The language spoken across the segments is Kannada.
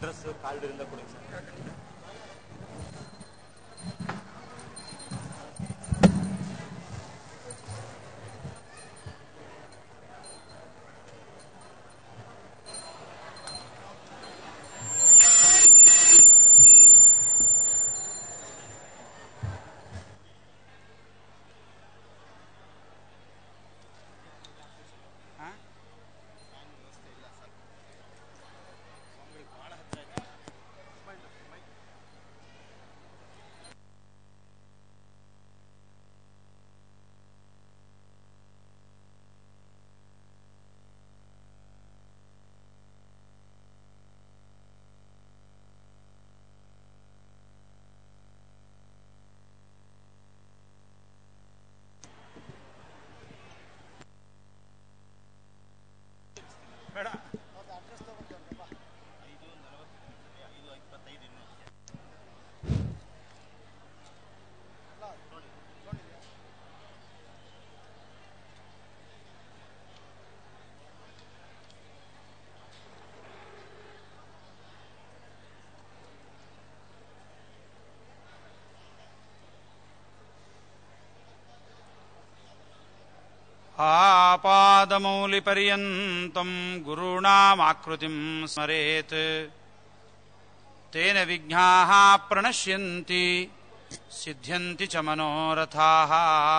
ಅಡ್ರೆಸ್ ಕಾರ್ಡ್ರಿಂದ ಕೊಡಿ ಸರ್ आपादमौलिपर्यन्तम् गुरूणामाकृतिम् स्मरेत् तेन विघ्नाः प्रणश्यन्ति सिद्ध्यन्ति च मनोरथाः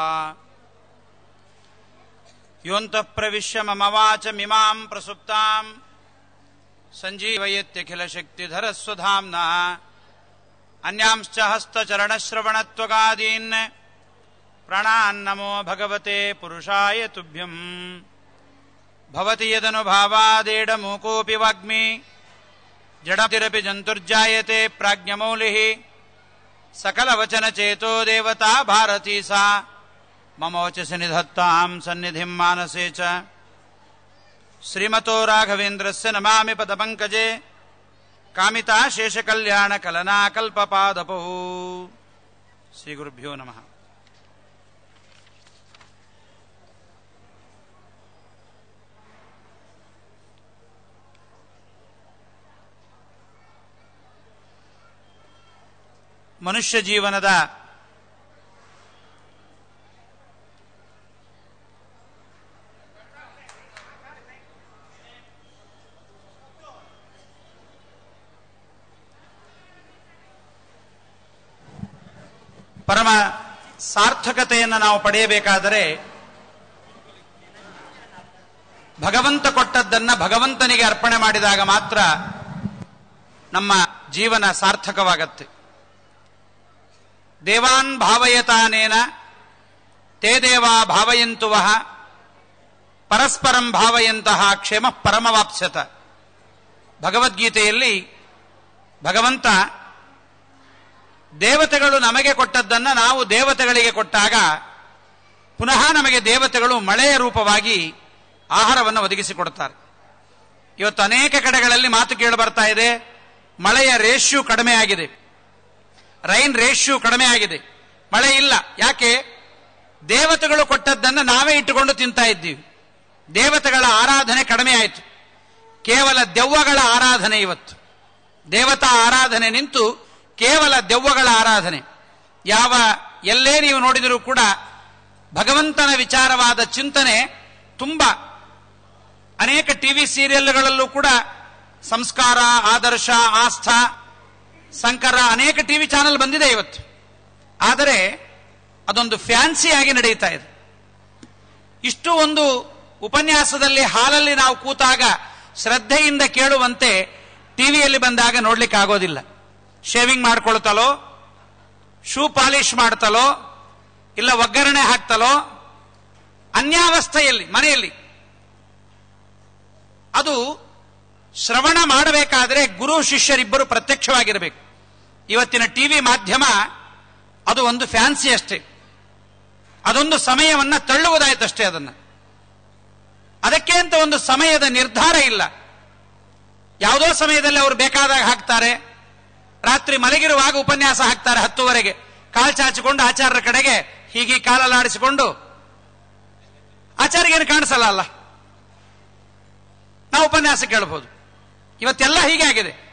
योऽन्तः प्रविश्य मम वाचमिमाम् प्रसुप्ताम् सञ्जीवयत्यखिलशक्तिधरस्वधाम्ना अन्यांश्च हस्तचरणश्रवणत्वगादीन् प्राणान्नमो भगवते पुरुषाय तुभ्यम् भवति यदनुभावादेडमूकोऽपि वाग्मी जडतिरपि जन्तुर्जायते प्राज्ञमौलिः सकलवचनचेतो देवता भारती सा मम वचसि निधत्ताम् सन्निधिम् मानसे च श्रीमतो राघवेन्द्रस्य नमामि पदपङ्कजे कामिता शेषकल्याणकलनाकल्पपादपौ श्रीगुरुभ्यो नमः ಮನುಷ್ಯ ಜೀವನದ ಪರಮ ಸಾರ್ಥಕತೆಯನ್ನು ನಾವು ಪಡೆಯಬೇಕಾದರೆ ಭಗವಂತ ಕೊಟ್ಟದ್ದನ್ನ ಭಗವಂತನಿಗೆ ಅರ್ಪಣೆ ಮಾಡಿದಾಗ ಮಾತ್ರ ನಮ್ಮ ಜೀವನ ಸಾರ್ಥಕವಾಗತ್ತೆ ದೇವಾನ್ ಭಾವಯತಾನೇನ ತೇ ದೇವಾ ಭಾವಯಂತು ವಹ ಪರಸ್ಪರಂ ಭಾವಯಂತಹ ಕ್ಷೇಮ ಪರಮವಾಪ್ಸ್ಯತ ಭಗವದ್ಗೀತೆಯಲ್ಲಿ ಭಗವಂತ ದೇವತೆಗಳು ನಮಗೆ ಕೊಟ್ಟದ್ದನ್ನ ನಾವು ದೇವತೆಗಳಿಗೆ ಕೊಟ್ಟಾಗ ಪುನಃ ನಮಗೆ ದೇವತೆಗಳು ಮಳೆಯ ರೂಪವಾಗಿ ಆಹಾರವನ್ನು ಒದಗಿಸಿಕೊಡುತ್ತಾರೆ ಇವತ್ತು ಅನೇಕ ಕಡೆಗಳಲ್ಲಿ ಮಾತು ಕೇಳಿ ಬರ್ತಾ ಇದೆ ಮಳೆಯ ರೇಷ್ಯೂ ಕಡಿಮೆ ಆಗಿದೆ ರೈನ್ ರೇಷ್ಯೂ ಕಡಿಮೆ ಆಗಿದೆ ಮಳೆ ಇಲ್ಲ ಯಾಕೆ ದೇವತೆಗಳು ಕೊಟ್ಟದ್ದನ್ನು ನಾವೇ ಇಟ್ಟುಕೊಂಡು ತಿಂತಾ ಇದ್ದೀವಿ ದೇವತೆಗಳ ಆರಾಧನೆ ಕಡಿಮೆ ಆಯಿತು ಕೇವಲ ದೆವ್ವಗಳ ಆರಾಧನೆ ಇವತ್ತು ದೇವತಾ ಆರಾಧನೆ ನಿಂತು ಕೇವಲ ದೆವ್ವಗಳ ಆರಾಧನೆ ಯಾವ ಎಲ್ಲೇ ನೀವು ನೋಡಿದರೂ ಕೂಡ ಭಗವಂತನ ವಿಚಾರವಾದ ಚಿಂತನೆ ತುಂಬ ಅನೇಕ ಟಿವಿ ಸೀರಿಯಲ್ಗಳಲ್ಲೂ ಕೂಡ ಸಂಸ್ಕಾರ ಆದರ್ಶ ಆಸ್ಥಾ ಸಂಕರ ಅನೇಕ ಟಿವಿ ಚಾನೆಲ್ ಬಂದಿದೆ ಇವತ್ತು ಆದರೆ ಅದೊಂದು ಫ್ಯಾನ್ಸಿ ಆಗಿ ನಡೆಯುತ್ತಾ ಇದೆ ಇಷ್ಟು ಒಂದು ಉಪನ್ಯಾಸದಲ್ಲಿ ಹಾಲಲ್ಲಿ ನಾವು ಕೂತಾಗ ಶ್ರದ್ಧೆಯಿಂದ ಕೇಳುವಂತೆ ಟಿವಿಯಲ್ಲಿ ಬಂದಾಗ ನೋಡ್ಲಿಕ್ಕೆ ಆಗೋದಿಲ್ಲ ಶೇವಿಂಗ್ ಮಾಡ್ಕೊಳ್ತಲೋ ಶೂ ಪಾಲಿಶ್ ಮಾಡ್ತಲೋ ಇಲ್ಲ ಒಗ್ಗರಣೆ ಹಾಕ್ತಲೋ ಅನ್ಯಾವಸ್ಥೆಯಲ್ಲಿ ಮನೆಯಲ್ಲಿ ಅದು ಶ್ರವಣ ಮಾಡಬೇಕಾದ್ರೆ ಗುರು ಶಿಷ್ಯರಿಬ್ಬರು ಪ್ರತ್ಯಕ್ಷವಾಗಿರಬೇಕು ಇವತ್ತಿನ ಟಿವಿ ಮಾಧ್ಯಮ ಅದು ಒಂದು ಫ್ಯಾನ್ಸಿ ಅಷ್ಟೇ ಅದೊಂದು ಸಮಯವನ್ನ ತಳ್ಳುವುದಾಯ್ತಷ್ಟೇ ಅದನ್ನ ಅದಕ್ಕೆ ಅಂತ ಒಂದು ಸಮಯದ ನಿರ್ಧಾರ ಇಲ್ಲ ಯಾವುದೋ ಸಮಯದಲ್ಲಿ ಅವರು ಬೇಕಾದಾಗ ಹಾಕ್ತಾರೆ ರಾತ್ರಿ ಮಲಗಿರುವಾಗ ಉಪನ್ಯಾಸ ಹಾಕ್ತಾರೆ ಹತ್ತುವರೆಗೆ ಕಾಲ್ ಚಾಚಿಕೊಂಡು ಆಚಾರ್ಯರ ಕಡೆಗೆ ಹೀಗೆ ಕಾಲಲ್ಲಾಡಿಸಿಕೊಂಡು ಆಚಾರ್ಯಗೇನು ಕಾಣಿಸಲ್ಲ ಅಲ್ಲ ನಾವು ಉಪನ್ಯಾಸ ಕೇಳಬಹುದು ಇವತ್ತೆಲ್ಲ ಹೀಗೆ ಆಗಿದೆ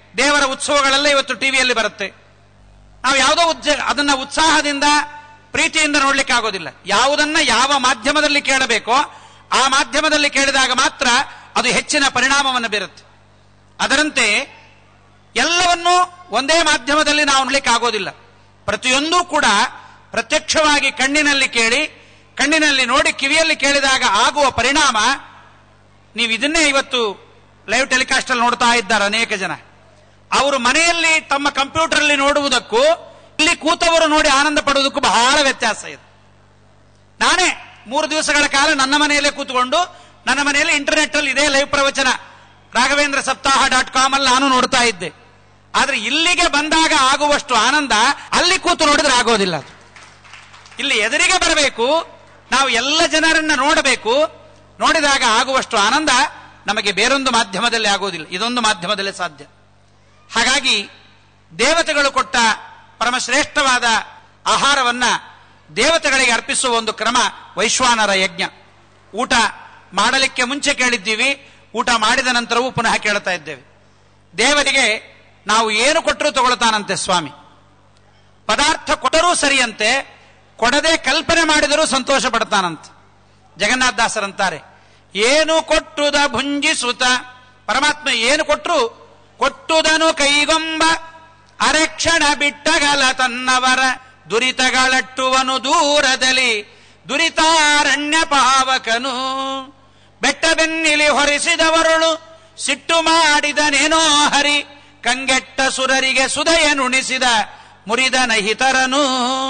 ದೇವರ ಉತ್ಸವಗಳೆಲ್ಲ ಇವತ್ತು ಟಿವಿಯಲ್ಲಿ ಬರುತ್ತೆ ನಾವು ಯಾವುದೋ ಉಜ್ಜ ಅದನ್ನ ಉತ್ಸಾಹದಿಂದ ಪ್ರೀತಿಯಿಂದ ನೋಡ್ಲಿಕ್ಕೆ ಆಗೋದಿಲ್ಲ ಯಾವುದನ್ನ ಯಾವ ಮಾಧ್ಯಮದಲ್ಲಿ ಕೇಳಬೇಕೋ ಆ ಮಾಧ್ಯಮದಲ್ಲಿ ಕೇಳಿದಾಗ ಮಾತ್ರ ಅದು ಹೆಚ್ಚಿನ ಪರಿಣಾಮವನ್ನು ಬೀರುತ್ತೆ ಅದರಂತೆ ಎಲ್ಲವನ್ನೂ ಒಂದೇ ಮಾಧ್ಯಮದಲ್ಲಿ ನಾವು ನೋಡ್ಲಿಕ್ಕೆ ಆಗೋದಿಲ್ಲ ಪ್ರತಿಯೊಂದೂ ಕೂಡ ಪ್ರತ್ಯಕ್ಷವಾಗಿ ಕಣ್ಣಿನಲ್ಲಿ ಕೇಳಿ ಕಣ್ಣಿನಲ್ಲಿ ನೋಡಿ ಕಿವಿಯಲ್ಲಿ ಕೇಳಿದಾಗ ಆಗುವ ಪರಿಣಾಮ ನೀವು ಇದನ್ನೇ ಇವತ್ತು ಲೈವ್ ಟೆಲಿಕಾಸ್ಟ್ ಅಲ್ಲಿ ನೋಡ್ತಾ ಇದ್ದಾರೆ ಅನೇಕ ಜನ ಅವರು ಮನೆಯಲ್ಲಿ ತಮ್ಮ ಕಂಪ್ಯೂಟರ್ ಅಲ್ಲಿ ನೋಡುವುದಕ್ಕೂ ಇಲ್ಲಿ ಕೂತವರು ನೋಡಿ ಆನಂದ ಪಡುವುದಕ್ಕೂ ಬಹಳ ವ್ಯತ್ಯಾಸ ಇದೆ ನಾನೇ ಮೂರು ದಿವಸಗಳ ಕಾಲ ನನ್ನ ಮನೆಯಲ್ಲೇ ಕೂತ್ಕೊಂಡು ನನ್ನ ಮನೆಯಲ್ಲಿ ಇಂಟರ್ನೆಟ್ ಅಲ್ಲಿ ಇದೇ ಲೈವ್ ಪ್ರವಚನ ರಾಘವೇಂದ್ರ ಸಪ್ತಾಹ ಡಾಟ್ ಕಾಮ್ ಅಲ್ಲಿ ನಾನು ನೋಡ್ತಾ ಇದ್ದೆ ಆದ್ರೆ ಇಲ್ಲಿಗೆ ಬಂದಾಗ ಆಗುವಷ್ಟು ಆನಂದ ಅಲ್ಲಿ ಕೂತು ನೋಡಿದ್ರೆ ಆಗೋದಿಲ್ಲ ಅದು ಇಲ್ಲಿ ಎದುರಿಗೆ ಬರಬೇಕು ನಾವು ಎಲ್ಲ ಜನರನ್ನ ನೋಡಬೇಕು ನೋಡಿದಾಗ ಆಗುವಷ್ಟು ಆನಂದ ನಮಗೆ ಬೇರೊಂದು ಮಾಧ್ಯಮದಲ್ಲಿ ಆಗೋದಿಲ್ಲ ಇದೊಂದು ಮಾಧ್ಯಮದಲ್ಲೇ ಸಾಧ್ಯ ಹಾಗಾಗಿ ದೇವತೆಗಳು ಕೊಟ್ಟ ಪರಮಶ್ರೇಷ್ಠವಾದ ಆಹಾರವನ್ನ ದೇವತೆಗಳಿಗೆ ಅರ್ಪಿಸುವ ಒಂದು ಕ್ರಮ ವೈಶ್ವಾನರ ಯಜ್ಞ ಊಟ ಮಾಡಲಿಕ್ಕೆ ಮುಂಚೆ ಕೇಳಿದ್ದೀವಿ ಊಟ ಮಾಡಿದ ನಂತರವೂ ಪುನಃ ಕೇಳ್ತಾ ಇದ್ದೇವೆ ದೇವರಿಗೆ ನಾವು ಏನು ಕೊಟ್ಟರೂ ತಗೊಳ್ತಾನಂತೆ ಸ್ವಾಮಿ ಪದಾರ್ಥ ಕೊಟ್ಟರೂ ಸರಿಯಂತೆ ಕೊಡದೆ ಕಲ್ಪನೆ ಮಾಡಿದರೂ ಸಂತೋಷ ಪಡ್ತಾನಂತೆ ಜಗನ್ನಾಥದಾಸರಂತಾರೆ ಏನು ಕೊಟ್ಟುದ ಭುಂಜಿಸುತ್ತ ಪರಮಾತ್ಮ ಏನು ಕೊಟ್ಟರು ಕೊಟ್ಟುದನು ಕೈಗೊಂಬ ಅರೆಕ್ಷಣ ಬಿಟ್ಟಗಲ ತನ್ನವರ ದುರಿತಗಳಟ್ಟುವನು ದೂರದಲ್ಲಿ ದುರಿತಾರಣ್ಯ ಪಾವಕನು ಬೆಟ್ಟ ಬೆನ್ನಿಲಿ ಹೊರಿಸಿದವರುಳು ಸಿಟ್ಟು ಮಾಡಿದನೇನೋ ಹರಿ ಕಂಗೆಟ್ಟ ಸುರರಿಗೆ ಸುದಯನುಣಿಸಿದ ಮುರಿದ ನಹಿತರನು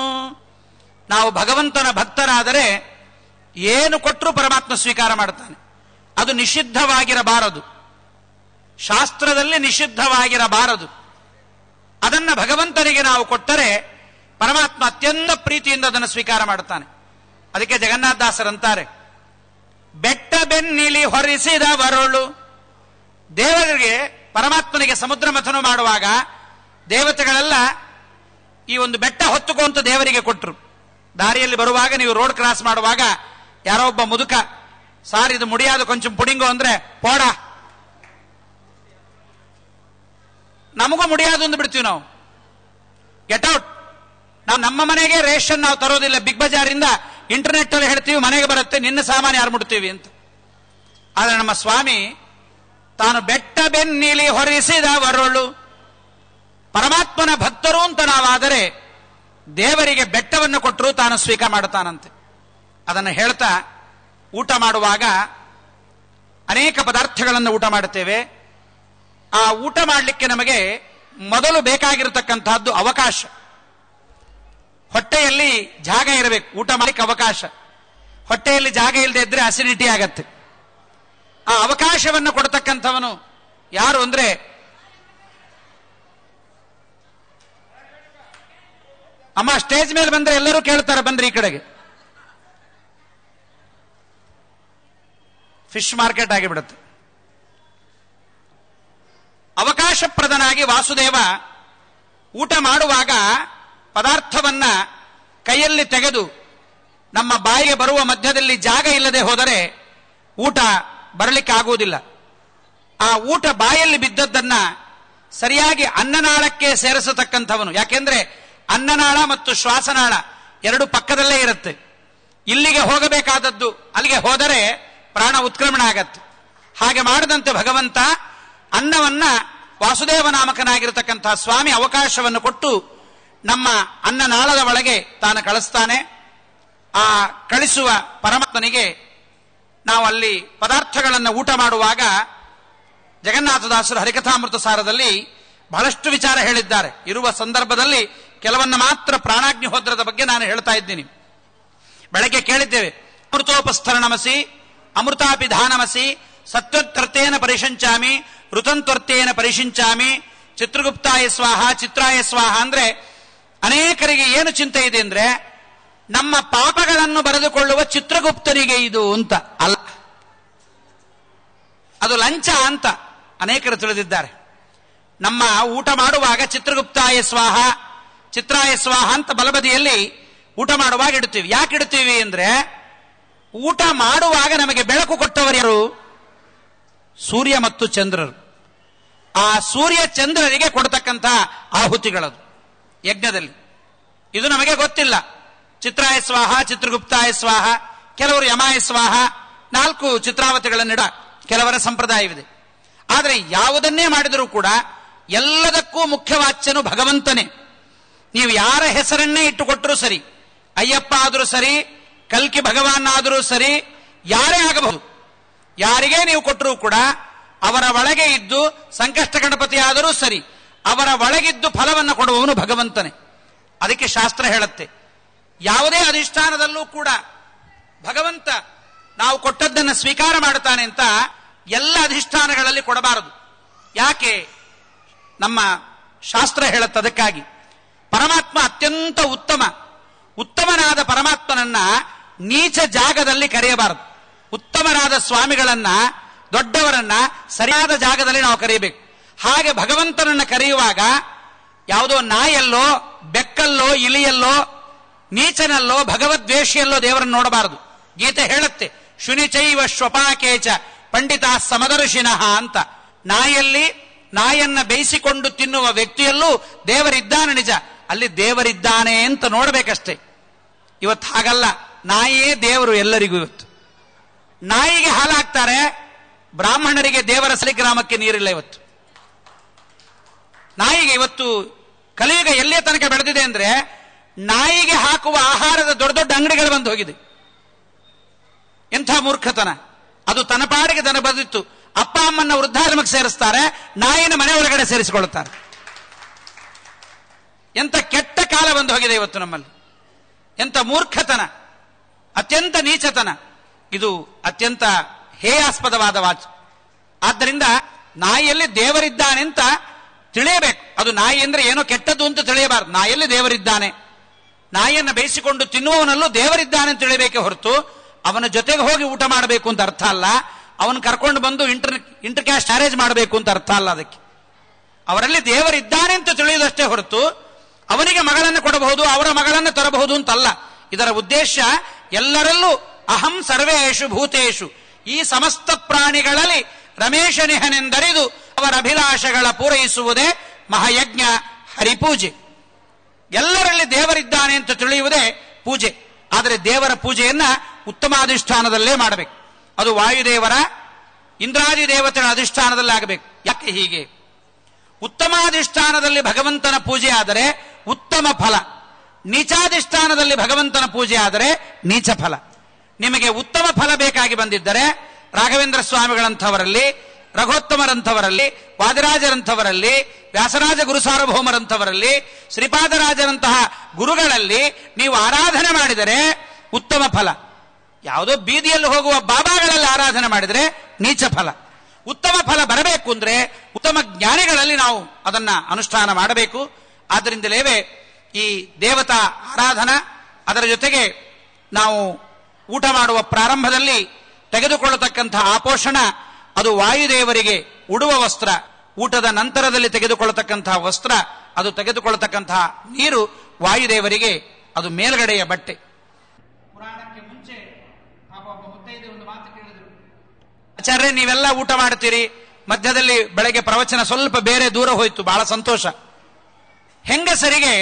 ನಾವು ಭಗವಂತನ ಭಕ್ತರಾದರೆ ಏನು ಕೊಟ್ಟರೂ ಪರಮಾತ್ಮ ಸ್ವೀಕಾರ ಮಾಡ್ತಾನೆ ಅದು ನಿಷಿದ್ಧವಾಗಿರಬಾರದು ಶಾಸ್ತ್ರದಲ್ಲಿ ನಿಷಿದ್ಧವಾಗಿರಬಾರದು ಅದನ್ನ ಭಗವಂತನಿಗೆ ನಾವು ಕೊಟ್ಟರೆ ಪರಮಾತ್ಮ ಅತ್ಯಂತ ಪ್ರೀತಿಯಿಂದ ಅದನ್ನು ಸ್ವೀಕಾರ ಮಾಡುತ್ತಾನೆ ಅದಕ್ಕೆ ಜಗನ್ನಾಥದಾಸರಂತಾರೆ ಬೆಟ್ಟ ಬೆನ್ನಿಲಿ ಹೊರಿಸಿದ ವರುಳು ದೇವರಿಗೆ ಪರಮಾತ್ಮನಿಗೆ ಸಮುದ್ರ ಮಥನ ಮಾಡುವಾಗ ದೇವತೆಗಳೆಲ್ಲ ಈ ಒಂದು ಬೆಟ್ಟ ಹೊತ್ತುಕೊಂತ ದೇವರಿಗೆ ಕೊಟ್ಟರು ದಾರಿಯಲ್ಲಿ ಬರುವಾಗ ನೀವು ರೋಡ್ ಕ್ರಾಸ್ ಮಾಡುವಾಗ ಯಾರೋ ಒಬ್ಬ ಮುದುಕ ಸಾರ್ ಇದು ಮುಡಿಯಾದ ಕೊಂಚಂ ಪುಡಿಂಗು ಅಂದ್ರೆ ಪೋಡ ನಮಗೂ ಮುಡಿಯಾದ ಒಂದು ಬಿಡ್ತೀವಿ ನಾವು ಗೆಟ್ ಔಟ್ ನಾವು ನಮ್ಮ ಮನೆಗೆ ರೇಷನ್ ನಾವು ತರೋದಿಲ್ಲ ಬಿಗ್ ಬಜಾರಿಂದ ಇಂಟರ್ನೆಟ್ ಅಲ್ಲಿ ಹೇಳ್ತೀವಿ ಮನೆಗೆ ಬರುತ್ತೆ ನಿನ್ನ ಸಾಮಾನು ಯಾರು ಮುಡ್ತೀವಿ ಅಂತ ಆದ್ರೆ ನಮ್ಮ ಸ್ವಾಮಿ ತಾನು ಬೆಟ್ಟ ಬೆನ್ನಿಲಿ ಹೊರಿಸಿದ ವರುಳು ಪರಮಾತ್ಮನ ಭಕ್ತರು ಅಂತ ನಾವಾದರೆ ದೇವರಿಗೆ ಬೆಟ್ಟವನ್ನು ಕೊಟ್ಟರು ತಾನು ಸ್ವೀಕಾರ ಮಾಡುತ್ತಾನಂತೆ ಅದನ್ನು ಹೇಳ್ತಾ ಊಟ ಮಾಡುವಾಗ ಅನೇಕ ಪದಾರ್ಥಗಳನ್ನು ಊಟ ಮಾಡುತ್ತೇವೆ ಆ ಊಟ ಮಾಡಲಿಕ್ಕೆ ನಮಗೆ ಮೊದಲು ಬೇಕಾಗಿರತಕ್ಕಂತಹದ್ದು ಅವಕಾಶ ಹೊಟ್ಟೆಯಲ್ಲಿ ಜಾಗ ಇರಬೇಕು ಊಟ ಮಾಡಲಿಕ್ಕೆ ಅವಕಾಶ ಹೊಟ್ಟೆಯಲ್ಲಿ ಜಾಗ ಇಲ್ಲದೆ ಇದ್ರೆ ಅಸಿಡಿಟಿ ಆಗತ್ತೆ ಆ ಅವಕಾಶವನ್ನು ಕೊಡ್ತಕ್ಕಂಥವನು ಯಾರು ಅಂದ್ರೆ ಅಮ್ಮ ಸ್ಟೇಜ್ ಮೇಲೆ ಬಂದ್ರೆ ಎಲ್ಲರೂ ಕೇಳ್ತಾರೆ ಬಂದ್ರೆ ಈ ಕಡೆಗೆ ಫಿಶ್ ಮಾರ್ಕೆಟ್ ಆಗಿಬಿಡುತ್ತೆ ಅವಕಾಶಪ್ರದನಾಗಿ ವಾಸುದೇವ ಊಟ ಮಾಡುವಾಗ ಪದಾರ್ಥವನ್ನ ಕೈಯಲ್ಲಿ ತೆಗೆದು ನಮ್ಮ ಬಾಯಿಗೆ ಬರುವ ಮಧ್ಯದಲ್ಲಿ ಜಾಗ ಇಲ್ಲದೆ ಹೋದರೆ ಊಟ ಬರಲಿಕ್ಕೆ ಆಗುವುದಿಲ್ಲ ಆ ಊಟ ಬಾಯಲ್ಲಿ ಬಿದ್ದದ್ದನ್ನ ಸರಿಯಾಗಿ ಅನ್ನನಾಳಕ್ಕೆ ಸೇರಿಸತಕ್ಕಂಥವನು ಯಾಕೆಂದ್ರೆ ಅನ್ನನಾಳ ಮತ್ತು ಶ್ವಾಸನಾಳ ಎರಡು ಪಕ್ಕದಲ್ಲೇ ಇರುತ್ತೆ ಇಲ್ಲಿಗೆ ಹೋಗಬೇಕಾದದ್ದು ಅಲ್ಲಿಗೆ ಹೋದರೆ ಪ್ರಾಣ ಉತ್ಕ್ರಮಣ ಆಗತ್ತೆ ಹಾಗೆ ಮಾಡದಂತೆ ಭಗವಂತ ಅನ್ನವನ್ನ ವಾಸುದೇವ ನಾಮಕನಾಗಿರತಕ್ಕಂತಹ ಸ್ವಾಮಿ ಅವಕಾಶವನ್ನು ಕೊಟ್ಟು ನಮ್ಮ ಅನ್ನನಾಳದ ಒಳಗೆ ತಾನು ಕಳಿಸ್ತಾನೆ ಆ ಕಳಿಸುವ ಪರಮಾತ್ಮನಿಗೆ ನಾವು ಅಲ್ಲಿ ಪದಾರ್ಥಗಳನ್ನು ಊಟ ಮಾಡುವಾಗ ಜಗನ್ನಾಥದಾಸರು ಹರಿಕಥಾಮೃತ ಸಾರದಲ್ಲಿ ಬಹಳಷ್ಟು ವಿಚಾರ ಹೇಳಿದ್ದಾರೆ ಇರುವ ಸಂದರ್ಭದಲ್ಲಿ ಕೆಲವನ್ನ ಮಾತ್ರ ಪ್ರಾಣಾಗ್ನಿಹೋದ್ರದ ಬಗ್ಗೆ ನಾನು ಹೇಳ್ತಾ ಇದ್ದೀನಿ ಬೆಳಗ್ಗೆ ಕೇಳಿದ್ದೇವೆ ಅಮೃತೋಪಸ್ಥರಣಮಸಿ ಅಮೃತಾಪಿ ಧಾನಮಸಿ ಸತ್ವತ್ವರ್ತೇನ ಪರಿಶಂಚಾಮಿ ಋತಂತ್ವರ್ತೇನ ಪರಿಶಿಂಚಾಮಿ ಚಿತ್ರಗುಪ್ತಾಯ ಸ್ವಾಹ ಚಿತ್ರಾಯ ಸ್ವಾಹ ಅಂದ್ರೆ ಅನೇಕರಿಗೆ ಏನು ಚಿಂತೆ ಇದೆ ಅಂದ್ರೆ ನಮ್ಮ ಪಾಪಗಳನ್ನು ಬರೆದುಕೊಳ್ಳುವ ಚಿತ್ರಗುಪ್ತನಿಗೆ ಇದು ಅಂತ ಅಲ್ಲ ಅದು ಲಂಚ ಅಂತ ಅನೇಕರು ತಿಳಿದಿದ್ದಾರೆ ನಮ್ಮ ಊಟ ಮಾಡುವಾಗ ಚಿತ್ರಗುಪ್ತಾಯ ಸ್ವಾಹ ಚಿತ್ರಾಯ ಸ್ವಾಹ ಅಂತ ಬಲಬದಿಯಲ್ಲಿ ಊಟ ಮಾಡುವಾಗ ಇಡ್ತೀವಿ ಯಾಕೆ ಇಡ್ತೀವಿ ಅಂದ್ರೆ ಊಟ ಮಾಡುವಾಗ ನಮಗೆ ಬೆಳಕು ಕೊಟ್ಟವರು ಯಾರು ಸೂರ್ಯ ಮತ್ತು ಚಂದ್ರರು ಆ ಸೂರ್ಯ ಚಂದ್ರರಿಗೆ ಕೊಡ್ತಕ್ಕಂಥ ಆಹುತಿಗಳದು ಯಜ್ಞದಲ್ಲಿ ಇದು ನಮಗೆ ಗೊತ್ತಿಲ್ಲ ಚಿತ್ರಾಯ ಸ್ವಾಹ ಚಿತ್ರಗುಪ್ತಾಯ ಸ್ವಾಹ ಕೆಲವರು ಯಮಾಯ ಸ್ವಾಹ ನಾಲ್ಕು ಚಿತ್ರಾವತಿಗಳನ್ನಿಡ ಕೆಲವರ ಸಂಪ್ರದಾಯವಿದೆ ಆದರೆ ಯಾವುದನ್ನೇ ಮಾಡಿದರೂ ಕೂಡ ಎಲ್ಲದಕ್ಕೂ ಮುಖ್ಯವಾಚ್ಯನು ಭಗವಂತನೇ ನೀವು ಯಾರ ಹೆಸರನ್ನೇ ಇಟ್ಟುಕೊಟ್ಟರೂ ಸರಿ ಅಯ್ಯಪ್ಪ ಆದರೂ ಸರಿ ಕಲ್ಕಿ ಭಗವಾನ್ ಆದರೂ ಸರಿ ಯಾರೇ ಆಗಬಹುದು ಯಾರಿಗೇ ನೀವು ಕೊಟ್ಟರೂ ಕೂಡ ಅವರ ಒಳಗೆ ಇದ್ದು ಸಂಕಷ್ಟ ಗಣಪತಿ ಆದರೂ ಸರಿ ಅವರ ಒಳಗಿದ್ದು ಫಲವನ್ನು ಕೊಡುವವನು ಭಗವಂತನೇ ಅದಕ್ಕೆ ಶಾಸ್ತ್ರ ಹೇಳುತ್ತೆ ಯಾವುದೇ ಅಧಿಷ್ಠಾನದಲ್ಲೂ ಕೂಡ ಭಗವಂತ ನಾವು ಕೊಟ್ಟದ್ದನ್ನು ಸ್ವೀಕಾರ ಮಾಡುತ್ತಾನೆ ಅಂತ ಎಲ್ಲ ಅಧಿಷ್ಠಾನಗಳಲ್ಲಿ ಕೊಡಬಾರದು ಯಾಕೆ ನಮ್ಮ ಶಾಸ್ತ್ರ ಹೇಳುತ್ತೆ ಅದಕ್ಕಾಗಿ ಪರಮಾತ್ಮ ಅತ್ಯಂತ ಉತ್ತಮ ಉತ್ತಮನಾದ ಪರಮಾತ್ಮನನ್ನ ನೀಚ ಜಾಗದಲ್ಲಿ ಕರೆಯಬಾರದು ಉತ್ತಮರಾದ ಸ್ವಾಮಿಗಳನ್ನ ದೊಡ್ಡವರನ್ನ ಸರಿಯಾದ ಜಾಗದಲ್ಲಿ ನಾವು ಕರೆಯಬೇಕು ಹಾಗೆ ಭಗವಂತನನ್ನ ಕರೆಯುವಾಗ ಯಾವುದೋ ನಾಯಲ್ಲೋ ಬೆಕ್ಕಲ್ಲೋ ಇಲಿಯಲ್ಲೋ ನೀಚನಲ್ಲೋ ಭಗವದ್ವೇಷಿಯಲ್ಲೋ ದೇವರನ್ನು ನೋಡಬಾರದು ಗೀತೆ ಹೇಳುತ್ತೆ ಶುನಿಚೈವ ಶ್ವಪಾಕೇಚ ಪಂಡಿತ ಸಮದರ್ಶಿನಃ ಅಂತ ನಾಯಲ್ಲಿ ನಾಯನ್ನ ಬೇಯಿಸಿಕೊಂಡು ತಿನ್ನುವ ವ್ಯಕ್ತಿಯಲ್ಲೂ ದೇವರಿದ್ದಾನೆ ನಿಜ ಅಲ್ಲಿ ದೇವರಿದ್ದಾನೆ ಅಂತ ನೋಡಬೇಕಷ್ಟೇ ಇವತ್ತು ಹಾಗಲ್ಲ ನಾಯಿಯೇ ದೇವರು ಎಲ್ಲರಿಗೂ ಇವತ್ತು ನಾಯಿಗೆ ಹಾಲಾಗ್ತಾರೆ ಬ್ರಾಹ್ಮಣರಿಗೆ ದೇವರ ಸಲಿಗ್ರಾಮಕ್ಕೆ ನೀರಿಲ್ಲ ಇವತ್ತು ನಾಯಿಗೆ ಇವತ್ತು ಕಲಿಯುಗ ಎಲ್ಲಿಯ ತನಕ ಬೆಳೆದಿದೆ ಅಂದ್ರೆ ನಾಯಿಗೆ ಹಾಕುವ ಆಹಾರದ ದೊಡ್ಡ ದೊಡ್ಡ ಅಂಗಡಿಗಳು ಬಂದು ಹೋಗಿದೆ ಎಂಥ ಮೂರ್ಖತನ ಅದು ತನ್ನ ಪಾಡಿಗೆ ತನ ಬದಿತ್ತು ಅಪ್ಪ ಅಮ್ಮನ್ನ ವೃದ್ಧಾಶ್ರಮಕ್ಕೆ ಸೇರಿಸ್ತಾರೆ ನಾಯಿನ ಮನೆ ಒಳಗಡೆ ಸೇರಿಸಿಕೊಳ್ಳುತ್ತಾರೆ ಎಂತ ಕೆಟ್ಟ ಕಾಲ ಬಂದು ಹೋಗಿದೆ ಇವತ್ತು ನಮ್ಮಲ್ಲಿ ಎಂತ ಮೂರ್ಖತನ ಅತ್ಯಂತ ನೀಚತನ ಇದು ಅತ್ಯಂತ ಹೇಯಾಸ್ಪದವಾದ ವಾಚ್ ಆದ್ದರಿಂದ ನಾಯಿಯಲ್ಲಿ ದೇವರಿದ್ದಾನೆ ಅಂತ ತಿಳಿಯಬೇಕು ಅದು ನಾಯಿ ಅಂದ್ರೆ ಏನೋ ಕೆಟ್ಟದ್ದು ಅಂತ ತಿಳಿಯಬಾರದು ನಾಯಲ್ಲಿ ದೇವರಿದ್ದಾನೆ ನಾಯಿಯನ್ನು ಬೇಯಿಸಿಕೊಂಡು ತಿನ್ನುವವನಲ್ಲೂ ದೇವರಿದ್ದಾನೆ ಅಂತ ತಿಳಿಯಬೇಕೆ ಹೊರತು ಅವನ ಜೊತೆಗೆ ಹೋಗಿ ಊಟ ಮಾಡಬೇಕು ಅಂತ ಅರ್ಥ ಅಲ್ಲ ಅವನು ಕರ್ಕೊಂಡು ಬಂದು ಇಂಟರ್ ಇಂಟರ್ ಕ್ಯಾಶ್ ಮ್ಯಾರೇಜ್ ಮಾಡಬೇಕು ಅಂತ ಅರ್ಥ ಅಲ್ಲ ಅದಕ್ಕೆ ಅವರಲ್ಲಿ ದೇವರಿದ್ದಾನೆ ಅಂತ ತಿಳಿಯುವುದಷ್ಟೇ ಹೊರತು ಅವನಿಗೆ ಮಗಳನ್ನು ಕೊಡಬಹುದು ಅವರ ಮಗಳನ್ನು ತರಬಹುದು ಅಂತಲ್ಲ ಇದರ ಉದ್ದೇಶ ಎಲ್ಲರಲ್ಲೂ ಅಹಂ ಸರ್ವೇಶು ಭೂತೇಶು ಈ ಸಮಸ್ತ ಪ್ರಾಣಿಗಳಲ್ಲಿ ರಮೇಶನಿಹನೆಂದರಿದು ಅವರ ಅಭಿಲಾಷಗಳ ಪೂರೈಸುವುದೇ ಮಹಾಯಜ್ಞ ಹರಿಪೂಜೆ ಎಲ್ಲರಲ್ಲಿ ದೇವರಿದ್ದಾನೆ ಅಂತ ತಿಳಿಯುವುದೇ ಪೂಜೆ ಆದರೆ ದೇವರ ಪೂಜೆಯನ್ನ ಉತ್ತಮಾಧಿಷ್ಠಾನದಲ್ಲೇ ಮಾಡಬೇಕು ಅದು ವಾಯುದೇವರ ಇಂದ್ರಾದಿ ದೇವತೆಗಳ ಅಧಿಷ್ಠಾನದಲ್ಲಿ ಆಗಬೇಕು ಯಾಕೆ ಹೀಗೆ ಉತ್ತಮಾಧಿಷ್ಠಾನದಲ್ಲಿ ಭಗವಂತನ ಪೂಜೆ ಆದರೆ ಉತ್ತಮ ಫಲ ನೀಚಾಧಿಷ್ಠಾನದಲ್ಲಿ ಭಗವಂತನ ಪೂಜೆ ಆದರೆ ನೀಚ ಫಲ ನಿಮಗೆ ಉತ್ತಮ ಫಲ ಬೇಕಾಗಿ ಬಂದಿದ್ದರೆ ರಾಘವೇಂದ್ರ ಸ್ವಾಮಿಗಳಂಥವರಲ್ಲಿ ರಘೋತ್ತಮರಂಥವರಲ್ಲಿ ವಾದಿರಾಜರಂಥವರಲ್ಲಿ ವ್ಯಾಸರಾಜ ಗುರು ಸಾರ್ವಭೌಮರಂಥವರಲ್ಲಿ ಶ್ರೀಪಾದರಾಜರಂತಹ ಗುರುಗಳಲ್ಲಿ ನೀವು ಆರಾಧನೆ ಮಾಡಿದರೆ ಉತ್ತಮ ಫಲ ಯಾವುದೋ ಬೀದಿಯಲ್ಲಿ ಹೋಗುವ ಬಾಬಾಗಳಲ್ಲಿ ಆರಾಧನೆ ಮಾಡಿದರೆ ನೀಚ ಫಲ ಉತ್ತಮ ಫಲ ಬರಬೇಕು ಅಂದ್ರೆ ಉತ್ತಮ ಜ್ಞಾನಿಗಳಲ್ಲಿ ನಾವು ಅದನ್ನ ಅನುಷ್ಠಾನ ಮಾಡಬೇಕು ಆದ್ದರಿಂದಲೇ ಈ ದೇವತಾ ಆರಾಧನಾ ಅದರ ಜೊತೆಗೆ ನಾವು ಊಟ ಮಾಡುವ ಪ್ರಾರಂಭದಲ್ಲಿ ತೆಗೆದುಕೊಳ್ಳತಕ್ಕಂತಹ ಆಪೋಷಣ ಅದು ವಾಯುದೇವರಿಗೆ ಉಡುವ ವಸ್ತ್ರ ಊಟದ ನಂತರದಲ್ಲಿ ತೆಗೆದುಕೊಳ್ಳತಕ್ಕಂತಹ ವಸ್ತ್ರ ಅದು ತೆಗೆದುಕೊಳ್ಳತಕ್ಕಂತಹ ನೀರು ವಾಯುದೇವರಿಗೆ ಅದು ಮೇಲ್ಗಡೆಯ ಬಟ್ಟೆ ಪುರಾಣಕ್ಕೆ ಮುಂಚೆ ಪಾಪ ಒಬ್ಬ ಮುತ್ತೈದೆ ಒಂದು ಮಾತು ಕೇಳಿದ್ರು ಆಚಾರ್ಯ ನೀವೆಲ್ಲ ಊಟ ಮಾಡ್ತೀರಿ ಮಧ್ಯದಲ್ಲಿ ಬೆಳಗ್ಗೆ ಪ್ರವಚನ ಸ್ವಲ್ಪ ಬೇರೆ ದೂರ ಹೋಯ್ತು ಬಹಳ ಸಂತೋಷ ಹೆಂಗಸರಿಗೆ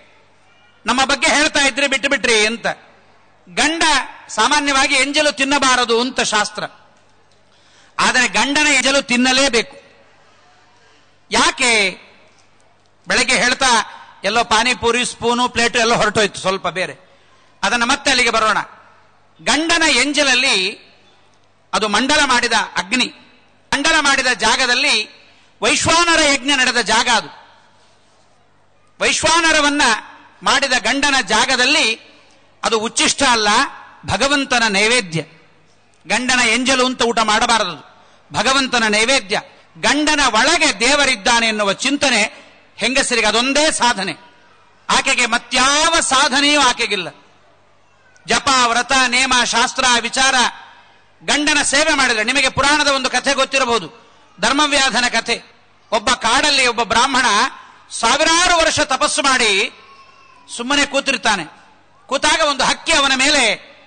ನಮ್ಮ ಬಗ್ಗೆ ಹೇಳ್ತಾ ಇದ್ರಿ ಬಿಟ್ಟು ಬಿಟ್ರಿ ಅಂತ ಗಂಡ ಸಾಮಾನ್ಯವಾಗಿ ಎಂಜಲು ತಿನ್ನಬಾರದು ಅಂತ ಶಾಸ್ತ್ರ ಆದರೆ ಗಂಡನ ಎಂಜಲು ತಿನ್ನಲೇಬೇಕು ಯಾಕೆ ಬೆಳಗ್ಗೆ ಹೇಳ್ತಾ ಎಲ್ಲೋ ಪಾನಿಪುರಿ ಸ್ಪೂನು ಪ್ಲೇಟು ಎಲ್ಲ ಹೊರಟೋಯ್ತು ಸ್ವಲ್ಪ ಬೇರೆ ಅದನ್ನ ಮತ್ತೆ ಅಲ್ಲಿಗೆ ಬರೋಣ ಗಂಡನ ಎಂಜಲಲ್ಲಿ ಅದು ಮಂಡಲ ಮಾಡಿದ ಅಗ್ನಿ ಮಂಡಲ ಮಾಡಿದ ಜಾಗದಲ್ಲಿ ವೈಶ್ವಾನರ ಯಜ್ಞ ನಡೆದ ಜಾಗ ಅದು ವೈಶ್ವಾನರವನ್ನ ಮಾಡಿದ ಗಂಡನ ಜಾಗದಲ್ಲಿ ಅದು ಉಚ್ಚಿಷ್ಟ ಅಲ್ಲ ಭಗವಂತನ ನೈವೇದ್ಯ ಗಂಡನ ಎಂಜಲು ಅಂತ ಊಟ ಮಾಡಬಾರದು ಭಗವಂತನ ನೈವೇದ್ಯ ಗಂಡನ ಒಳಗೆ ದೇವರಿದ್ದಾನೆ ಎನ್ನುವ ಚಿಂತನೆ ಹೆಂಗಸರಿಗೆ ಅದೊಂದೇ ಸಾಧನೆ ಆಕೆಗೆ ಮತ್ಯಾವ ಸಾಧನೆಯೂ ಆಕೆಗಿಲ್ಲ ಜಪ ವ್ರತ ನೇಮ ಶಾಸ್ತ್ರ ವಿಚಾರ ಗಂಡನ ಸೇವೆ ಮಾಡಿದ್ರೆ ನಿಮಗೆ ಪುರಾಣದ ಒಂದು ಕಥೆ ಗೊತ್ತಿರಬಹುದು ಧರ್ಮವ್ಯಾಧನ ಕಥೆ ಒಬ್ಬ ಕಾಡಲ್ಲಿ ಒಬ್ಬ ಬ್ರಾಹ್ಮಣ ಸಾವಿರಾರು ವರ್ಷ ತಪಸ್ಸು ಮಾಡಿ ಸುಮ್ಮನೆ ಕೂತಿರ್ತಾನೆ ಕೂತಾಗ ಒಂದು ಹಕ್ಕಿ ಅವನ ಮೇಲೆ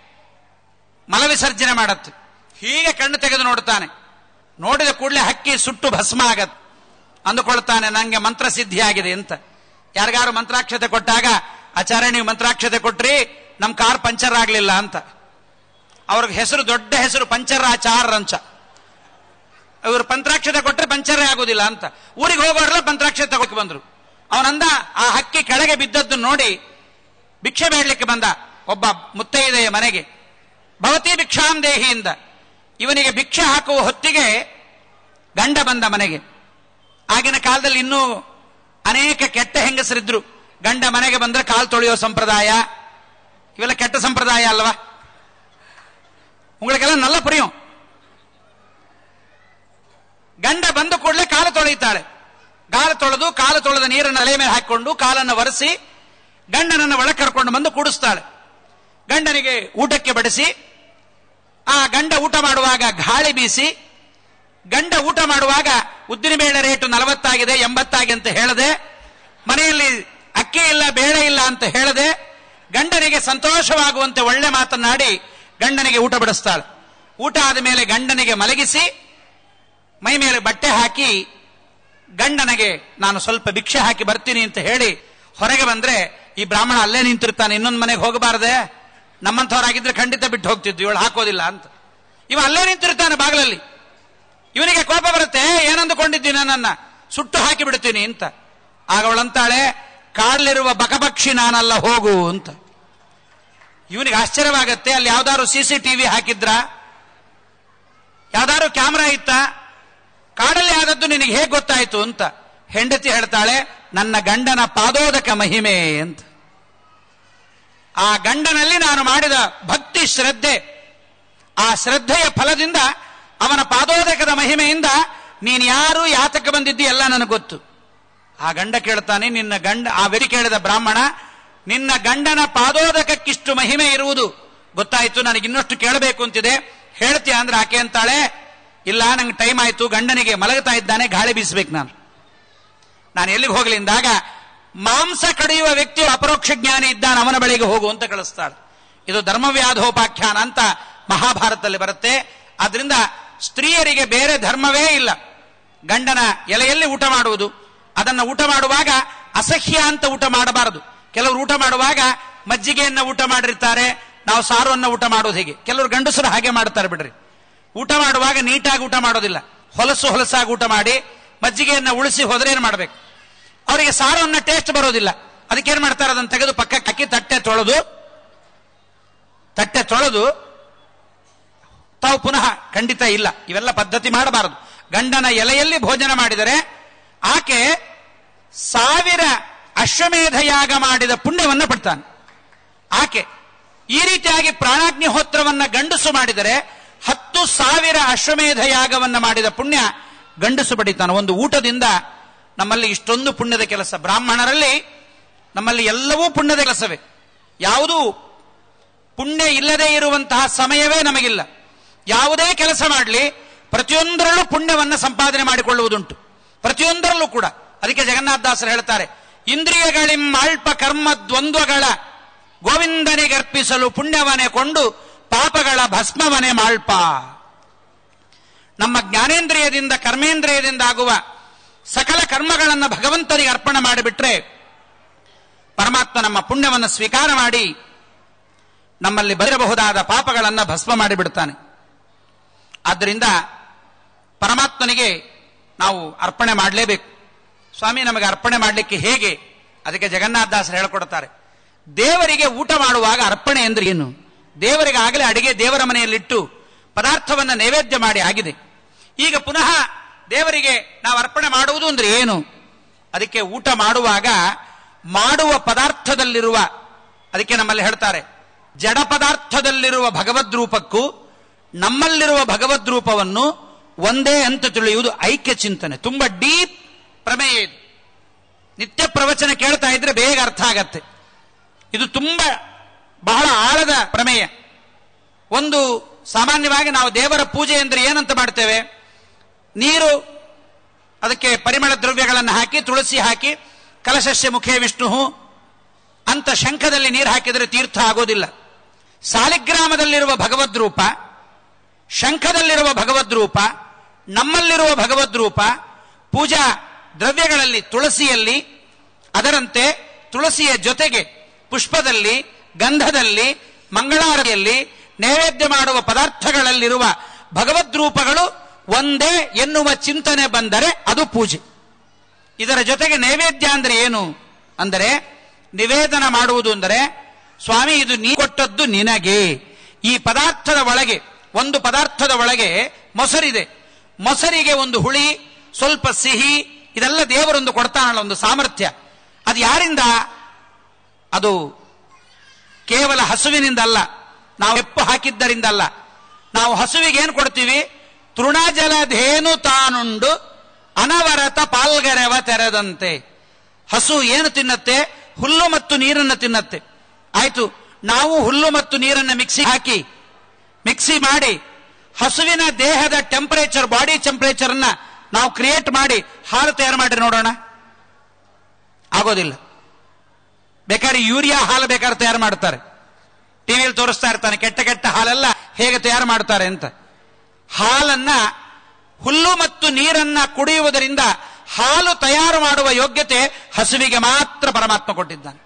ಮಲವಿಸರ್ಜನೆ ಮಾಡತ್ತೆ ಹೀಗೆ ಕಣ್ಣು ತೆಗೆದು ನೋಡ್ತಾನೆ ನೋಡಿದ ಕೂಡಲೇ ಹಕ್ಕಿ ಸುಟ್ಟು ಭಸ್ಮ ಆಗತ್ತೆ ಅಂದುಕೊಳ್ತಾನೆ ನಂಗೆ ಮಂತ್ರ ಸಿದ್ಧಿಯಾಗಿದೆ ಅಂತ ಯಾರಿಗಾರು ಮಂತ್ರಾಕ್ಷತೆ ಕೊಟ್ಟಾಗ ಆಚಾರ್ಯ ನೀವು ಮಂತ್ರಾಕ್ಷತೆ ಕೊಟ್ರಿ ನಮ್ ಕಾರ್ ಪಂಚರ್ ಆಗ್ಲಿಲ್ಲ ಅಂತ ಅವ್ರಿಗೆ ಹೆಸರು ದೊಡ್ಡ ಹೆಸರು ಪಂಚರಾಚಾರ್ ಅಂಚ ಇವರು ಪಂತ್ರಾಕ್ಷತೆ ಕೊಟ್ರೆ ಪಂಚರೇ ಆಗುದಿಲ್ಲ ಅಂತ ಊರಿಗೆ ಹೋಗೋರೆಲ್ಲ ಪಂತ್ರಾಕ್ಷತೆ ತಗೋಕ್ ಬಂದ್ರು ಅವನಂದ ಆ ಹಕ್ಕಿ ಕೆಳಗೆ ಬಿದ್ದದ್ದು ನೋಡಿ ಭಿಕ್ಷೆ ಬೇಡಲಿಕ್ಕೆ ಬಂದ ಒಬ್ಬ ಮುತ್ತೈದೆಯ ಮನೆಗೆ ಭವತಿ ಭಿಕ್ಷಾಂ ದೇಹಿಯಿಂದ ಇವನಿಗೆ ಭಿಕ್ಷೆ ಹಾಕುವ ಹೊತ್ತಿಗೆ ಗಂಡ ಬಂದ ಮನೆಗೆ ಆಗಿನ ಕಾಲದಲ್ಲಿ ಇನ್ನೂ ಅನೇಕ ಕೆಟ್ಟ ಹೆಂಗಸರಿದ್ರು ಗಂಡ ಮನೆಗೆ ಬಂದ್ರೆ ಕಾಲು ತೊಳೆಯೋ ಸಂಪ್ರದಾಯ ಇವೆಲ್ಲ ಕೆಟ್ಟ ಸಂಪ್ರದಾಯ ಅಲ್ವಾ ಉங்களுக்கெಲ್ಲ நல்ல புரியும் ಗಂಡ ಬಂದ ಕೂಡಲೇ ಕಾಲು ತೊಳೆಯುತ್ತಾಳೆ ಕಾಲು ತೊಳೆದು ಕಾಲು ತೊಳೆದ ನೀರನ್ನು ಅಲೆ ಮೇಲೆ ಹಾಕಿಕೊಂಡು ಕಾಲನ್ನು ಒರೆಸಿ ಗಂಡನನ್ನು ಒಳ ಕರ್ಕೊಂಡು ಬಂದು ಕೂಡಿಸ್ತಾಳೆ ಗಂಡನಿಗೆ ಊಟಕ್ಕೆ ಬಡಿಸಿ ಆ ಗಂಡ ಊಟ ಮಾಡುವಾಗ ಗಾಳಿ ಬೀಸಿ ಗಂಡ ಊಟ ಮಾಡುವಾಗ ಉದ್ದಿನ ಬೇಳೆ ರೇಟು ನಲವತ್ತಾಗಿದೆ ಎಂಬತ್ತಾಗಿ ಅಂತ ಹೇಳದೆ ಮನೆಯಲ್ಲಿ ಅಕ್ಕಿ ಇಲ್ಲ ಬೇಳೆ ಇಲ್ಲ ಅಂತ ಹೇಳದೆ ಗಂಡನಿಗೆ ಸಂತೋಷವಾಗುವಂತೆ ಒಳ್ಳೆ ಮಾತನ್ನಾಡಿ ಗಂಡನಿಗೆ ಊಟ ಬಡಿಸ್ತಾಳೆ ಊಟ ಆದ ಮೇಲೆ ಗಂಡನಿಗೆ ಮಲಗಿಸಿ ಮೈ ಮೇಲೆ ಬಟ್ಟೆ ಹಾಕಿ ಗಂಡನಿಗೆ ನಾನು ಸ್ವಲ್ಪ ಭಿಕ್ಷೆ ಹಾಕಿ ಬರ್ತೀನಿ ಅಂತ ಹೇಳಿ ಹೊರಗೆ ಬಂದ್ರೆ ಈ ಬ್ರಾಹ್ಮಣ ಅಲ್ಲೇ ನಿಂತಿರ್ತಾನೆ ಇನ್ನೊಂದು ಮನೆಗೆ ಹೋಗಬಾರದೆ ನಮ್ಮಂಥವರಾಗಿದ್ರೆ ಖಂಡಿತ ಬಿಟ್ಟು ಹೋಗ್ತಿದ್ವಿ ಇವಳು ಹಾಕೋದಿಲ್ಲ ಅಂತ ಇವ ಅಲ್ಲೇ ನಿಂತಿರ್ತಾನೆ ಬಾಗಿಲಲ್ಲಿ ಇವನಿಗೆ ಕೋಪ ಬರುತ್ತೆ ಏನಂದುಕೊಂಡಿದ್ದೀನಿ ನನ್ನನ್ನ ಸುಟ್ಟು ಹಾಕಿ ಬಿಡ್ತೀನಿ ಅಂತ ಆಗ ಅವಳಂತಾಳೆ ಕಾಡಲಿರುವ ಬಕಪಕ್ಷಿ ನಾನಲ್ಲ ಹೋಗು ಅಂತ ಇವನಿಗೆ ಆಶ್ಚರ್ಯವಾಗತ್ತೆ ಅಲ್ಲಿ ಯಾವ್ದಾದ್ರು ಸಿ ಸಿ ಟಿವಿ ಹಾಕಿದ್ರ ಯಾವ್ದಾದ್ರು ಕ್ಯಾಮ್ರಾ ಇತ್ತ ಕಾಡಲ್ಲಿ ಆದದ್ದು ನಿನಗೆ ಹೇಗೆ ಗೊತ್ತಾಯ್ತು ಅಂತ ಹೆಂಡತಿ ಹೇಳ್ತಾಳೆ ನನ್ನ ಗಂಡನ ಪಾದೋದಕ ಮಹಿಮೆ ಅಂತ ಆ ಗಂಡನಲ್ಲಿ ನಾನು ಮಾಡಿದ ಭಕ್ತಿ ಶ್ರದ್ಧೆ ಆ ಶ್ರದ್ಧೆಯ ಫಲದಿಂದ ಅವನ ಪಾದೋದಕದ ಮಹಿಮೆಯಿಂದ ನೀನು ಯಾರು ಯಾತಕ್ಕೆ ಬಂದಿದ್ದಿ ಎಲ್ಲ ನನಗೆ ಗೊತ್ತು ಆ ಗಂಡ ಕೇಳ್ತಾನೆ ನಿನ್ನ ಗಂಡ ಆ ವೆರಿ ಕೇಳಿದ ಬ್ರಾಹ್ಮಣ ನಿನ್ನ ಗಂಡನ ಪಾದೋದಕಕ್ಕಿಷ್ಟು ಮಹಿಮೆ ಇರುವುದು ಗೊತ್ತಾಯ್ತು ನನಗೆ ಇನ್ನಷ್ಟು ಕೇಳಬೇಕು ಅಂತಿದೆ ಹೇಳ್ತೀಯ ಅಂದ್ರೆ ಆಕೆ ಅಂತಾಳೆ ಇಲ್ಲ ನಂಗೆ ಟೈಮ್ ಆಯ್ತು ಗಂಡನಿಗೆ ಮಲಗ್ತಾ ಇದ್ದಾನೆ ಗಾಳಿ ಬೀಸ್ಬೇಕು ನಾನು ನಾನು ಎಲ್ಲಿಗೆ ಹೋಗಲಿ ಅಂದಾಗ ಮಾಂಸ ಕಡಿಯುವ ವ್ಯಕ್ತಿಯು ಅಪರೋಕ್ಷ ಜ್ಞಾನಿ ಇದ್ದಾನೆ ಅವನ ಬಳಿಗೆ ಹೋಗು ಅಂತ ಕಳಿಸ್ತಾಳೆ ಇದು ಧರ್ಮವ್ಯಾಧೋಪಾಖ್ಯಾನ ಅಂತ ಮಹಾಭಾರತದಲ್ಲಿ ಬರುತ್ತೆ ಆದ್ರಿಂದ ಸ್ತ್ರೀಯರಿಗೆ ಬೇರೆ ಧರ್ಮವೇ ಇಲ್ಲ ಗಂಡನ ಎಲೆಯಲ್ಲಿ ಊಟ ಮಾಡುವುದು ಅದನ್ನ ಊಟ ಮಾಡುವಾಗ ಅಸಹ್ಯ ಅಂತ ಊಟ ಮಾಡಬಾರದು ಕೆಲವರು ಊಟ ಮಾಡುವಾಗ ಮಜ್ಜಿಗೆಯನ್ನ ಊಟ ಮಾಡಿರ್ತಾರೆ ನಾವು ಸಾರವನ್ನ ಊಟ ಮಾಡೋದು ಹೇಗೆ ಕೆಲವರು ಗಂಡಸರು ಹಾಗೆ ಮಾಡ್ತಾರೆ ಬಿಡ್ರಿ ಊಟ ಮಾಡುವಾಗ ನೀಟಾಗಿ ಊಟ ಮಾಡೋದಿಲ್ಲ ಹೊಲಸು ಹೊಲಸಾಗಿ ಊಟ ಮಾಡಿ ಮಜ್ಜಿಗೆಯನ್ನ ಉಳಿಸಿ ಹೋದ್ರೆ ಏನ್ ಮಾಡ್ಬೇಕು ಅವರಿಗೆ ಸಾರವನ್ನ ಟೇಸ್ಟ್ ಬರೋದಿಲ್ಲ ಅದಕ್ಕೆ ಏನ್ ಮಾಡ್ತಾರೆ ಅದನ್ನ ತೆಗೆದು ಪಕ್ಕಕ್ಕೆ ಹಾಕಿ ತಟ್ಟೆ ತೊಳೆದು ತಟ್ಟೆ ತೊಳೆದು ತಾವು ಪುನಃ ಖಂಡಿತ ಇಲ್ಲ ಇವೆಲ್ಲ ಪದ್ಧತಿ ಮಾಡಬಾರದು ಗಂಡನ ಎಲೆಯಲ್ಲಿ ಭೋಜನ ಮಾಡಿದರೆ ಆಕೆ ಸಾವಿರ ಅಶ್ವಮೇಧ ಯಾಗ ಮಾಡಿದ ಪುಣ್ಯವನ್ನ ಪಡ್ತಾನೆ ಆಕೆ ಈ ರೀತಿಯಾಗಿ ಪ್ರಾಣಾಗ್ನಿಹೋತ್ರವನ್ನ ಗಂಡಸು ಮಾಡಿದರೆ ಹತ್ತು ಸಾವಿರ ಅಶ್ವಮೇಧ ಯಾಗವನ್ನ ಮಾಡಿದ ಪುಣ್ಯ ಗಂಡಸು ಪಡಿತಾನೆ ಒಂದು ಊಟದಿಂದ ನಮ್ಮಲ್ಲಿ ಇಷ್ಟೊಂದು ಪುಣ್ಯದ ಕೆಲಸ ಬ್ರಾಹ್ಮಣರಲ್ಲಿ ನಮ್ಮಲ್ಲಿ ಎಲ್ಲವೂ ಪುಣ್ಯದ ಕೆಲಸವೇ ಯಾವುದೂ ಪುಣ್ಯ ಇಲ್ಲದೆ ಇರುವಂತಹ ಸಮಯವೇ ನಮಗಿಲ್ಲ ಯಾವುದೇ ಕೆಲಸ ಮಾಡಲಿ ಪ್ರತಿಯೊಂದರಲ್ಲೂ ಪುಣ್ಯವನ್ನ ಸಂಪಾದನೆ ಮಾಡಿಕೊಳ್ಳುವುದುಂಟು ಪ್ರತಿಯೊಂದರಲ್ಲೂ ಕೂಡ ಅದಕ್ಕೆ ಜಗನ್ನಾಥದಾಸರು ಹೇಳ್ತಾರೆ ಇಂದ್ರಿಯಗಳಿಂ ಅಲ್ಪ ಕರ್ಮ ದ್ವಂದ್ವಗಳ ಗೋವಿಂದನಿಗರ್ಪಿಸಲು ಪುಣ್ಯವನೆ ಕೊಂಡು ಪಾಪಗಳ ಭಸ್ಮವನೆ ಮಾಳ್ಪ ನಮ್ಮ ಜ್ಞಾನೇಂದ್ರಿಯದಿಂದ ಕರ್ಮೇಂದ್ರಿಯದಿಂದ ಆಗುವ ಸಕಲ ಕರ್ಮಗಳನ್ನು ಭಗವಂತನಿಗೆ ಅರ್ಪಣೆ ಮಾಡಿಬಿಟ್ರೆ ಪರಮಾತ್ಮ ನಮ್ಮ ಪುಣ್ಯವನ್ನು ಸ್ವೀಕಾರ ಮಾಡಿ ನಮ್ಮಲ್ಲಿ ಬರಬಹುದಾದ ಪಾಪಗಳನ್ನು ಭಸ್ಮ ಮಾಡಿಬಿಡ್ತಾನೆ ಆದ್ದರಿಂದ ಪರಮಾತ್ಮನಿಗೆ ನಾವು ಅರ್ಪಣೆ ಮಾಡಲೇಬೇಕು ಸ್ವಾಮಿ ನಮಗೆ ಅರ್ಪಣೆ ಮಾಡಲಿಕ್ಕೆ ಹೇಗೆ ಅದಕ್ಕೆ ಜಗನ್ನಾಥದಾಸರು ಹೇಳಿಕೊಡ್ತಾರೆ ದೇವರಿಗೆ ಊಟ ಮಾಡುವಾಗ ಅರ್ಪಣೆ ಅಂದ್ರೆ ಏನು ದೇವರಿಗೆ ಆಗಲೇ ಅಡಿಗೆ ದೇವರ ಮನೆಯಲ್ಲಿಟ್ಟು ಪದಾರ್ಥವನ್ನು ನೈವೇದ್ಯ ಮಾಡಿ ಆಗಿದೆ ಈಗ ಪುನಃ ದೇವರಿಗೆ ನಾವು ಅರ್ಪಣೆ ಮಾಡುವುದು ಅಂದ್ರೆ ಏನು ಅದಕ್ಕೆ ಊಟ ಮಾಡುವಾಗ ಮಾಡುವ ಪದಾರ್ಥದಲ್ಲಿರುವ ಅದಕ್ಕೆ ನಮ್ಮಲ್ಲಿ ಹೇಳ್ತಾರೆ ಜಡ ಪದಾರ್ಥದಲ್ಲಿರುವ ಭಗವದ್ ರೂಪಕ್ಕೂ ನಮ್ಮಲ್ಲಿರುವ ಭಗವದ್ ರೂಪವನ್ನು ಒಂದೇ ಅಂತ ತಿಳಿಯುವುದು ಐಕ್ಯ ಚಿಂತನೆ ತುಂಬಾ ಡೀಪ್ ಪ್ರಮೇಯ ಇದು ನಿತ್ಯ ಪ್ರವಚನ ಕೇಳ್ತಾ ಇದ್ರೆ ಬೇಗ ಅರ್ಥ ಆಗತ್ತೆ ಇದು ತುಂಬಾ ಬಹಳ ಆಳದ ಪ್ರಮೇಯ ಒಂದು ಸಾಮಾನ್ಯವಾಗಿ ನಾವು ದೇವರ ಪೂಜೆ ಅಂದ್ರೆ ಏನಂತ ಮಾಡ್ತೇವೆ ನೀರು ಅದಕ್ಕೆ ಪರಿಮಳ ದ್ರವ್ಯಗಳನ್ನು ಹಾಕಿ ತುಳಸಿ ಹಾಕಿ ಕಲಶಸ್ಯ ಮುಖೇ ವಿಷ್ಣು ಅಂತ ಶಂಖದಲ್ಲಿ ನೀರು ಹಾಕಿದರೆ ತೀರ್ಥ ಆಗೋದಿಲ್ಲ ಸಾಲಿಗ್ರಾಮದಲ್ಲಿರುವ ಭಗವದ್ ರೂಪ ಶಂಖದಲ್ಲಿರುವ ಭಗವದ್ ರೂಪ ನಮ್ಮಲ್ಲಿರುವ ಭಗವದ್ ರೂಪ ಪೂಜಾ ದ್ರವ್ಯಗಳಲ್ಲಿ ತುಳಸಿಯಲ್ಲಿ ಅದರಂತೆ ತುಳಸಿಯ ಜೊತೆಗೆ ಪುಷ್ಪದಲ್ಲಿ ಗಂಧದಲ್ಲಿ ಮಂಗಳಾರತಿಯಲ್ಲಿ ನೈವೇದ್ಯ ಮಾಡುವ ಪದಾರ್ಥಗಳಲ್ಲಿರುವ ಭಗವದ್ರೂಪಗಳು ಒಂದೇ ಎನ್ನುವ ಚಿಂತನೆ ಬಂದರೆ ಅದು ಪೂಜೆ ಇದರ ಜೊತೆಗೆ ನೈವೇದ್ಯ ಅಂದ್ರೆ ಏನು ಅಂದರೆ ನಿವೇದನ ಮಾಡುವುದು ಅಂದರೆ ಸ್ವಾಮಿ ಇದು ನೀ ಕೊಟ್ಟದ್ದು ನಿನಗೆ ಈ ಪದಾರ್ಥದ ಒಳಗೆ ಒಂದು ಪದಾರ್ಥದ ಒಳಗೆ ಮೊಸರಿದೆ ಮೊಸರಿಗೆ ಒಂದು ಹುಳಿ ಸ್ವಲ್ಪ ಸಿಹಿ ಇದೆಲ್ಲ ದೇವರೊಂದು ಕೊಡ್ತಾನಲ್ಲ ಒಂದು ಸಾಮರ್ಥ್ಯ ಅದು ಯಾರಿಂದ ಅದು ಕೇವಲ ಹಸುವಿನಿಂದ ಅಲ್ಲ ನಾವು ಹೆಪ್ಪು ಹಾಕಿದ್ದರಿಂದ ಅಲ್ಲ ನಾವು ಹಸುವಿಗೆ ಏನು ಕೊಡ್ತೀವಿ ತೃಣಜಲಧೇನು ತಾನುಂಡು ಅನವರತ ಪಾಲ್ಗರೆವ ತೆರೆದಂತೆ ಹಸು ಏನು ತಿನ್ನತ್ತೆ ಹುಲ್ಲು ಮತ್ತು ನೀರನ್ನು ತಿನ್ನತ್ತೆ ಆಯ್ತು ನಾವು ಹುಲ್ಲು ಮತ್ತು ನೀರನ್ನು ಮಿಕ್ಸಿ ಹಾಕಿ ಮಿಕ್ಸಿ ಮಾಡಿ ಹಸುವಿನ ದೇಹದ ಟೆಂಪರೇಚರ್ ಬಾಡಿ ಟೆಂಪರೇಚರ್ ಅನ್ನ ನಾವು ಕ್ರಿಯೇಟ್ ಮಾಡಿ ಹಾಲು ತಯಾರು ಮಾಡಿ ನೋಡೋಣ ಆಗೋದಿಲ್ಲ ಬೇಕಾದ್ರೆ ಯೂರಿಯಾ ಹಾಲು ಬೇಕಾದ್ರೆ ತಯಾರು ಮಾಡ್ತಾರೆ ಟಿವಿಯಲ್ಲಿ ತೋರಿಸ್ತಾ ಇರ್ತಾನೆ ಕೆಟ್ಟ ಕೆಟ್ಟ ಹಾಲೆಲ್ಲ ಹೇಗೆ ತಯಾರು ಮಾಡ್ತಾರೆ ಅಂತ ಹಾಲನ್ನ ಹುಲ್ಲು ಮತ್ತು ನೀರನ್ನ ಕುಡಿಯುವುದರಿಂದ ಹಾಲು ತಯಾರು ಮಾಡುವ ಯೋಗ್ಯತೆ ಹಸುವಿಗೆ ಮಾತ್ರ ಪರಮಾತ್ಮ ಕೊಟ್ಟಿದ್ದಾನೆ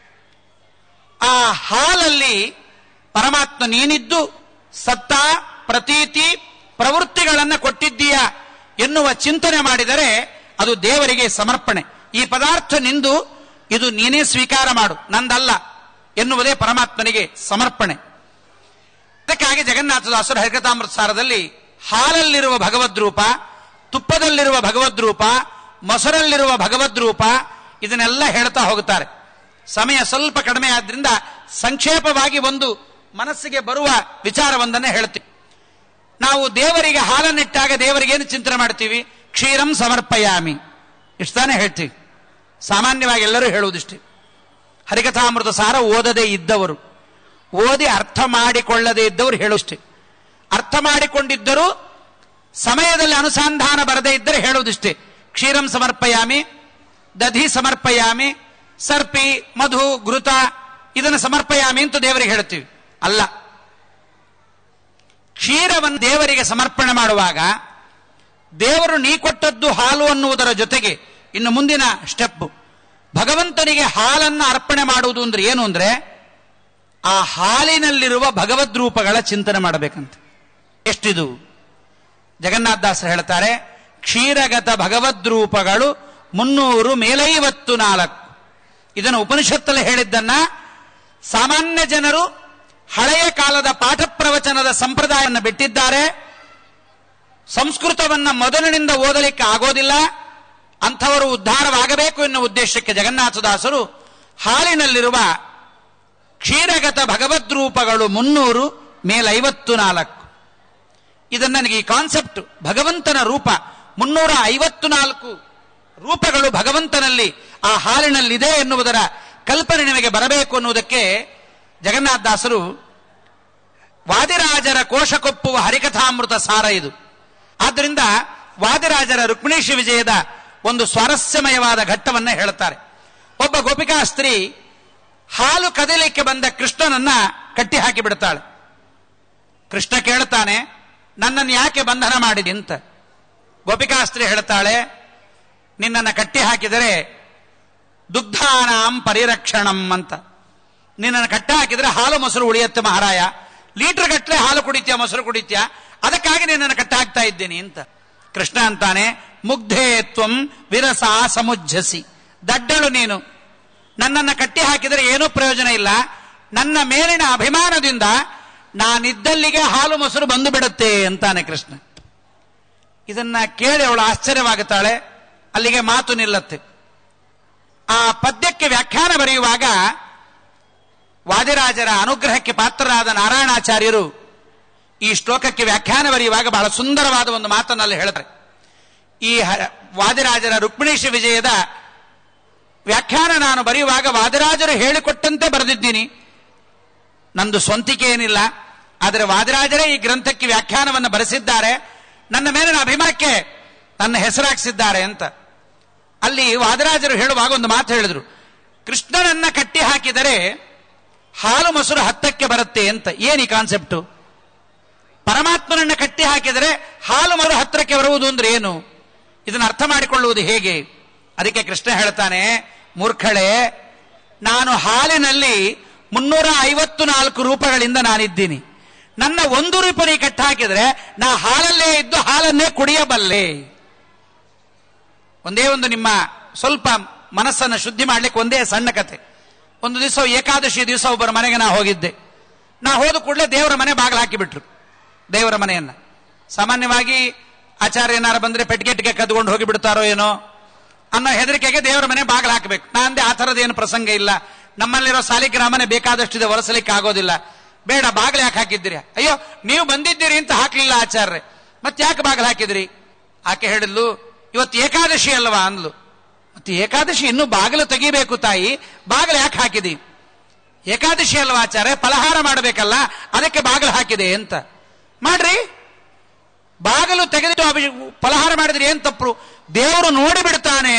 ಆ ಹಾಲಲ್ಲಿ ಪರಮಾತ್ಮ ನೀನಿದ್ದು ಸತ್ತ ಪ್ರತೀತಿ ಪ್ರವೃತ್ತಿಗಳನ್ನ ಕೊಟ್ಟಿದ್ದೀಯ ಎನ್ನುವ ಚಿಂತನೆ ಮಾಡಿದರೆ ಅದು ದೇವರಿಗೆ ಸಮರ್ಪಣೆ ಈ ಪದಾರ್ಥ ನಿಂದು ಇದು ನೀನೇ ಸ್ವೀಕಾರ ಮಾಡು ನಂದಲ್ಲ ಎನ್ನುವುದೇ ಪರಮಾತ್ಮನಿಗೆ ಸಮರ್ಪಣೆ ಅದಕ್ಕಾಗಿ ಜಗನ್ನಾಥದಾಸರು ಹರಿಕತಾಮೃತ ಸಾರದಲ್ಲಿ ಹಾಲಲ್ಲಿರುವ ಭಗವದ್ರೂಪ ತುಪ್ಪದಲ್ಲಿರುವ ಭಗವದ್ರೂಪ ಮೊಸರಲ್ಲಿರುವ ಭಗವದ್ರೂಪ ಇದನ್ನೆಲ್ಲ ಹೇಳ್ತಾ ಹೋಗುತ್ತಾರೆ ಸಮಯ ಸ್ವಲ್ಪ ಕಡಿಮೆ ಆದ್ರಿಂದ ಸಂಕ್ಷೇಪವಾಗಿ ಒಂದು ಮನಸ್ಸಿಗೆ ಬರುವ ವಿಚಾರವೊಂದನ್ನೇ ಹೇಳ್ತೀವಿ ನಾವು ದೇವರಿಗೆ ಹಾಲನ್ನಿಟ್ಟಾಗ ದೇವರಿಗೆ ಏನು ಚಿಂತನೆ ಮಾಡ್ತೀವಿ ಕ್ಷೀರಂ ಸಮರ್ಪಯಾಮಿ ಇಷ್ಟಾನೇ ಹೇಳ್ತೀವಿ ಸಾಮಾನ್ಯವಾಗಿ ಎಲ್ಲರೂ ಹೇಳುವುದಿಷ್ಟೇ ಹರಿಕಥಾಮೃತ ಸಾರ ಓದದೇ ಇದ್ದವರು ಓದಿ ಅರ್ಥ ಮಾಡಿಕೊಳ್ಳದೇ ಇದ್ದವರು ಹೇಳುಷ್ಟೇ ಅರ್ಥ ಮಾಡಿಕೊಂಡಿದ್ದರೂ ಸಮಯದಲ್ಲಿ ಅನುಸಂಧಾನ ಬರದೇ ಇದ್ದರೆ ಹೇಳುವುದಿಷ್ಟೇ ಕ್ಷೀರಂ ಸಮರ್ಪಯಾಮಿ ದಧಿ ಸಮರ್ಪಯಾಮಿ ಸರ್ಪಿ ಮಧು ಘೃತ ಇದನ್ನು ಸಮರ್ಪಯಾಮಿ ಅಂತ ದೇವರಿಗೆ ಹೇಳ್ತೀವಿ ಅಲ್ಲ ಕ್ಷೀರವನ್ನು ದೇವರಿಗೆ ಸಮರ್ಪಣೆ ಮಾಡುವಾಗ ದೇವರು ನೀ ಕೊಟ್ಟದ್ದು ಹಾಲು ಅನ್ನುವುದರ ಜೊತೆಗೆ ಇನ್ನು ಮುಂದಿನ ಸ್ಟೆಪ್ ಭಗವಂತನಿಗೆ ಹಾಲನ್ನು ಅರ್ಪಣೆ ಮಾಡುವುದು ಅಂದ್ರೆ ಏನು ಅಂದ್ರೆ ಆ ಹಾಲಿನಲ್ಲಿರುವ ಭಗವದ್ ರೂಪಗಳ ಚಿಂತನೆ ಮಾಡಬೇಕಂತ ಎಷ್ಟಿದು ಜಗನ್ನಾಥದಾಸರು ಹೇಳ್ತಾರೆ ಕ್ಷೀರಗತ ಭಗವದ್ರೂಪಗಳು ಮುನ್ನೂರು ಮೇಲೈವತ್ತು ನಾಲ್ಕು ಇದನ್ನು ಉಪನಿಷತ್ತಲ್ಲಿ ಹೇಳಿದ್ದನ್ನ ಸಾಮಾನ್ಯ ಜನರು ಹಳೆಯ ಕಾಲದ ಪಾಠ ಪ್ರವಚನದ ಸಂಪ್ರದಾಯವನ್ನು ಬಿಟ್ಟಿದ್ದಾರೆ ಸಂಸ್ಕೃತವನ್ನ ಮೊದಲಿನಿಂದ ಓದಲಿಕ್ಕೆ ಆಗೋದಿಲ್ಲ ಅಂಥವರು ಉದ್ಧಾರವಾಗಬೇಕು ಎನ್ನುವ ಉದ್ದೇಶಕ್ಕೆ ಜಗನ್ನಾಥದಾಸರು ಹಾಲಿನಲ್ಲಿರುವ ಕ್ಷೀರಗತ ಭಗವದ್ರೂಪಗಳು ಮುನ್ನೂರು ಮೇಲೈವತ್ತು ನಾಲ್ಕು ಇದನ್ನ ನನಗೆ ಈ ಕಾನ್ಸೆಪ್ಟ್ ಭಗವಂತನ ರೂಪ ಮುನ್ನೂರ ಐವತ್ತು ನಾಲ್ಕು ರೂಪಗಳು ಭಗವಂತನಲ್ಲಿ ಆ ಹಾಲಿನಲ್ಲಿದೆ ಎನ್ನುವುದರ ಕಲ್ಪನೆ ನಿಮಗೆ ಬರಬೇಕು ಅನ್ನುವುದಕ್ಕೆ ಜಗನ್ನಾಥದಾಸರು ವಾದಿರಾಜರ ಕೋಶಕೊಪ್ಪುವ ಹರಿಕಥಾಮೃತ ಸಾರ ಇದು ಆದ್ದರಿಂದ ವಾದಿರಾಜರ ರುಕ್ಮಿಣೀಶ ವಿಜಯದ ಒಂದು ಸ್ವಾರಸ್ಯಮಯವಾದ ಘಟ್ಟವನ್ನ ಹೇಳುತ್ತಾರೆ ಒಬ್ಬ ಗೋಪಿಕಾ ಸ್ತ್ರೀ ಹಾಲು ಕದಿಲಿಕ್ಕೆ ಬಂದ ಕೃಷ್ಣನನ್ನ ಕಟ್ಟಿ ಹಾಕಿ ಬಿಡ್ತಾಳೆ ಕೃಷ್ಣ ಕೇಳ್ತಾನೆ ನನ್ನನ್ನು ಯಾಕೆ ಬಂಧನ ಮಾಡಿದೆ ಅಂತ ಗೋಪಿಕಾಸ್ತ್ರೀ ಹೇಳ್ತಾಳೆ ನಿನ್ನನ್ನು ಕಟ್ಟಿ ಹಾಕಿದರೆ ದುಗ್ಧಾನಾಂ ಪರಿರಕ್ಷಣಂ ಅಂತ ನಿನ್ನನ್ನು ಕಟ್ಟಿ ಹಾಕಿದರೆ ಹಾಲು ಮೊಸರು ಉಳಿಯತ್ತೆ ಮಹಾರಾಯ ಲೀಟರ್ ಗಟ್ಟಲೆ ಹಾಲು ಕುಡಿತ್ಯಾ ಮೊಸರು ಕುಡಿತ್ಯಾ ಅದಕ್ಕಾಗಿ ನಿನ್ನನ್ನು ಕಟ್ಟಿ ಹಾಕ್ತಾ ಇದ್ದೀನಿ ಅಂತ ಕೃಷ್ಣ ಅಂತಾನೆ ಮುಗ್ಧೇ ತ್ವಂ ವಿರಸ ಸಮುಜ್ಜಸಿ ದಡ್ಡಳು ನೀನು ನನ್ನನ್ನು ಕಟ್ಟಿ ಹಾಕಿದರೆ ಏನೂ ಪ್ರಯೋಜನ ಇಲ್ಲ ನನ್ನ ಮೇಲಿನ ಅಭಿಮಾನದಿಂದ ನಾನಿದ್ದಲ್ಲಿಗೆ ಹಾಲು ಮೊಸರು ಬಂದು ಬಿಡುತ್ತೆ ಅಂತಾನೆ ಕೃಷ್ಣ ಇದನ್ನ ಕೇಳಿ ಅವಳು ಆಶ್ಚರ್ಯವಾಗುತ್ತಾಳೆ ಅಲ್ಲಿಗೆ ಮಾತು ನಿಲ್ಲತ್ತೆ ಆ ಪದ್ಯಕ್ಕೆ ವ್ಯಾಖ್ಯಾನ ಬರೆಯುವಾಗ ವಾದಿರಾಜರ ಅನುಗ್ರಹಕ್ಕೆ ಪಾತ್ರರಾದ ನಾರಾಯಣಾಚಾರ್ಯರು ಈ ಶ್ಲೋಕಕ್ಕೆ ವ್ಯಾಖ್ಯಾನ ಬರೆಯುವಾಗ ಬಹಳ ಸುಂದರವಾದ ಒಂದು ಮಾತನ್ನಲ್ಲಿ ಹೇಳ್ತಾರೆ ಈ ಹ- ವಾದಿರಾಜರ ರುಕ್ಮಿಣೀಶ ವಿಜಯದ ವ್ಯಾಖ್ಯಾನ ನಾನು ಬರೆಯುವಾಗ ವಾದಿರಾಜರು ಹೇಳಿಕೊಟ್ಟಂತೆ ಬರೆದಿದ್ದೀನಿ ನಂದು ಸ್ವಂತಿಕೆ ಏನಿಲ್ಲ ಆದರೆ ವಾದಿರಾಜರೇ ಈ ಗ್ರಂಥಕ್ಕೆ ವ್ಯಾಖ್ಯಾನವನ್ನು ಬರೆಸಿದ್ದಾರೆ ನನ್ನ ಮೇಲಿನ ಅಭಿಮಾನಕ್ಕೆ ನನ್ನ ಹೆಸರಾಗಿಸಿದ್ದಾರೆ ಅಂತ ಅಲ್ಲಿ ವಾದರಾಜರು ಹೇಳುವಾಗ ಒಂದು ಮಾತು ಹೇಳಿದ್ರು ಕೃಷ್ಣನನ್ನ ಕಟ್ಟಿ ಹಾಕಿದರೆ ಹಾಲು ಮೊಸರು ಹತ್ತಕ್ಕೆ ಬರುತ್ತೆ ಅಂತ ಏನು ಈ ಕಾನ್ಸೆಪ್ಟು ಪರಮಾತ್ಮನನ್ನ ಕಟ್ಟಿ ಹಾಕಿದರೆ ಹಾಲು ಮೊಸರು ಹತ್ತಿರಕ್ಕೆ ಬರುವುದು ಅಂದ್ರೆ ಏನು ಇದನ್ನು ಅರ್ಥ ಮಾಡಿಕೊಳ್ಳುವುದು ಹೇಗೆ ಅದಕ್ಕೆ ಕೃಷ್ಣ ಹೇಳ್ತಾನೆ ಮೂರ್ಖಳೆ ನಾನು ಹಾಲಿನಲ್ಲಿ ಮುನ್ನೂರ ಐವತ್ತು ನಾಲ್ಕು ರೂಪಗಳಿಂದ ನಾನಿದ್ದೀನಿ ನನ್ನ ಒಂದು ರೂಪಾಯಿ ಕಟ್ಟಾಕಿದ್ರೆ ನಾ ಹಾಲಲ್ಲೇ ಇದ್ದು ಹಾಲನ್ನೇ ಕುಡಿಯಬಲ್ಲೆ ಒಂದೇ ಒಂದು ನಿಮ್ಮ ಸ್ವಲ್ಪ ಮನಸ್ಸನ್ನು ಶುದ್ಧಿ ಮಾಡ್ಲಿಕ್ಕೆ ಒಂದೇ ಸಣ್ಣ ಕತೆ ಒಂದು ದಿವಸ ಏಕಾದಶಿ ದಿವಸ ಒಬ್ಬರ ಮನೆಗೆ ನಾ ಹೋಗಿದ್ದೆ ನಾ ಹೋದ ಕೂಡಲೇ ದೇವರ ಮನೆ ಬಾಗಿಲು ಹಾಕಿಬಿಟ್ರು ದೇವರ ಮನೆಯನ್ನ ಸಾಮಾನ್ಯವಾಗಿ ಆಚಾರ್ಯ ಏನಾರು ಬಂದ್ರೆ ಪೆಟ್ಗೆಟ್ಗೆ ಕದ್ಕೊಂಡು ಹೋಗಿ ಬಿಡ್ತಾರೋ ಏನೋ ಅನ್ನೋ ಹೆದರಿಕೆಗೆ ದೇವರ ಮನೆ ಬಾಗಿಲು ಹಾಕಬೇಕು ನಾ ಅಂದೆ ಆ ಥರದ್ದೇನು ಪ್ರಸಂಗ ಇಲ್ಲ ನಮ್ಮಲ್ಲಿರೋ ಸಾಲಿಗ್ರಾಮನೆ ಬೇಕಾದಷ್ಟಿದೆ ಒರೆಸಲಿಕ್ಕೆ ಆಗೋದಿಲ್ಲ ಬೇಡ ಬಾಗಿಲು ಯಾಕೆ ಹಾಕಿದ್ದೀರಿ ಅಯ್ಯೋ ನೀವು ಬಂದಿದ್ದೀರಿ ಅಂತ ಹಾಕ್ಲಿಲ್ಲ ಆಚಾರ್ಯ ಮತ್ತೆ ಯಾಕೆ ಬಾಗಿಲು ಹಾಕಿದ್ರಿ ಆಕೆ ಹೇಳಿದ್ಲು ಇವತ್ತು ಏಕಾದಶಿ ಅಲ್ವಾ ಅಂದ್ಲು ಮತ್ತೆ ಏಕಾದಶಿ ಇನ್ನೂ ಬಾಗಿಲು ತೆಗಿಬೇಕು ತಾಯಿ ಬಾಗಿಲು ಯಾಕೆ ಹಾಕಿದಿ ಏಕಾದಶಿ ಅಲ್ವಾ ಆಚಾರ್ಯ ಫಲಹಾರ ಮಾಡಬೇಕಲ್ಲ ಅದಕ್ಕೆ ಬಾಗಿಲು ಹಾಕಿದೆ ಅಂತ ಮಾಡ್ರಿ ಬಾಗಿಲು ತೆಗೆದಿಟ್ಟು ಅಭಿ ಫಲಹಾರ ಮಾಡಿದ್ರಿ ಏನ್ ತಪ್ಪು ದೇವರು ನೋಡಿ ಬಿಡ್ತಾನೆ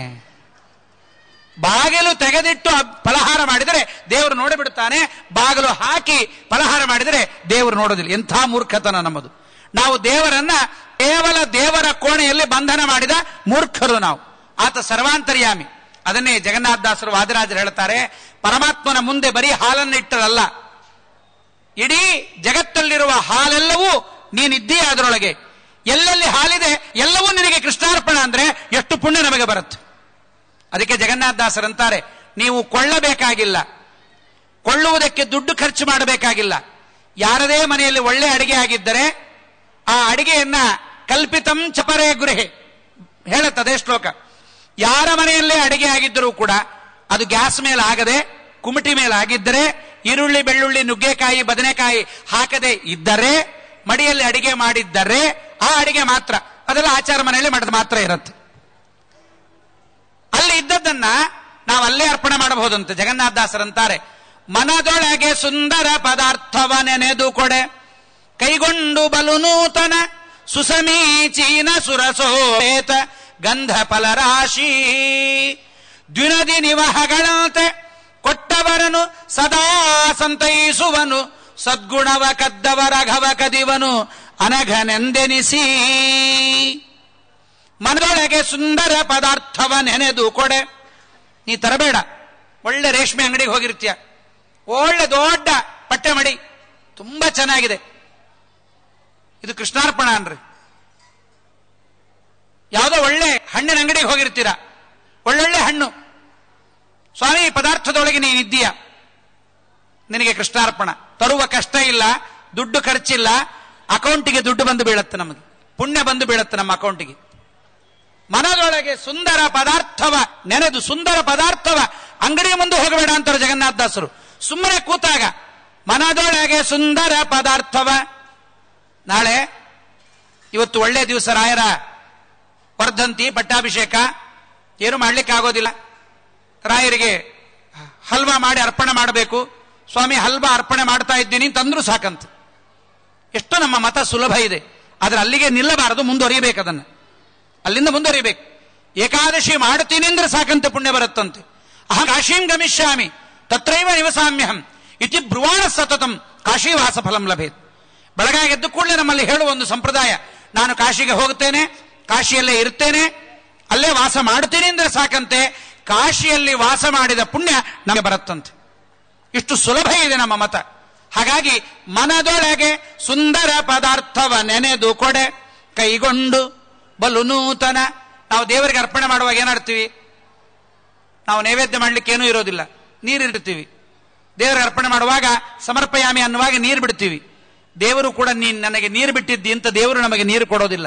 ಬಾಗಿಲು ತೆಗೆದಿಟ್ಟು ಅಬ್- ಫಲಹಾರ ಮಾಡಿದರೆ ದೇವರು ನೋಡಿ ಬಿಡ್ತಾನೆ ಬಾಗಿಲು ಹಾಕಿ ಫಲಹಾರ ಮಾಡಿದರೆ ದೇವರು ನೋಡೋದಿಲ್ಲ ಎಂಥ ಮೂರ್ಖತನ ನಮ್ಮದು ನಾವು ದೇವರನ್ನ ಕೇವಲ ದೇವರ ಕೋಣೆಯಲ್ಲಿ ಬಂಧನ ಮಾಡಿದ ಮೂರ್ಖರು ನಾವು ಆತ ಸರ್ವಾಂತರ್ಯಾಮಿ ಅದನ್ನೇ ಜಗನ್ನಾಥದಾಸರು ವಾದಿರಾಜರು ಹೇಳ್ತಾರೆ ಪರಮಾತ್ಮನ ಮುಂದೆ ಬರೀ ಹಾಲನ್ನಿಟ್ಟರಲ್ಲ ಇಡೀ ಜಗತ್ತಲ್ಲಿರುವ ಹಾಲೆಲ್ಲವೂ ನೀನಿದ್ದೀಯ ಅದರೊಳಗೆ ಎಲ್ಲೆಲ್ಲಿ ಹಾಲಿದೆ ಎಲ್ಲವೂ ನಿನಗೆ ಕೃಷ್ಣಾರ್ಪಣ ಅಂದ್ರೆ ಎಷ್ಟು ಪುಣ್ಯ ನಮಗೆ ಬರುತ್ತೆ ಅದಕ್ಕೆ ಜಗನ್ನಾಥದಾಸರಂತಾರೆ ನೀವು ಕೊಳ್ಳಬೇಕಾಗಿಲ್ಲ ಕೊಳ್ಳುವುದಕ್ಕೆ ದುಡ್ಡು ಖರ್ಚು ಮಾಡಬೇಕಾಗಿಲ್ಲ ಯಾರದೇ ಮನೆಯಲ್ಲಿ ಒಳ್ಳೆ ಅಡಿಗೆ ಆಗಿದ್ದರೆ ಆ ಅಡಿಗೆಯನ್ನ ಕಲ್ಪಿತಂ ಚಪರೇ ಗೃಹೆ ಹೇಳುತ್ತದೆ ಶ್ಲೋಕ ಯಾರ ಮನೆಯಲ್ಲೇ ಅಡಿಗೆ ಆಗಿದ್ದರೂ ಕೂಡ ಅದು ಗ್ಯಾಸ್ ಮೇಲೆ ಆಗದೆ ಕುಮಟಿ ಮೇಲೆ ಆಗಿದ್ದರೆ ಈರುಳ್ಳಿ ಬೆಳ್ಳುಳ್ಳಿ ನುಗ್ಗೆಕಾಯಿ ಬದನೆಕಾಯಿ ಹಾಕದೆ ಇದ್ದರೆ ಮಡಿಯಲ್ಲಿ ಅಡಿಗೆ ಮಾಡಿದ್ದರೆ ಆ ಅಡಿಗೆ ಮಾತ್ರ ಅದೆಲ್ಲ ಆಚಾರ ಮನೆಯಲ್ಲಿ ಮಾಡಿದ ಮಾತ್ರ ಇರುತ್ತೆ ಅಲ್ಲಿ ಇದ್ದದ್ದನ್ನ ನಾವು ಅಲ್ಲೇ ಅರ್ಪಣೆ ಮಾಡಬಹುದಂತೆ ಜಗನ್ನಾಥದಾಸರಂತಾರೆ ಮನದೊಳಗೆ ಸುಂದರ ಪದಾರ್ಥವ ನೆನೆದು ಕೊಡೆ ಕೈಗೊಂಡು ಬಲು ನೂತನ ಸುಸಮೀಚೀನ ಸುರಸೋತ ಗಂಧ ಫಲರಾಶಿ ದ್ವಿನದಿ ನಿವಹಗಳಂತೆ ಕೊಟ್ಟವರನು ಸದಾ ಸಂತೈಸುವನು ಸದ್ಗುಣವ ಕದ್ದವರ ಘವ ಕದಿವನು ಅನಘನೆಂದೆನಿಸಿ ಮನದೊಳಗೆ ಸುಂದರ ಪದಾರ್ಥವ ನೆನೆದು ಕೊಡೆ ನೀ ತರಬೇಡ ಒಳ್ಳೆ ರೇಷ್ಮೆ ಅಂಗಡಿಗೆ ಹೋಗಿರ್ತೀಯ ಒಳ್ಳೆ ದೊಡ್ಡ ಪಟ್ಟೆ ಮಡಿ ತುಂಬಾ ಚೆನ್ನಾಗಿದೆ ಇದು ಕೃಷ್ಣಾರ್ಪಣ ಅನ್ರಿ ಯಾವುದೋ ಒಳ್ಳೆ ಹಣ್ಣಿನ ಅಂಗಡಿಗೆ ಹೋಗಿರ್ತೀರಾ ಒಳ್ಳೊಳ್ಳೆ ಹಣ್ಣು ಸ್ವಾಮಿ ಈ ಪದಾರ್ಥದೊಳಗೆ ನೀನಿದ್ದೀಯ ನಿನಗೆ ಕೃಷ್ಣಾರ್ಪಣ ತರುವ ಕಷ್ಟ ಇಲ್ಲ ದುಡ್ಡು ಖರ್ಚಿಲ್ಲ ಅಕೌಂಟಿಗೆ ದುಡ್ಡು ಬಂದು ಬೀಳತ್ತೆ ನಮಗೆ ಪುಣ್ಯ ಬಂದು ಬೀಳತ್ತೆ ನಮ್ಮ ಅಕೌಂಟಿಗೆ ಮನದೊಳಗೆ ಸುಂದರ ಪದಾರ್ಥವ ನೆನೆದು ಸುಂದರ ಪದಾರ್ಥವ ಅಂಗಡಿ ಮುಂದೆ ಹೋಗಬೇಡ ಅಂತಾರೆ ಜಗನ್ನಾಥದಾಸರು ಸುಮ್ಮನೆ ಕೂತಾಗ ಮನದೊಳಗೆ ಸುಂದರ ಪದಾರ್ಥವ ನಾಳೆ ಇವತ್ತು ಒಳ್ಳೆ ದಿವಸ ರಾಯರ ವರ್ಧಂತಿ ಪಟ್ಟಾಭಿಷೇಕ ಏನು ಮಾಡ್ಲಿಕ್ಕೆ ಆಗೋದಿಲ್ಲ ರಾಯರಿಗೆ ಹಲ್ವಾ ಮಾಡಿ ಅರ್ಪಣೆ ಮಾಡಬೇಕು ಸ್ವಾಮಿ ಹಲ್ವಾ ಅರ್ಪಣೆ ಮಾಡ್ತಾ ಇದ್ದೀನಿ ತಂದ್ರು ಸಾಕಂತ ಎಷ್ಟು ನಮ್ಮ ಮತ ಸುಲಭ ಇದೆ ಆದ್ರೆ ಅಲ್ಲಿಗೆ ನಿಲ್ಲಬಾರದು ಮುಂದುವರಿಯಬೇಕು ಅದನ್ನು ಅಲ್ಲಿಂದ ಮುಂದುವರಿಬೇಕು ಏಕಾದಶಿ ಮಾಡುತ್ತೀನಿ ಅಂದ್ರೆ ಸಾಕಂತೆ ಪುಣ್ಯ ಬರುತ್ತಂತೆ ಅಹಂ ಕಾಶೀಂ ಗಮಿಷ್ಯಾಮಿ ತತ್ರೈವ ನಿವಸಾಮ್ಯಹಂ ಇತಿ ಬ್ರುವಾಣ ಸತತಂ ಕಾಶಿವಾಸ ಫಲಂ ಲಭೇತ್ ಬೆಳಗಾಗಿ ಎದ್ದು ಕೂಡಲೇ ನಮ್ಮಲ್ಲಿ ಹೇಳುವ ಒಂದು ಸಂಪ್ರದಾಯ ನಾನು ಕಾಶಿಗೆ ಹೋಗುತ್ತೇನೆ ಕಾಶಿಯಲ್ಲೇ ಇರ್ತೇನೆ ಅಲ್ಲೇ ವಾಸ ಮಾಡುತ್ತೇನೆ ಅಂದ್ರೆ ಸಾಕಂತೆ ಕಾಶಿಯಲ್ಲಿ ವಾಸ ಮಾಡಿದ ಪುಣ್ಯ ನಮಗೆ ಬರುತ್ತಂತೆ ಇಷ್ಟು ಸುಲಭ ಇದೆ ನಮ್ಮ ಮತ ಹಾಗಾಗಿ ಮನದೊಳಗೆ ಸುಂದರ ಪದಾರ್ಥವ ನೆನೆದು ಕೊಡೆ ಕೈಗೊಂಡು ಬಲು ನೂತನ ನಾವು ದೇವರಿಗೆ ಅರ್ಪಣೆ ಮಾಡುವಾಗ ಏನಾಡ್ತೀವಿ ನಾವು ನೈವೇದ್ಯ ಮಾಡ್ಲಿಕ್ಕೆ ಏನೂ ಇರೋದಿಲ್ಲ ನೀರಿಡ್ತೀವಿ ದೇವರಿಗೆ ಅರ್ಪಣೆ ಮಾಡುವಾಗ ಸಮರ್ಪಯಾಮಿ ಅನ್ನುವಾಗ ನೀರು ಬಿಡ್ತೀವಿ ದೇವರು ಕೂಡ ನೀನ್ ನನಗೆ ನೀರು ಬಿಟ್ಟಿದ್ದಿ ಅಂತ ದೇವರು ನಮಗೆ ನೀರು ಕೊಡೋದಿಲ್ಲ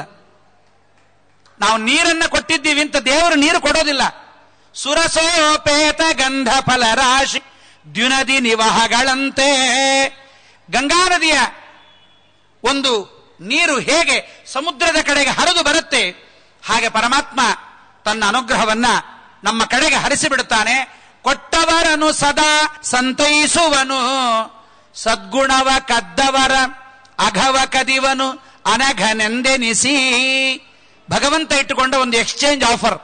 ನಾವು ನೀರನ್ನ ಕೊಟ್ಟಿದ್ದೀವಿ ಅಂತ ದೇವರು ನೀರು ಕೊಡೋದಿಲ್ಲ ಸುರಸೋಪೇತ ಗಂಧ ಫಲ ರಾಶಿ ದ್ಯುನದಿ ನಿವಹಗಳಂತೆ ಗಂಗಾ ನದಿಯ ಒಂದು ನೀರು ಹೇಗೆ ಸಮುದ್ರದ ಕಡೆಗೆ ಹರಿದು ಬರುತ್ತೆ ಹಾಗೆ ಪರಮಾತ್ಮ ತನ್ನ ಅನುಗ್ರಹವನ್ನ ನಮ್ಮ ಕಡೆಗೆ ಹರಿಸಿಬಿಡುತ್ತಾನೆ ಕೊಟ್ಟವರನು ಸದಾ ಸಂತೈಸುವನು ಸದ್ಗುಣವ ಕದ್ದವರ ಅಘವ ಕದಿವನು ಅನಘನೆಂದೆನಿಸಿ ಭಗವಂತ ಇಟ್ಟುಕೊಂಡ ಒಂದು ಎಕ್ಸ್ಚೇಂಜ್ ಆಫರ್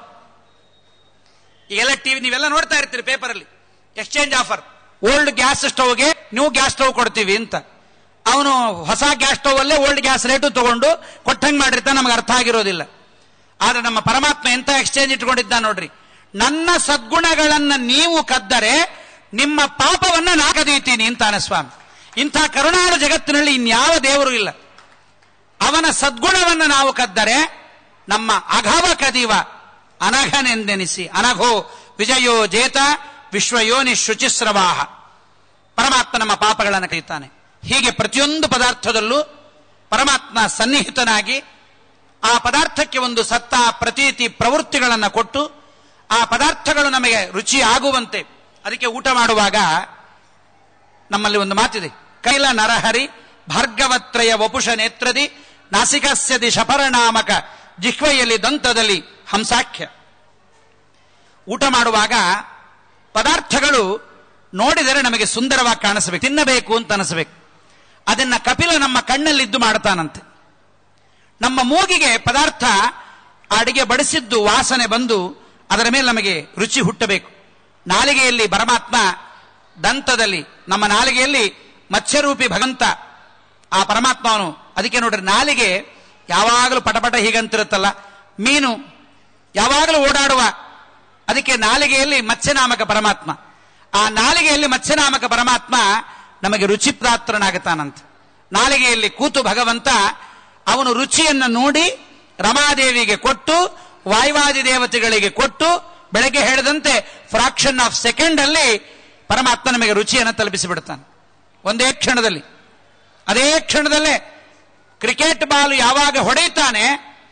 ಈಗೆಲ್ಲ ಟಿವಿ ನೀವೆಲ್ಲ ನೋಡ್ತಾ ಇರ್ತೀರಿ ಪೇಪರಲ್ಲಿ ಎಕ್ಸ್ಚೇಂಜ್ ಆಫರ್ ಓಲ್ಡ್ ಗ್ಯಾಸ್ ಸ್ಟವ್ಗೆ ನ್ಯೂ ಗ್ಯಾಸ್ ಸ್ಟವ್ ಕೊಡ್ತೀವಿ ಅಂತ ಅವನು ಹೊಸ ಗ್ಯಾಸ್ ಸ್ಟವ್ ಅಲ್ಲೇ ಓಲ್ಡ್ ಗ್ಯಾಸ್ ರೇಟು ತಗೊಂಡು ಕೊಟ್ಟಂಗ್ ಮಾಡಿರ್ತಾನೆ ನಮಗೆ ಅರ್ಥ ಆಗಿರೋದಿಲ್ಲ ಆದ್ರೆ ನಮ್ಮ ಪರಮಾತ್ಮ ಎಂತ ಎಕ್ಸ್ಚೇಂಜ್ ಇಟ್ಕೊಂಡಿದ್ದ ನೋಡ್ರಿ ನನ್ನ ಸದ್ಗುಣಗಳನ್ನ ನೀವು ಕದ್ದರೆ ನಿಮ್ಮ ಪಾಪವನ್ನ ನಾ ಕದೀತೀನಿ ಅಂತಾನೆ ಸ್ವಾಮಿ ಇಂಥ ಕರುಣಾಳು ಜಗತ್ತಿನಲ್ಲಿ ಇನ್ಯಾವ ದೇವರು ಇಲ್ಲ ಅವನ ಸದ್ಗುಣವನ್ನು ನಾವು ಕದ್ದರೆ ನಮ್ಮ ಅಘವ ಕದಿವ ಅನಘನೆಂದೆನಿಸಿ ಅನಘೋ ವಿಜಯೋ ಜೇತ ವಿಶ್ವಯೋನಿ ಶುಚಿಸ್ರವಾಹ ಪರಮಾತ್ಮ ನಮ್ಮ ಪಾಪಗಳನ್ನು ಕರೀತಾನೆ ಹೀಗೆ ಪ್ರತಿಯೊಂದು ಪದಾರ್ಥದಲ್ಲೂ ಪರಮಾತ್ಮ ಸನ್ನಿಹಿತನಾಗಿ ಆ ಪದಾರ್ಥಕ್ಕೆ ಒಂದು ಸತ್ತ ಪ್ರತೀತಿ ಪ್ರವೃತ್ತಿಗಳನ್ನು ಕೊಟ್ಟು ಆ ಪದಾರ್ಥಗಳು ನಮಗೆ ರುಚಿ ಆಗುವಂತೆ ಅದಕ್ಕೆ ಊಟ ಮಾಡುವಾಗ ನಮ್ಮಲ್ಲಿ ಒಂದು ಮಾತಿದೆ ಕೈಲ ನರಹರಿ ಭಾರ್ಗವತ್ರಯ ವಪುಷ ನೇತ್ರದಿ ನಾಸಿಕಸ್ಯದಿ ಶಪರನಾಮಕ ಜಿಹ್ವೆಯಲ್ಲಿ ದಂತದಲ್ಲಿ ಹಂಸಾಖ್ಯ ಊಟ ಮಾಡುವಾಗ ಪದಾರ್ಥಗಳು ನೋಡಿದರೆ ನಮಗೆ ಸುಂದರವಾಗಿ ಕಾಣಿಸಬೇಕು ತಿನ್ನಬೇಕು ಅಂತ ಅನಿಸಬೇಕು ಅದನ್ನ ಕಪಿಲ ನಮ್ಮ ಕಣ್ಣಲ್ಲಿದ್ದು ಮಾಡ್ತಾನಂತೆ ನಮ್ಮ ಮೂಗಿಗೆ ಪದಾರ್ಥ ಅಡಿಗೆ ಬಡಿಸಿದ್ದು ವಾಸನೆ ಬಂದು ಅದರ ಮೇಲೆ ನಮಗೆ ರುಚಿ ಹುಟ್ಟಬೇಕು ನಾಲಿಗೆಯಲ್ಲಿ ಪರಮಾತ್ಮ ದಂತದಲ್ಲಿ ನಮ್ಮ ನಾಲಿಗೆಯಲ್ಲಿ ಮತ್ಸ್ಯರೂಪಿ ಭಗವಂತ ಆ ಪರಮಾತ್ಮವನು ಅದಕ್ಕೆ ನೋಡ್ರಿ ನಾಲಿಗೆ ಯಾವಾಗಲೂ ಪಟಪಟ ಹೀಗಂತಿರುತ್ತಲ್ಲ ಮೀನು ಯಾವಾಗಲೂ ಓಡಾಡುವ ಅದಕ್ಕೆ ನಾಲಿಗೆಯಲ್ಲಿ ಮತ್ಸ್ಯನಾಮಕ ಪರಮಾತ್ಮ ಆ ನಾಲಿಗೆಯಲ್ಲಿ ಮತ್ಸ್ಯನಾಮಕ ಪರಮಾತ್ಮ ನಮಗೆ ರುಚಿಪ್ರಾತ್ರನಾಗುತ್ತಾನಂತ ನಾಲಿಗೆಯಲ್ಲಿ ಕೂತು ಭಗವಂತ ಅವನು ರುಚಿಯನ್ನು ನೋಡಿ ರಮಾದೇವಿಗೆ ಕೊಟ್ಟು ವಾಯುವಾದಿ ದೇವತೆಗಳಿಗೆ ಕೊಟ್ಟು ಬೆಳಗ್ಗೆ ಹೇಳಿದಂತೆ ಫ್ರಾಕ್ಷನ್ ಆಫ್ ಸೆಕೆಂಡ್ ಅಲ್ಲಿ ಪರಮಾತ್ಮ ನಮಗೆ ರುಚಿಯನ್ನು ತಲುಪಿಸಿಬಿಡ್ತಾನೆ ಒಂದೇ ಕ್ಷಣದಲ್ಲಿ ಅದೇ ಕ್ಷಣದಲ್ಲೇ ಕ್ರಿಕೆಟ್ ಬಾಲ್ ಯಾವಾಗ ಹೊಡೆಯುತ್ತಾನೆ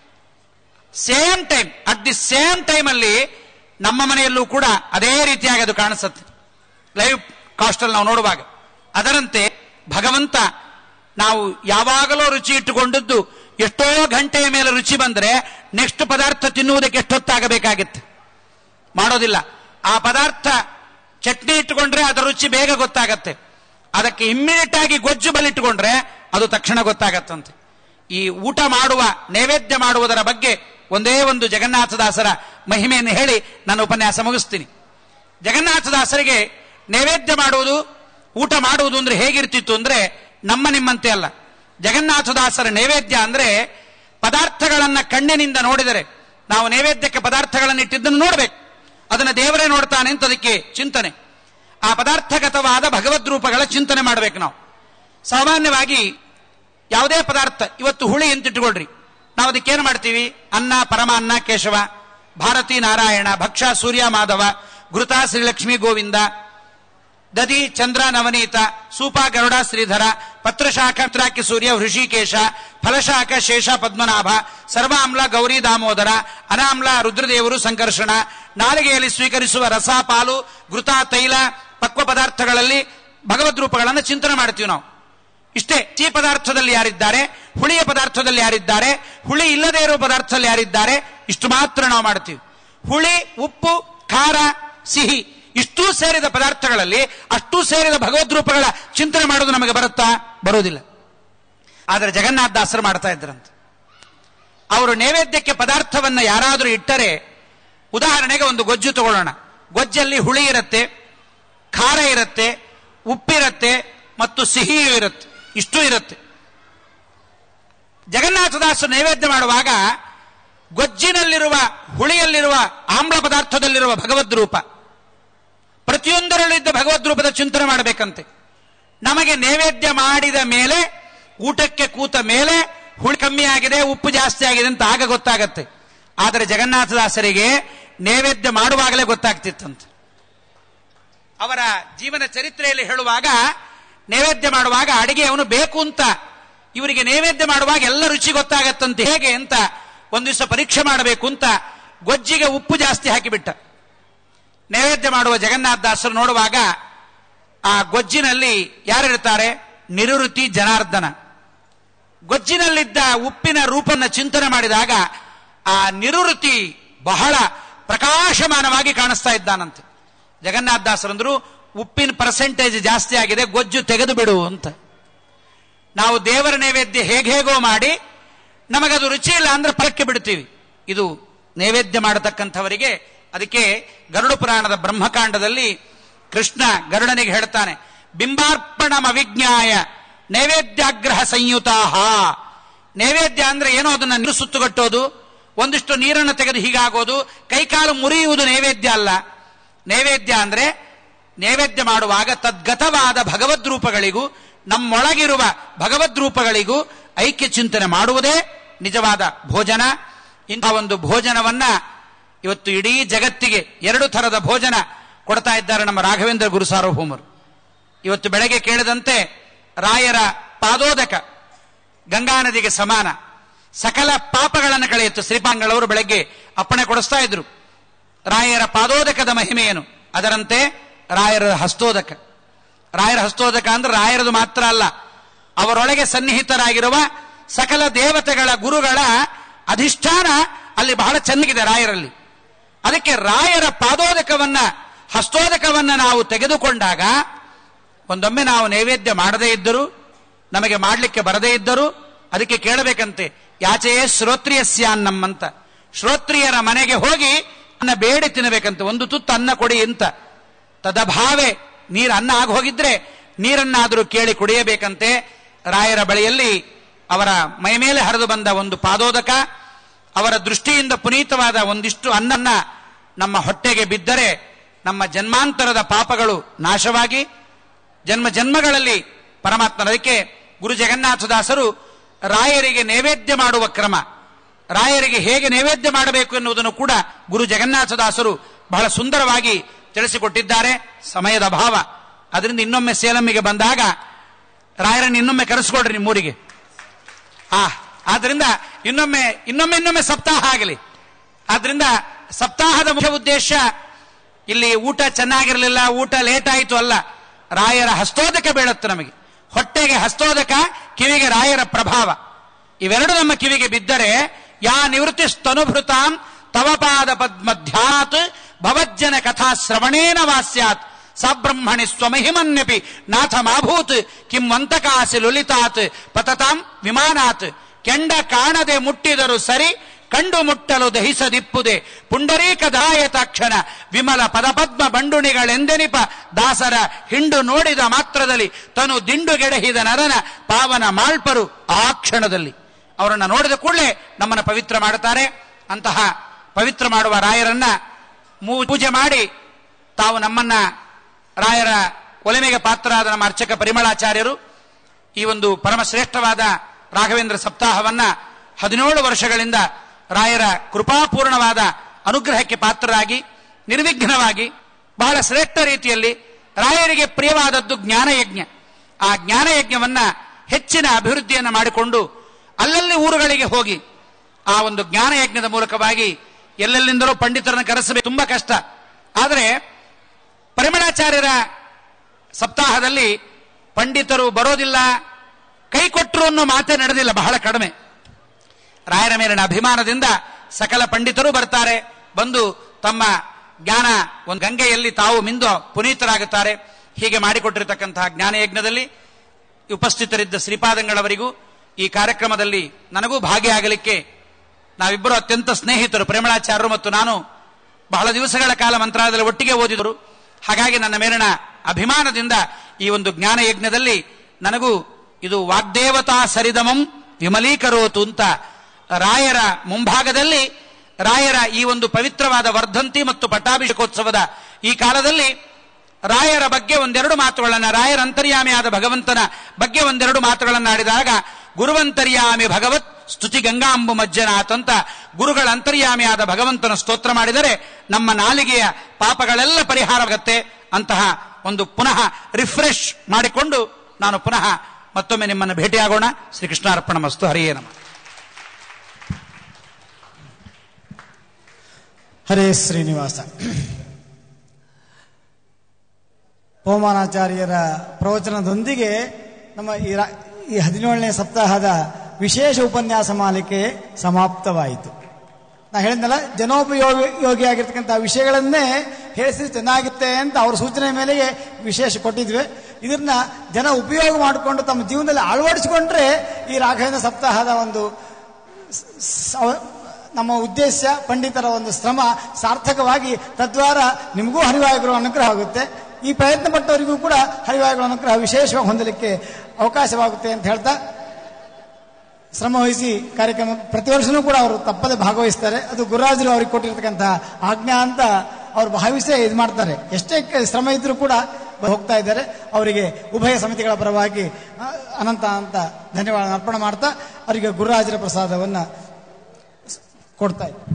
same time at the same time ಅಲ್ಲಿ ನಮ್ಮ ಮನೆಯಲ್ಲೂ ಕೂಡ ಅದೇ ರೀತಿಯಾಗಿ ಅದು ಕಾಣಿಸುತ್ತೆ ಲೈವ್ ಕಾಸ್ಟಲ್ಲಿ ನಾವು ನೋಡುವಾಗ ಅದರಂತೆ ಭಗವಂತ ನಾವು ಯಾವಾಗಲೂ ರುಚಿ ಇಟ್ಟುಕೊಂಡದ್ದು ಎಷ್ಟೋ ಗಂಟೆಯ ಮೇಲೆ ರುಚಿ ಬಂದ್ರೆ ನೆಕ್ಸ್ಟ್ ಪದಾರ್ಥ ತಿನ್ನುವುದಕ್ಕೆ ಎಷ್ಟೊತ್ತಾಗಬೇಕಾಗಿತ್ತು ಮಾಡೋದಿಲ್ಲ ಆ ಪದಾರ್ಥ ಚಟ್ನಿ ಇಟ್ಟುಕೊಂಡ್ರೆ ಅದರ ರುಚಿ ಬೇಗ ಗೊತ್ತಾಗತ್ತೆ ಅದಕ್ಕೆ ಇಮ್ಮಿಡಿಯೇಟ್ ಆಗಿ ಗೊಜ್ಜು ಬಲಿಟ್ಟುಕೊಂಡ್ರೆ ಅದು ತಕ್ಷಣ ಗೊತ್ತಾಗತ್ತಂತೆ ಈ ಊಟ ಮಾಡುವ ನೈವೇದ್ಯ ಮಾಡುವುದರ ಬಗ್ಗೆ ಒಂದೇ ಒಂದು ಜಗನ್ನಾಥದಾಸರ ಮಹಿಮೆಯನ್ನು ಹೇಳಿ ನಾನು ಉಪನ್ಯಾಸ ಮುಗಿಸ್ತೀನಿ ಜಗನ್ನಾಥದಾಸರಿಗೆ ನೈವೇದ್ಯ ಮಾಡುವುದು ಊಟ ಮಾಡುವುದು ಅಂದ್ರೆ ಹೇಗಿರ್ತಿತ್ತು ಅಂದ್ರೆ ನಮ್ಮ ನಿಮ್ಮಂತೆ ಅಲ್ಲ ಜಗನ್ನಾಥದಾಸರ ನೈವೇದ್ಯ ಅಂದ್ರೆ ಪದಾರ್ಥಗಳನ್ನ ಕಣ್ಣಿನಿಂದ ನೋಡಿದರೆ ನಾವು ನೈವೇದ್ಯಕ್ಕೆ ಪದಾರ್ಥಗಳನ್ನು ಇಟ್ಟಿದ್ದನ್ನು ನೋಡ್ಬೇಕು ಅದನ್ನ ದೇವರೇ ನೋಡ್ತಾನೆ ಅಂತ ಅದಕ್ಕೆ ಚಿಂತನೆ ಆ ಪದಾರ್ಥಗತವಾದ ಭಗವದ್ ರೂಪಗಳ ಚಿಂತನೆ ಮಾಡ್ಬೇಕು ನಾವು ಸಾಮಾನ್ಯವಾಗಿ ಯಾವುದೇ ಪದಾರ್ಥ ಇವತ್ತು ಹುಳಿ ಅಂತ ಇಟ್ಕೊಳ್ರಿ ನಾವು ಅದಕ್ಕೇನು ಮಾಡ್ತೀವಿ ಅನ್ನ ಪರಮಾನ್ನ ಕೇಶವ ಭಾರತಿ ನಾರಾಯಣ ಭಕ್ಷ ಸೂರ್ಯ ಮಾಧವ ಘೃತ ಶ್ರೀಲಕ್ಷ್ಮಿ ಗೋವಿಂದ ದದಿ ಚಂದ್ರ ನವನೀತ ಸೂಪ ಗರುಡ ಶ್ರೀಧರ ಪತ್ರಶಾಖ ತ್ರಾಕಿ ಸೂರ್ಯ ಹೃಷಿಕೇಶ ಫಲಶಾಖ ಶೇಷ ಪದ್ಮನಾಭ ಸರ್ವಾಮ್ಲ ಗೌರಿ ದಾಮೋದರ ಅನಾಮ್ಲ ರುದ್ರದೇವರು ಸಂಕರ್ಷಣ ನಾಲಿಗೆಯಲ್ಲಿ ಸ್ವೀಕರಿಸುವ ರಸ ಪಾಲು ಘೃತ ತೈಲ ಪಕ್ವ ಪದಾರ್ಥಗಳಲ್ಲಿ ಭಗವದ್ ರೂಪಗಳನ್ನು ಚಿಂತನೆ ಮಾಡ್ತೀವಿ ನಾವು ಇಷ್ಟೇ ಸಿಹಿ ಪದಾರ್ಥದಲ್ಲಿ ಯಾರಿದ್ದಾರೆ ಹುಳಿಯ ಪದಾರ್ಥದಲ್ಲಿ ಯಾರಿದ್ದಾರೆ ಹುಳಿ ಇಲ್ಲದೇ ಇರುವ ಪದಾರ್ಥದಲ್ಲಿ ಯಾರಿದ್ದಾರೆ ಇಷ್ಟು ಮಾತ್ರ ನಾವು ಮಾಡ್ತೀವಿ ಹುಳಿ ಉಪ್ಪು ಖಾರ ಸಿಹಿ ಇಷ್ಟೂ ಸೇರಿದ ಪದಾರ್ಥಗಳಲ್ಲಿ ಅಷ್ಟೂ ಸೇರಿದ ಭಗವದ್ ರೂಪಗಳ ಚಿಂತನೆ ಮಾಡೋದು ನಮಗೆ ಬರುತ್ತಾ ಬರುವುದಿಲ್ಲ ಆದರೆ ಜಗನ್ನಾಥ ದಾಸರು ಮಾಡ್ತಾ ಇದ್ರಂತೆ ಅವರು ನೈವೇದ್ಯಕ್ಕೆ ಪದಾರ್ಥವನ್ನ ಯಾರಾದರೂ ಇಟ್ಟರೆ ಉದಾಹರಣೆಗೆ ಒಂದು ಗೊಜ್ಜು ತಗೊಳ್ಳೋಣ ಗೊಜ್ಜಲ್ಲಿ ಹುಳಿ ಇರುತ್ತೆ ಖಾರ ಇರುತ್ತೆ ಉಪ್ಪಿರುತ್ತೆ ಮತ್ತು ಸಿಹಿಯೂ ಇರುತ್ತೆ ಇಷ್ಟೂ ಇರುತ್ತೆ ಜಗನ್ನಾಥದಾಸರು ನೈವೇದ್ಯ ಮಾಡುವಾಗ ಗೊಜ್ಜಿನಲ್ಲಿರುವ ಹುಳಿಯಲ್ಲಿರುವ ಆಮ್ಲ ಪದಾರ್ಥದಲ್ಲಿರುವ ಭಗವದ್ ರೂಪ ಪ್ರತಿಯೊಂದರಲ್ಲಿದ್ದ ಭಗವದ್ ರೂಪದ ಚಿಂತನೆ ಮಾಡಬೇಕಂತೆ ನಮಗೆ ನೈವೇದ್ಯ ಮಾಡಿದ ಮೇಲೆ ಊಟಕ್ಕೆ ಕೂತ ಮೇಲೆ ಹುಳಿ ಕಮ್ಮಿ ಆಗಿದೆ ಉಪ್ಪು ಜಾಸ್ತಿ ಆಗಿದೆ ಅಂತ ಆಗ ಗೊತ್ತಾಗತ್ತೆ ಆದರೆ ಜಗನ್ನಾಥದಾಸರಿಗೆ ನೈವೇದ್ಯ ಮಾಡುವಾಗಲೇ ಗೊತ್ತಾಗ್ತಿತ್ತಂತೆ ಅವರ ಜೀವನ ಚರಿತ್ರೆಯಲ್ಲಿ ಹೇಳುವಾಗ ನೈವೇದ್ಯ ಮಾಡುವಾಗ ಅಡಿಗೆ ಅವನು ಬೇಕು ಅಂತ ಇವರಿಗೆ ನೈವೇದ್ಯ ಮಾಡುವಾಗ ಎಲ್ಲ ರುಚಿ ಗೊತ್ತಾಗತ್ತಂತೆ ಹೇಗೆ ಅಂತ ಒಂದು ದಿವಸ ಪರೀಕ್ಷೆ ಮಾಡಬೇಕು ಅಂತ ಗೊಜ್ಜಿಗೆ ಉಪ್ಪು ಜಾಸ್ತಿ ಹಾಕಿಬಿಟ್ಟ ನೈವೇದ್ಯ ಮಾಡುವ ಜಗನ್ನಾಥ ದಾಸರು ನೋಡುವಾಗ ಆ ಗೊಜ್ಜಿನಲ್ಲಿ ಯಾರಿರ್ತಾರೆ ನಿರುರುತಿ ಜನಾರ್ದನ ಗೊಜ್ಜಿನಲ್ಲಿದ್ದ ಉಪ್ಪಿನ ರೂಪನ್ನ ಚಿಂತನೆ ಮಾಡಿದಾಗ ಆ ನಿರುರುತಿ ಬಹಳ ಪ್ರಕಾಶಮಾನವಾಗಿ ಕಾಣಿಸ್ತಾ ಇದ್ದಾನಂತೆ ಜಗನ್ನಾಥ ದಾಸರಂದ್ರು ಉಪ್ಪಿನ ಪರ್ಸೆಂಟೇಜ್ ಜಾಸ್ತಿ ಆಗಿದೆ ಗೊಜ್ಜು ತೆಗೆದು ಬಿಡು ಅಂತ ನಾವು ದೇವರ ನೈವೇದ್ಯ ಹೇಗೆ ಹೇಗೋ ಮಾಡಿ ನಮಗದು ರುಚಿ ಇಲ್ಲ ಅಂದ್ರೆ ಪರಕ್ಕೆ ಬಿಡ್ತೀವಿ ಇದು ನೈವೇದ್ಯ ಮಾಡತಕ್ಕಂಥವರಿಗೆ ಅದಕ್ಕೆ ಗರುಡ ಪುರಾಣದ ಬ್ರಹ್ಮಕಾಂಡದಲ್ಲಿ ಕೃಷ್ಣ ಗರುಡನಿಗೆ ಹೇಳ್ತಾನೆ ಬಿಂಬಾರ್ಪಣಂ ಅವಿಜ್ಞಾಯ ನೈವೇದ್ಯಾಗ್ರಹ ಸಂಯುತಾಹ ನೈವೇದ್ಯ ಅಂದ್ರೆ ಏನೋ ಅದನ್ನ ನೀರು ಸುತ್ತುಗಟ್ಟೋದು ಒಂದಿಷ್ಟು ನೀರನ್ನು ತೆಗೆದು ಹೀಗಾಗೋದು ಕೈಕಾಲು ಮುರಿಯುವುದು ನೈವೇದ್ಯ ಅಲ್ಲ ನೈವೇದ್ಯ ಅಂದ್ರೆ ನೈವೇದ್ಯ ಮಾಡುವಾಗ ತದ್ಗತವಾದ ಭಗವದ್ ರೂಪಗಳಿಗೂ ನಮ್ಮೊಳಗಿರುವ ಭಗವದ್ ರೂಪಗಳಿಗೂ ಐಕ್ಯ ಚಿಂತನೆ ಮಾಡುವುದೇ ನಿಜವಾದ ಭೋಜನ ಇಂತಹ ಒಂದು ಭೋಜನವನ್ನ ಇವತ್ತು ಇಡೀ ಜಗತ್ತಿಗೆ ಎರಡು ಥರದ ಭೋಜನ ಕೊಡ್ತಾ ಇದ್ದಾರೆ ನಮ್ಮ ರಾಘವೇಂದ್ರ ಗುರು ಸಾರ್ವಭೌಮರು ಇವತ್ತು ಬೆಳಗ್ಗೆ ಕೇಳಿದಂತೆ ರಾಯರ ಪಾದೋದಕ ಗಂಗಾ ನದಿಗೆ ಸಮಾನ ಸಕಲ ಪಾಪಗಳನ್ನು ಕಳೆಯಿತು ಶ್ರೀಪಾಂಗಳವರು ಬೆಳಗ್ಗೆ ಅಪ್ಪಣೆ ಕೊಡಿಸ್ತಾ ಇದ್ರು ರಾಯರ ಪಾದೋದಕದ ಮಹಿಮೆಯೇನು ಅದರಂತೆ ರಾಯರ ಹಸ್ತೋದಕ ರಾಯರ ಹಸ್ತೋದಕ ಅಂದ್ರೆ ರಾಯರದು ಮಾತ್ರ ಅಲ್ಲ ಅವರೊಳಗೆ ಸನ್ನಿಹಿತರಾಗಿರುವ ಸಕಲ ದೇವತೆಗಳ ಗುರುಗಳ ಅಧಿಷ್ಠಾನ ಅಲ್ಲಿ ಬಹಳ ಚೆನ್ನಾಗಿದೆ ರಾಯರಲ್ಲಿ ಅದಕ್ಕೆ ರಾಯರ ಪಾದೋದಕವನ್ನ ಹಸ್ತೋದಕವನ್ನ ನಾವು ತೆಗೆದುಕೊಂಡಾಗ ಒಂದೊಮ್ಮೆ ನಾವು ನೈವೇದ್ಯ ಮಾಡದೇ ಇದ್ದರೂ ನಮಗೆ ಮಾಡಲಿಕ್ಕೆ ಬರದೇ ಇದ್ದರೂ ಅದಕ್ಕೆ ಕೇಳಬೇಕಂತೆ ಯಾಚೆಯೇ ಶ್ರೋತ್ರಿಯಸ್ಯಾನ್ನಂ ಅಂತ ಶ್ರೋತ್ರಿಯರ ಮನೆಗೆ ಹೋಗಿ ಅನ್ನ ಬೇಡಿ ತಿನ್ನಬೇಕಂತೆ ಒಂದು ತುತ್ತು ಅನ್ನ ಕೊಡಿ ಅಂತ ತದಭಾವೆ ನೀರು ಅನ್ನ ಆಗಿ ಹೋಗಿದ್ರೆ ನೀರನ್ನಾದರೂ ಕೇಳಿ ಕುಡಿಯಬೇಕಂತೆ ರಾಯರ ಬಳಿಯಲ್ಲಿ ಅವರ ಮೈ ಮೇಲೆ ಹರಿದು ಬಂದ ಒಂದು ಪಾದೋದಕ ಅವರ ದೃಷ್ಟಿಯಿಂದ ಪುನೀತವಾದ ಒಂದಿಷ್ಟು ಅನ್ನನ್ನ ನಮ್ಮ ಹೊಟ್ಟೆಗೆ ಬಿದ್ದರೆ ನಮ್ಮ ಜನ್ಮಾಂತರದ ಪಾಪಗಳು ನಾಶವಾಗಿ ಜನ್ಮ ಜನ್ಮಗಳಲ್ಲಿ ಪರಮಾತ್ಮನ ಅದಕ್ಕೆ ಗುರು ಜಗನ್ನಾಥದಾಸರು ರಾಯರಿಗೆ ನೈವೇದ್ಯ ಮಾಡುವ ಕ್ರಮ ರಾಯರಿಗೆ ಹೇಗೆ ನೈವೇದ್ಯ ಮಾಡಬೇಕು ಎನ್ನುವುದನ್ನು ಕೂಡ ಗುರು ಜಗನ್ನಾಥದಾಸರು ಬಹಳ ಸುಂದರವಾಗಿ ತಿಳಿಸಿಕೊಟ್ಟಿದ್ದಾರೆ ಸಮಯದ ಅಭಾವ ಅದರಿಂದ ಇನ್ನೊಮ್ಮೆ ಸೇಲಮ್ಮಿಗೆ ಬಂದಾಗ ರಾಯರನ್ನು ಇನ್ನೊಮ್ಮೆ ಕರೆಸ್ಕೊಡ್ರಿ ನಿಮ್ಮೂರಿಗೆ ಆ ಆದ್ರಿಂದ ಇನ್ನೊಮ್ಮೆ ಇನ್ನೊಮ್ಮೆ ಇನ್ನೊಮ್ಮೆ ಸಪ್ತಾಹ ಆಗಲಿ ಆದ್ರಿಂದ ಸಪ್ತಾಹದ ಮುಖ್ಯ ಉದ್ದೇಶ ಇಲ್ಲಿ ಊಟ ಚೆನ್ನಾಗಿರಲಿಲ್ಲ ಊಟ ಲೇಟ್ ಆಯಿತು ಅಲ್ಲ ರಾಯರ ಹಸ್ತೋದಕ ಬೀಳುತ್ತೆ ನಮಗೆ ಹೊಟ್ಟೆಗೆ ಹಸ್ತೋದಕ ಕಿವಿಗೆ ರಾಯರ ಪ್ರಭಾವ ಇವೆರಡು ನಮ್ಮ ಕಿವಿಗೆ ಬಿದ್ದರೆ ಯಾ ನಿವೃತ್ತಿ ಸ್ತನುಭೃತಾಂ ತವ ಪಾದ ಪದ್ಮಧ್ಯಾತ್ ಭವಜ್ಜನ ಕಥಾ ಶ್ರವಣೇನ ವಾಸ್ಯಾತ್ ಸಬ್ರಹ್ಮಣಿ ಸ್ವಮಹಿಮನ್ಯಪಿ ನಾಥ ಮಾಭೂತ್ ಕಿಂ ವಂತಕಾಸಿ ಲುಲಿತಾತ್ ಪತತಾಂ ವಿಮಾನಾತ್ ಕೆಂಡ ಕಾಣದೆ ಮುಟ್ಟಿದರು ಸರಿ ಕಂಡು ಮುಟ್ಟಲು ದಹಿಸದಿಪ್ಪುದೆ ಪುಂಡರೀಕದಾಯತಾಕ್ಷಣ ವಿಮಲ ಪದಪದ್ಮ ಬಂಡುಣಿಗಳೆಂದೆನಿಪ ದಾಸರ ಹಿಂಡು ನೋಡಿದ ಮಾತ್ರದಲ್ಲಿ ತನು ದಿಂಡುಗೆಡಹಿದ ನರನ ಪಾವನ ಮಾಳ್ಪರು ಆ ಕ್ಷಣದಲ್ಲಿ ಅವರನ್ನ ನೋಡಿದ ಕೂಡಲೇ ನಮ್ಮನ್ನು ಪವಿತ್ರ ಮಾಡುತ್ತಾರೆ ಅಂತಹ ಪವಿತ್ರ ಮಾಡುವ ರಾಯರನ್ನ ಮೂ- ಪೂಜೆ ಮಾಡಿ ತಾವು ನಮ್ಮನ್ನ ರಾಯರ ಒಲಿಮೆಗೆ ಪಾತ್ರರಾದ ನಮ್ಮ ಅರ್ಚಕ ಪರಿಮಳಾಚಾರ್ಯರು ಈ ಒಂದು ಪರಮಶ್ರೇಷ್ಠವಾದ ರಾಘವೇಂದ್ರ ಸಪ್ತಾಹವನ್ನ ಹದಿನೇಳು ವರ್ಷಗಳಿಂದ ರಾಯರ ಕೃಪಾಪೂರ್ಣವಾದ ಅನುಗ್ರಹಕ್ಕೆ ಪಾತ್ರರಾಗಿ ನಿರ್ವಿಘ್ನವಾಗಿ ಬಹಳ ಶ್ರೇಷ್ಠ ರೀತಿಯಲ್ಲಿ ರಾಯರಿಗೆ ಪ್ರಿಯವಾದದ್ದು ಜ್ಞಾನಯಜ್ಞ ಆ ಜ್ಞಾನಯಜ್ಞವನ್ನ ಹೆಚ್ಚಿನ ಅಭಿವೃದ್ಧಿಯನ್ನು ಮಾಡಿಕೊಂಡು ಅಲ್ಲಲ್ಲಿ ಊರುಗಳಿಗೆ ಹೋಗಿ ಆ ಒಂದು ಜ್ಞಾನಯಜ್ಞದ ಮೂಲಕವಾಗಿ ಎಲ್ಲೆಲ್ಲಿಂದಲೂ ಪಂಡಿತರನ್ನು ಕರೆಸಬೇಕು ತುಂಬಾ ಕಷ್ಟ ಆದರೆ ಪರಿಮಳಾಚಾರ್ಯರ ಸಪ್ತಾಹದಲ್ಲಿ ಪಂಡಿತರು ಬರೋದಿಲ್ಲ ಕೈ ಕೊಟ್ಟರು ಅನ್ನೋ ಮಾತೇ ನಡೆದಿಲ್ಲ ಬಹಳ ಕಡಿಮೆ ರಾಯರ ಮೇಲಿನ ಅಭಿಮಾನದಿಂದ ಸಕಲ ಪಂಡಿತರು ಬರ್ತಾರೆ ಬಂದು ತಮ್ಮ ಜ್ಞಾನ ಒಂದು ಗಂಗೆಯಲ್ಲಿ ತಾವು ಮಿಂದು ಪುನೀತರಾಗುತ್ತಾರೆ ಹೀಗೆ ಮಾಡಿಕೊಟ್ಟಿರತಕ್ಕಂತಹ ಜ್ಞಾನಯಜ್ಞದಲ್ಲಿ ಉಪಸ್ಥಿತರಿದ್ದ ಶ್ರೀಪಾದಂಗಳವರಿಗೂ ಈ ಕಾರ್ಯಕ್ರಮದಲ್ಲಿ ನನಗೂ ಭಾಗಿಯಾಗಲಿಕ್ಕೆ ನಾವಿಬ್ಬರು ಅತ್ಯಂತ ಸ್ನೇಹಿತರು ಪ್ರೇಮಳಾಚಾರ್ಯರು ಮತ್ತು ನಾನು ಬಹಳ ದಿವಸಗಳ ಕಾಲ ಮಂತ್ರಾಲಯದಲ್ಲಿ ಒಟ್ಟಿಗೆ ಓದಿದರು ಹಾಗಾಗಿ ನನ್ನ ಮೇಲಿನ ಅಭಿಮಾನದಿಂದ ಈ ಒಂದು ಜ್ಞಾನ ಯಜ್ಞದಲ್ಲಿ ನನಗೂ ಇದು ವಾಗ್ದೇವತಾ ಸರಿದಮಂ ವಿಮಲೀಕರೋತು ಅಂತ ರಾಯರ ಮುಂಭಾಗದಲ್ಲಿ ರಾಯರ ಈ ಒಂದು ಪವಿತ್ರವಾದ ವರ್ಧಂತಿ ಮತ್ತು ಪಟ್ಟಾಭಿಷೇಕೋತ್ಸವದ ಈ ಕಾಲದಲ್ಲಿ ರಾಯರ ಬಗ್ಗೆ ಒಂದೆರಡು ಮಾತುಗಳನ್ನ ರಾಯರ ಅಂತರ್ಯಾಮಿಯಾದ ಭಗವಂತನ ಬಗ್ಗೆ ಒಂದೆರಡು ಮಾತುಗಳನ್ನು ಆಡಿದಾಗ ಗುರುವಂತರ್ಯಾಮಿ ಭಗವತ್ ಸ್ತುತಿ ಗಂಗಾಂಬು ಮಜ್ಜನಾಥ್ ಅಂತ ಗುರುಗಳ ಅಂತರ್ಯಾಮಿಯಾದ ಭಗವಂತನ ಸ್ತೋತ್ರ ಮಾಡಿದರೆ ನಮ್ಮ ನಾಲಿಗೆಯ ಪಾಪಗಳೆಲ್ಲ ಪರಿಹಾರವಾಗತ್ತೆ ಅಂತಹ ಒಂದು ಪುನಃ ರಿಫ್ರೆಶ್ ಮಾಡಿಕೊಂಡು ನಾನು ಪುನಃ ಮತ್ತೊಮ್ಮೆ ನಿಮ್ಮನ್ನು ಭೇಟಿಯಾಗೋಣ ಶ್ರೀಕೃಷ್ಣಾರ್ಪಣ ಮಸ್ತು ಹರಿಯೇ ನಮ ಹರೇ ಶ್ರೀನಿವಾಸ ಪವಮಾನಾಚಾರ್ಯರ ಪ್ರವಚನದೊಂದಿಗೆ ನಮ್ಮ ಈ ರಾ- ಈ ಹದಿನೇಳನೇ ಸಪ್ತಾಹದ ವಿಶೇಷ ಉಪನ್ಯಾಸ ಮಾಲಿಕೆ ಸಮಾಪ್ತವಾಯಿತು ನಾ ಹೇಳಿದ್ನಲ್ಲ ಜನೋಪಯೋಗಿ ಯೋಗಿಯಾಗಿರ್ತಕ್ಕಂಥ ವಿಷಯಗಳನ್ನೇ ಹೇಳಿಸಿದ್ರೆ ಚೆನ್ನಾಗುತ್ತೆ ಅಂತ ಅವ್ರ ಸೂಚನೆ ಮೇಲೆಗೆ ವಿಶೇಷ ಕೊಟ್ಟಿದ್ವಿ ಇದನ್ನ ಜನ ಉಪಯೋಗ ಮಾಡಿಕೊಂಡು ತಮ್ಮ ಜೀವನದಲ್ಲಿ ಅಳವಡಿಸಿಕೊಂಡ್ರೆ ಈ ರಾಘವೇಂದ್ರ ಸಪ್ತಾಹದ ಒಂದು ಸ- ನಮ್ಮ ಉದ್ದೇಶ ಪಂಡಿತರ ಒಂದು ಶ್ರಮ ಸಾರ್ಥಕವಾಗಿ ತದ್ವಾರ ನಿಮಗೂ ಹರಿವಾಯುಗಳ ಅನುಗ್ರಹ ಆಗುತ್ತೆ ಈ ಪ್ರಯತ್ನ ಪಟ್ಟವರಿಗೂ ಕೂಡ ಹರಿವಾಯುಗಳ ಅನುಗ್ರಹ ವಿಶೇಷವಾಗಿ ಹೊಂದಲಿಕ್ಕೆ ಅವಕಾಶವಾಗುತ್ತೆ ಅಂತ ಹೇಳ್ತಾ ಶ್ರಮ ವಹಿಸಿ ಕಾರ್ಯಕ್ರಮ ಪ್ರತಿ ವರ್ಷನೂ ಕೂಡ ಅವರು ತಪ್ಪದೆ ಭಾಗವಹಿಸ್ತಾರೆ ಅದು ಗುರುರಾಜರು ಅವ್ರಿಗೆ ಕೊಟ್ಟಿರ್ತಕ್ಕಂತಹ ಆಜ್ಞಾ ಅಂತ ಅವ್ರು ಭಾವಿಸೇ ಇದು ಮಾಡ್ತಾರೆ ಎಷ್ಟೇ ಕ- ಶ್ರಮ ಇದ್ರೂ ಕೂಡ ಹೋಗ್ತಾ ಇದ್ದಾರೆ ಅವರಿಗೆ ಉಭಯ ಸಮಿತಿಗಳ ಪರವಾಗಿ ಆ, ಅನಂತ ಅಂತ ಧನ್ಯವಾದ ಅರ್ಪಣೆ ಮಾಡ್ತಾ ಅವರಿಗೆ ಗುರುರಾಜರ ಪ್ರಸಾದವನ್ನ ಸ್- ಕೊಡ್ತಾ ಇದ್ದಾರೆ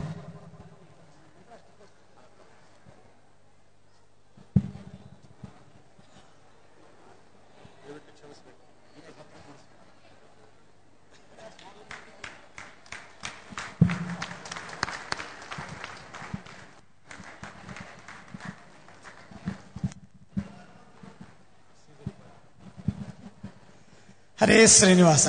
ಹರೇ ಶ್ರೀನಿವಾಸ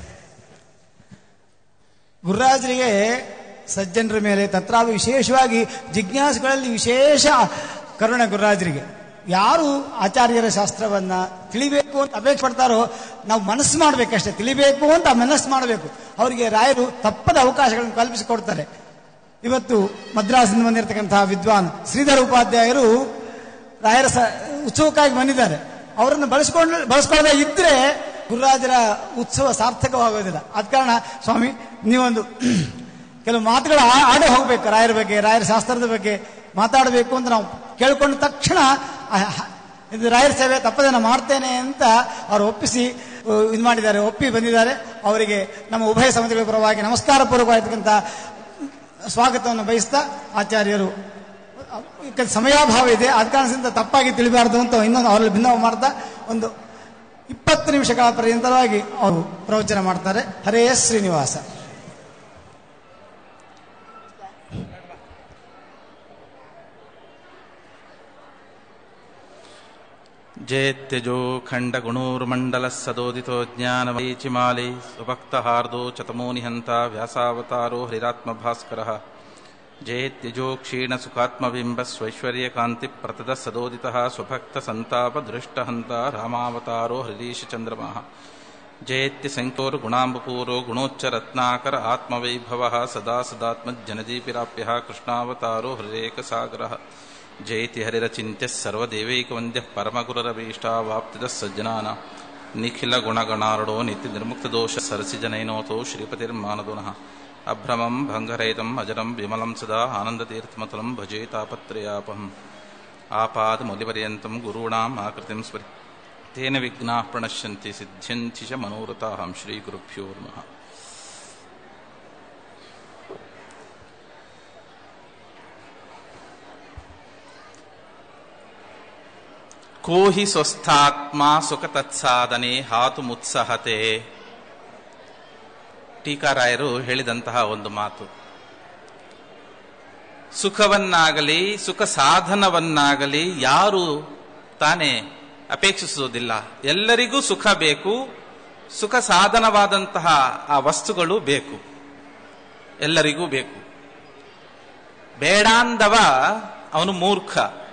ಗುರುರಾಜರಿಗೆ ಸಜ್ಜನರ ಮೇಲೆ ತತ್ರಾವು ವಿಶೇಷವಾಗಿ ಜಿಜ್ಞಾಸುಗಳಲ್ಲಿ ವಿಶೇಷ ಕರುಣೆ ಗುರುರಾಜರಿಗೆ ಯಾರು ಆಚಾರ್ಯರ ಶಾಸ್ತ್ರವನ್ನ ತಿಳಿಬೇಕು ಅಂತ ಅಪೇಕ್ಷೆ ಪಡ್ತಾರೋ ನಾವು ಮನಸ್ಸು ಮಾಡಬೇಕಷ್ಟೇ ತಿಳಿಬೇಕು ಅಂತ ಮನಸ್ಸು ಮಾಡಬೇಕು ಅವರಿಗೆ ರಾಯರು ತಪ್ಪದ ಅವಕಾಶಗಳನ್ನು ಕಲ್ಪಿಸಿಕೊಡ್ತಾರೆ ಇವತ್ತು ಮದ್ರಾಸಿಂದ ಬಂದಿರತಕ್ಕಂತಹ ವಿದ್ವಾನ್ ಶ್ರೀಧರ ಉಪಾಧ್ಯಾಯರು ರಾಯರ ಸ ಉತ್ಸವಕ್ಕಾಗಿ ಬಂದಿದ್ದಾರೆ ಅವರನ್ನು ಬಳಸ್ಕೊಂಡು ಬಳಸ್ಕೊಳ್ಳದೆ ಇದ್ರೆ ಗುರುರಾಜರ ಉತ್ಸವ ಸಾರ್ಥಕವಾಗೋದಿಲ್ಲ ಆದ ಕಾರಣ ಸ್ವಾಮಿ ನೀವೊಂದು ಕೆಲವು ಮಾತುಗಳ ಆ- ಆಡೇ ಹೋಗ್ಬೇಕು ರಾಯರ ಬಗ್ಗೆ ರಾಯರ ಶಾಸ್ತ್ರದ ಬಗ್ಗೆ ಮಾತಾಡಬೇಕು ಅಂತ ನಾವು ಕೇಳ್ಕೊಂಡ ತಕ್ಷಣ ಆ, ಹ- ಇದು ರಾಯರ ಸೇವೆ ತಪ್ಪದೆ ನಾನು ಮಾಡ್ತೇನೆ ಅಂತ ಅವರು ಒಪ್ಪಿಸಿ ಇದು ಮಾಡಿದ್ದಾರೆ ಒಪ್ಪಿ ಬಂದಿದ್ದಾರೆ ಅವರಿಗೆ ನಮ್ಮ ಉಭಯ ಸಮಿತಿಗಳ ಪರವಾಗಿ ನಮಸ್ಕಾರ ಪೂರ್ವಕವಾಗಿರ್ತಕ್ಕಂಥ ಸ್ವಾಗತವನ್ನು ಬಯಸ್ತಾ ಆಚಾರ್ಯರು ಯಾಕಂದ್ರೆ ಸಮಯಾಭಾವ ಇದೆ ಆದ ಕಾರಣದಿಂದ ತಪ್ಪಾಗಿ ತಿಳಿಬಾರ್ದು ಅಂತ ಇನ್ನೊಂದು ಅವರಲ್ಲಿ ಭಿನ್ನ ಮಾಡ್ತಾ ಒಂದು ಇಪ್ಪತ್ತು ನಿಮಿಷಗಳ ಪರ್ಯಂತರವಾಗಿ ಅವರು ಪ್ರವಚನ ಮಾಡ್ತಾರೆ ಹರೇ ಶ್ರೀನಿವಾಸ ಜೇತ್ಯಜೋ ಖಂಡಗುಣೂರ್ಮಂಡಲ ಸದೋದಿತೋ ಜ್ಞಾನಮರೀಚಿಮಾಲಿ ಸ್ವಭಕ್ತಹಾರ್ದೋ ಚತಮೋ ನಿಹಂತ ವ್ಯಾಸಾವತಾರೋ ಹರಿರಾತ್ಮಭಾಸ್ಕರ ಜೇತ್ಯಜೋ ಕ್ಷೀಣ ಸುಖಾತ್ಮಬಿಂಬ ಸ್ವೈಶ್ವರ್ಯಕಾಂತಿ ಪ್ರತದ ಸದೋದಿತ ಸ್ವಭಕ್ತ ಸಂತಾಪ ದೃಷ್ಟಹಂತ ರಾಮಾವತಾರೋ ಹರೀಶಚಂದ್ರಮಃ ಜೇತ್ಯ ಸಂಖ್ಯೋರ್ ಗುಣಾಂಬಪೂರೋ ಗುಣೋಚ್ಚರತ್ನಾಕರ ಆತ್ಮವೈಭವ ಸದಾ ಸದಾತ್ಮಜ್ಜನದೀಪಿರಾಪ್ಯ ಕೃಷ್ಣಾವತಾರೋ ಹರಿರೇಕಸಾಗರ ಜಯತಿ ಹರಿರಚಿತ್ಯ ಸರ್ವದೇವೈಕವಂದ್ಯ ಪರಮಗುರರಭೀಷ್ಟಾವಾಪ್ತಿದ ಸಜ್ಜನಾನ ನಿಖಿಲ ಗುಣಗಣಾರ್ಡೋ ನಿತ್ಯ ನಿರ್ಮುಕ್ತದೋಷ ಸರಸಿಜನೈನೋತೋ ಶ್ರೀಪತಿರ್ಮಾನದುನಃ ಅಭ್ರಮಂ ಭಂಗರಹಿತಂ ಅಜರಂ ವಿಮಲಂ ಸದಾ ಆನಂದತೀರ್ಥಮತಲಂ ಭಜೇ ತಾಪತ್ರಯಾಪಹಂ ಆಪಾದಮೌಲಿಪರ್ಯಂతం ಗುರುಣಾಂ ಆಕೃತಿಂ ಸ್ಮರಿ ತೇನ ವಿಘ್ನಾಃ ಪ್ರಣಶ್ಯಂತಿ ಸಿದ್ಧ್ಯಂತಿ ಚ ಮನೋರಥಾಹಂ ಶ್ರೀಗುರುಭ್ಯೋ ನಮಃ ಕೋ ಹಿ ಸ್ವಸ್ಥಾತ್ಮ ಸುಖ ತತ್ಸಾಧನೆ ಹಾತು ಮುತ್ಸಹತೆ ಟೀಕಾರಾಯರು ಹೇಳಿದಂತಹ ಒಂದು ಮಾತು ಸುಖವನ್ನಾಗಲಿ ಸುಖ ಸಾಧನವನ್ನಾಗಲಿ ಯಾರು ತಾನೇ ಅಪೇಕ್ಷಿಸುವುದಿಲ್ಲ ಎಲ್ಲರಿಗೂ ಸುಖ ಬೇಕು ಸುಖ ಸಾಧನವಾದಂತಹ ಆ ವಸ್ತುಗಳು ಬೇಕು ಎಲ್ಲರಿಗೂ ಬೇಕು ಬೇಡಾಂದವ ಅವನು ಮೂರ್ಖ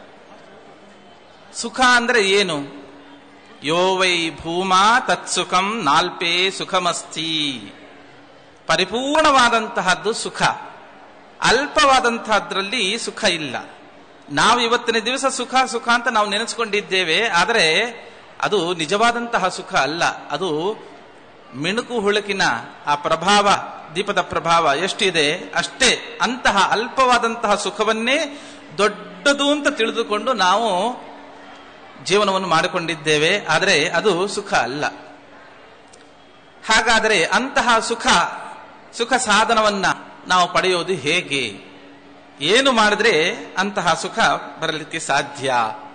ಸುಖ ಅಂದ್ರೆ ಏನು ಯೋ ವೈ ಭೂಮಾ ತತ್ಸುಖಂ ನಾಲ್ಪೇ ಸುಖಮಸ್ತಿ ಪರಿಪೂರ್ಣವಾದಂತಹದ್ದು ಸುಖ ಅಲ್ಪವಾದಂತಹದ್ರಲ್ಲಿ ಸುಖ ಇಲ್ಲ ನಾವು ಇವತ್ತಿನ ದಿವಸ ಸುಖ ಸುಖ ಅಂತ ನಾವು ನೆನೆಸ್ಕೊಂಡಿದ್ದೇವೆ ಆದರೆ ಅದು ನಿಜವಾದಂತಹ ಸುಖ ಅಲ್ಲ ಅದು ಮಿಣುಕು ಹುಳುಕಿನ ಆ ಪ್ರಭಾವ ದೀಪದ ಪ್ರಭಾವ ಎಷ್ಟಿದೆ ಅಷ್ಟೇ ಅಂತಹ ಅಲ್ಪವಾದಂತಹ ಸುಖವನ್ನೇ ದೊಡ್ಡದು ಅಂತ ತಿಳಿದುಕೊಂಡು ನಾವು ಜೀವನವನ್ನು ಮಾಡಿಕೊಂಡಿದ್ದೇವೆ ಆದರೆ ಅದು ಸುಖ ಅಲ್ಲ ಹಾಗಾದರೆ ಅಂತಹ ಸುಖ ಸುಖ ಸಾಧನವನ್ನ ನಾವು ಪಡೆಯೋದು ಹೇಗೆ ಏನು ಮಾಡಿದ್ರೆ ಅಂತಹ ಸುಖ ಬರಲಿಕ್ಕೆ ಸಾಧ್ಯ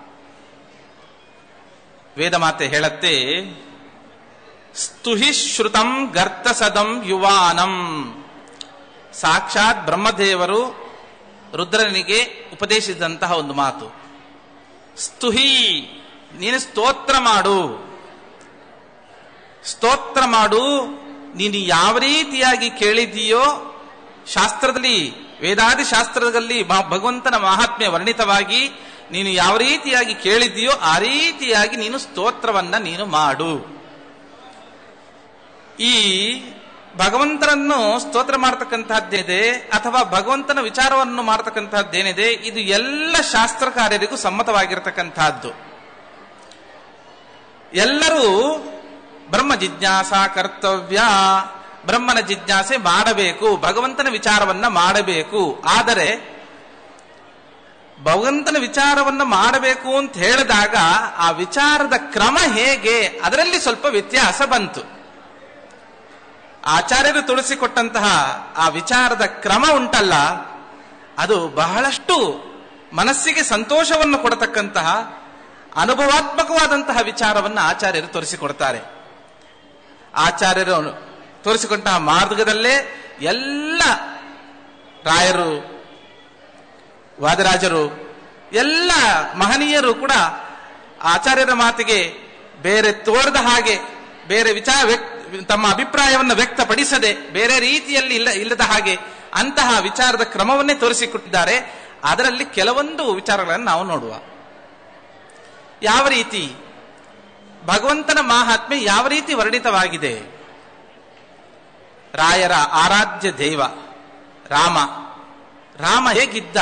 ವೇದಮಾತೆ ಹೇಳತ್ತೆ ಸ್ತುಹಿ ಶ್ರುತಂ ಗರ್ತಸದಂ ಯುವಾನಂ ಸಾಕ್ಷಾತ್ ಬ್ರಹ್ಮದೇವರು ರುದ್ರನಿಗೆ ಉಪದೇಶಿಸಿದಂತಹ ಒಂದು ಮಾತು ಸ್ತುಹಿ ನೀನು ಸ್ತೋತ್ರ ಮಾಡು ಸ್ತೋತ್ರ ಮಾಡು ನೀನು ಯಾವ ರೀತಿಯಾಗಿ ಕೇಳಿದೀಯೋ ಶಾಸ್ತ್ರದಲ್ಲಿ ವೇದಾದಿ ಶಾಸ್ತ್ರದಲ್ಲಿ ಮ- ಭಗವಂತನ ಮಹಾತ್ಮ್ಯ ವರ್ಣಿತವಾಗಿ ನೀನು ಯಾವ ರೀತಿಯಾಗಿ ಕೇಳಿದೀಯೋ ಆ ರೀತಿಯಾಗಿ ನೀನು ಸ್ತೋತ್ರವನ್ನ ನೀನು ಮಾಡು ಈ ಭಗವಂತನನ್ನು ಸ್ತೋತ್ರ ಮಾಡತಕ್ಕಂತಹದ್ದೇನಿದೆ ಅಥವಾ ಭಗವಂತನ ವಿಚಾರವನ್ನು ಮಾಡತಕ್ಕಂತಹದ್ದೇನಿದೆ ಇದು ಎಲ್ಲ ಶಾಸ್ತ್ರಕಾರ್ಯರಿಗೂ ಸಮ್ಮತವಾಗಿರತಕ್ಕಂತಹದ್ದು ಎಲ್ಲರೂ ಬ್ರಹ್ಮ ಜಿಜ್ಞಾಸ ಕರ್ತವ್ಯ ಬ್ರಹ್ಮನ ಜಿಜ್ಞಾಸೆ ಮಾಡಬೇಕು ಭಗವಂತನ ವಿಚಾರವನ್ನ ಮಾಡಬೇಕು ಆದರೆ ಭಗವಂತನ ವಿಚಾರವನ್ನ ಮಾಡಬೇಕು ಅಂತ ಹೇಳಿದಾಗ ಆ ವಿಚಾರದ ಕ್ರಮ ಹೇಗೆ ಅದರಲ್ಲಿ ಸ್ವಲ್ಪ ವ್ಯತ್ಯಾಸ ಬಂತು ಆಚಾರ್ಯರು ತುಳಸಿಕೊಟ್ಟಂತಹ ಆ ವಿಚಾರದ ಕ್ರಮ ಉಂಟಲ್ಲ ಅದು ಬಹಳಷ್ಟು ಮನಸ್ಸಿಗೆ ಸಂತೋಷವನ್ನು ಕೊಡತಕ್ಕಂತಹ ಅನುಭವಾತ್ಮಕವಾದಂತಹ ವಿಚಾರವನ್ನು ಆಚಾರ್ಯರು ತೋರಿಸಿಕೊಡ್ತಾರೆ ಆಚಾರ್ಯರು ತೋರಿಸಿಕೊಂತಹ ಮಾರ್ಗದಲ್ಲೇ ಎಲ್ಲ ರಾಯರು ವಾದರಾಜರು ಎಲ್ಲ ಮಹನೀಯರು ಕೂಡ ಆಚಾರ್ಯರ ಮಾತಿಗೆ ಬೇರೆ ತೋರದ ಹಾಗೆ ಬೇರೆ ವಿಚಾರ ವ್ಯಕ್ತ ತಮ್ಮ ಅಭಿಪ್ರಾಯವನ್ನು ವ್ಯಕ್ತಪಡಿಸದೆ ಬೇರೆ ರೀತಿಯಲ್ಲಿ ಇಲ್ಲ ಇಲ್ಲದ ಹಾಗೆ ಅಂತಹ ವಿಚಾರದ ಕ್ರಮವನ್ನೇ ತೋರಿಸಿಕೊಟ್ಟಿದ್ದಾರೆ ಅದರಲ್ಲಿ ಕೆಲವೊಂದು ವಿಚಾರಗಳನ್ನು ನಾವು ನೋಡುವ ಯಾವ ರೀತಿ ಭಗವಂತನ ಮಾಹಾತ್ಮೆ ಯಾವ ರೀತಿ ವರ್ಣಿತವಾಗಿದೆ ರಾಯರ ಆರಾಧ್ಯ ದೈವ ರಾಮ ರಾಮ ಹೇಗಿದ್ದ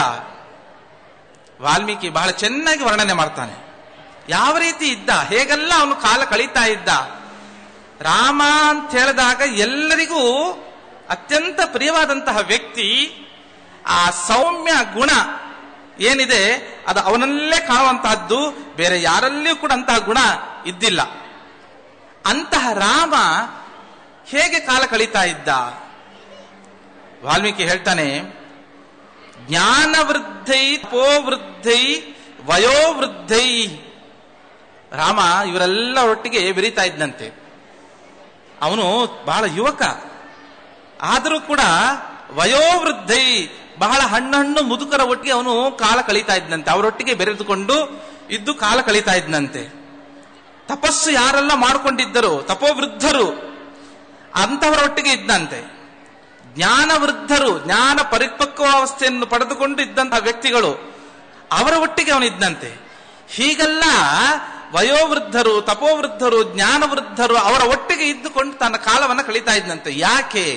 ವಾಲ್ಮೀಕಿ ಬಹಳ ಚೆನ್ನಾಗಿ ವರ್ಣನೆ ಮಾಡ್ತಾನೆ ಯಾವ ರೀತಿ ಇದ್ದ ಹೇಗೆಲ್ಲ ಅವನು ಕಾಲ ಕಳೀತಾ ಇದ್ದ ರಾಮ ಅಂತ ಹೇಳಿದಾಗ ಎಲ್ಲರಿಗೂ ಅತ್ಯಂತ ಪ್ರಿಯವಾದಂತಹ ವ್ಯಕ್ತಿ ಆ ಸೌಮ್ಯ ಗುಣ ಏನಿದೆ ಅದು ಅವನಲ್ಲೇ ಕಾಣುವಂತಹದ್ದು ಬೇರೆ ಯಾರಲ್ಲಿಯೂ ಕೂಡ ಅಂತಹ ಗುಣ ಇದ್ದಿಲ್ಲ ಅಂತಹ ರಾಮ ಹೇಗೆ ಕಾಲ ಕಳೀತಾ ಇದ್ದ ವಾಲ್ಮೀಕಿ ಹೇಳ್ತಾನೆ ಜ್ಞಾನವೃದ್ಧೈ ತಪೋವೃದ್ಧೈ ವಯೋವೃದ್ಧೈ ರಾಮ ಇವರೆಲ್ಲ ಒಟ್ಟಿಗೆ ಬೆರೀತಾ ಇದ್ದಂತೆ ಅವನು ಬಹಳ ಯುವಕ ಆದರೂ ಕೂಡ ವಯೋವೃದ್ಧೈ ಬಹಳ ಹಣ್ಣು ಮುದುಕರ ಒಟ್ಟಿಗೆ ಅವನು ಕಾಲ ಕಳೀತಾ ಇದ್ದಂತೆ ಅವರೊಟ್ಟಿಗೆ ಬೆರೆದುಕೊಂಡು ಇದ್ದು ಕಾಲ ಕಳೀತಾ ಇದ್ದಂತೆ ತಪಸ್ಸು ಯಾರೆಲ್ಲ ಮಾಡಿಕೊಂಡಿದ್ದರು ತಪೋವೃದ್ಧರು ಅಂತವರೊಟ್ಟಿಗೆ ಇದ್ದಂತೆ ಜ್ಞಾನ ವೃದ್ಧರು ಜ್ಞಾನ ಪರಿಪಕ್ವಾವಸ್ಥೆಯನ್ನು ಪಡೆದುಕೊಂಡು ಇದ್ದಂತಹ ವ್ಯಕ್ತಿಗಳು ಅವರ ಒಟ್ಟಿಗೆ ಅವನು ಇದ್ದಂತೆ ಹೀಗೆಲ್ಲ ವಯೋವೃದ್ಧರು ತಪೋವೃದ್ಧರು ಜ್ಞಾನ ವೃದ್ಧರು ಅವರ ಒಟ್ಟಿಗೆ ಇದ್ದುಕೊಂಡು ತನ್ನ ಕಾಲವನ್ನು ಕಳೀತಾ ಇದ್ದಂತೆ ಯಾಕೆ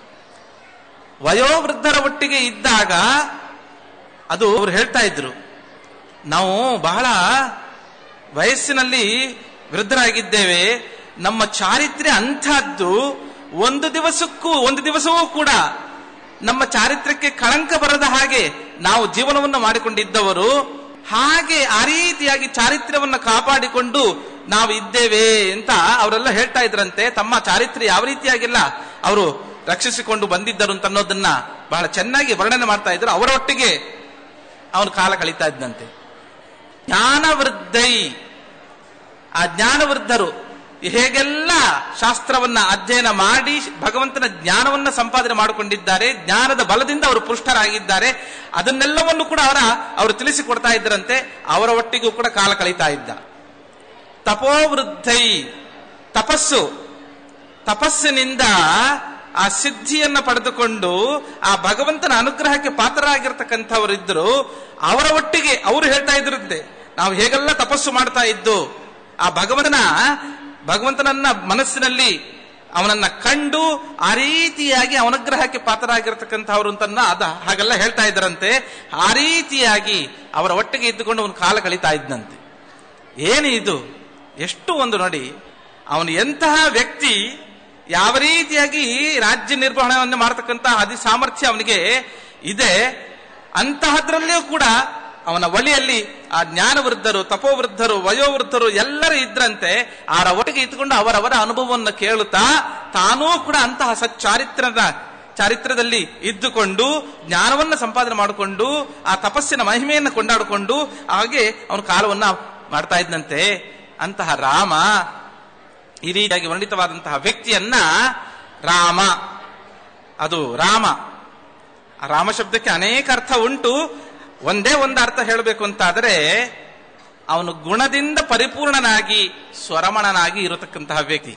ವಯೋವೃದ್ಧರ ಒಟ್ಟಿಗೆ ಇದ್ದಾಗ ಅದು ಅವ್ರು ಹೇಳ್ತಾ ಇದ್ರು ನಾವು ಬಹಳ ವಯಸ್ಸಿನಲ್ಲಿ ವೃದ್ಧರಾಗಿದ್ದೇವೆ ನಮ್ಮ ಚಾರಿತ್ರ್ಯ ಅಂಥದ್ದು ಒಂದು ದಿವಸಕ್ಕೂ ಒಂದು ದಿವಸವೂ ಕೂಡ ನಮ್ಮ ಚಾರಿತ್ರ್ಯಕ್ಕೆ ಕಳಂಕ ಬರದ ಹಾಗೆ ನಾವು ಜೀವನವನ್ನು ಮಾಡಿಕೊಂಡಿದ್ದವರು ಹಾಗೆ ಆ ರೀತಿಯಾಗಿ ಚಾರಿತ್ರ್ಯವನ್ನು ಕಾಪಾಡಿಕೊಂಡು ನಾವು ಇದ್ದೇವೆ ಅಂತ ಅವರೆಲ್ಲ ಹೇಳ್ತಾ ಇದ್ರಂತೆ ತಮ್ಮ ಚಾರಿತ್ರ್ಯ ಯಾವ ರೀತಿಯಾಗಿಲ್ಲ ಅವರು ರಕ್ಷಿಸಿಕೊಂಡು ಬಂದಿದ್ದರು ಅಂತ ಅನ್ನೋದನ್ನ ಬಹಳ ಚೆನ್ನಾಗಿ ವರ್ಣನೆ ಮಾಡ್ತಾ ಇದ್ರು ಅವರೊಟ್ಟಿಗೆ ಅವನು ಕಾಲ ಕಳೀತಾ ಇದ್ದಂತೆ ಜ್ಞಾನವೃದ್ಧೈ ಆ ಜ್ಞಾನವೃದ್ಧರು ಹೇಗೆಲ್ಲ ಶಾಸ್ತ್ರವನ್ನ ಅಧ್ಯಯನ ಮಾಡಿ ಭಗವಂತನ ಜ್ಞಾನವನ್ನ ಸಂಪಾದನೆ ಮಾಡಿಕೊಂಡಿದ್ದಾರೆ ಜ್ಞಾನದ ಬಲದಿಂದ ಅವರು ಪುಷ್ಟರಾಗಿದ್ದಾರೆ ಅದನ್ನೆಲ್ಲವನ್ನು ಕೂಡ ಅವರ ಅವರು ತಿಳಿಸಿಕೊಡ್ತಾ ಇದ್ದರಂತೆ ಅವರ ಒಟ್ಟಿಗೂ ಕೂಡ ಕಾಲ ಕಳೀತಾ ಇದ್ದ ತಪೋವೃದ್ಧೈ ತಪಸ್ಸು ತಪಸ್ಸಿನಿಂದ ಆ ಸಿದ್ಧಿಯನ್ನ ಪಡೆದುಕೊಂಡು ಆ ಭಗವಂತನ ಅನುಗ್ರಹಕ್ಕೆ ಪಾತ್ರರಾಗಿರ್ತಕ್ಕಂಥವರಿದ್ದರು ಅವರ ಒಟ್ಟಿಗೆ ಅವರು ಹೇಳ್ತಾ ಇದ್ರಂತೆ ನಾವು ಹೇಗೆಲ್ಲ ತಪಸ್ಸು ಮಾಡ್ತಾ ಇದ್ದು ಆ ಭಗವಂತನ ಭಗವಂತನನ್ನ ಮನಸ್ಸಿನಲ್ಲಿ ಅವನನ್ನ ಕಂಡು ಆ ರೀತಿಯಾಗಿ ಅವನಗ್ರಹಕ್ಕೆ ಪಾತ್ರರಾಗಿರ್ತಕ್ಕಂಥವ್ರು ಅಂತನ್ನ ಅದ ಹಾಗೆಲ್ಲ ಹೇಳ್ತಾ ಇದ್ರಂತೆ ಆ ರೀತಿಯಾಗಿ ಅವರ ಒಟ್ಟಿಗೆ ಇದ್ದುಕೊಂಡು ಅವನು ಕಾಲ ಕಳೀತಾ ಇದ್ದಂತೆ ಏನು ಇದು ಎಷ್ಟು ಒಂದು ನೋಡಿ ಅವನು ಎಂತಹ ವ್ಯಕ್ತಿ ಯಾವ ರೀತಿಯಾಗಿ ರಾಜ್ಯ ನಿರ್ವಹಣೆಯನ್ನು ಮಾಡತಕ್ಕಂತ ಅತಿ ಸಾಮರ್ಥ್ಯ ಅವನಿಗೆ ಇದೆ ಅಂತಹದ್ರಲ್ಲಿಯೂ ಕೂಡ ಅವನ ಒಳಿಯಲ್ಲಿ ಆ ಜ್ಞಾನವೃದ್ಧರು ತಪೋವೃದ್ಧರು ವಯೋವೃದ್ಧರು ಎಲ್ಲರೂ ಇದ್ರಂತೆ ಅವರ ಒಟ್ಟಿಗೆ ಇದ್ದುಕೊಂಡು ಅವರವರ ಅನುಭವವನ್ನು ಕೇಳುತ್ತಾ ತಾನೂ ಕೂಡ ಅಂತಹ ಸಚ್ಚಾರಿತ್ರದ ಚಾರಿತ್ರ್ಯದಲ್ಲಿ ಇದ್ದುಕೊಂಡು ಜ್ಞಾನವನ್ನ ಸಂಪಾದನೆ ಮಾಡಿಕೊಂಡು ಆ ತಪಸ್ಸಿನ ಮಹಿಮೆಯನ್ನು ಕೊಂಡಾಡಿಕೊಂಡು ಹಾಗೆ ಅವನ ಕಾಲವನ್ನ ಮಾಡ್ತಾ ಇದ್ದಂತೆ ಅಂತಹ ರಾಮ ಈ ರೀತಿಯಾಗಿ ವರ್ಣಿತವಾದಂತಹ ವ್ಯಕ್ತಿಯನ್ನ ರಾಮ ಅದು ರಾಮ ಆ ರಾಮ ಶಬ್ದಕ್ಕೆ ಅನೇಕ ಅರ್ಥ ಉಂಟು ಒಂದೇ ಒಂದು ಅರ್ಥ ಹೇಳಬೇಕು ಅಂತಾದರೆ ಅವನು ಗುಣದಿಂದ ಪರಿಪೂರ್ಣನಾಗಿ ಸ್ವರಮಣನಾಗಿ ಇರತಕ್ಕಂತಹ ವ್ಯಕ್ತಿ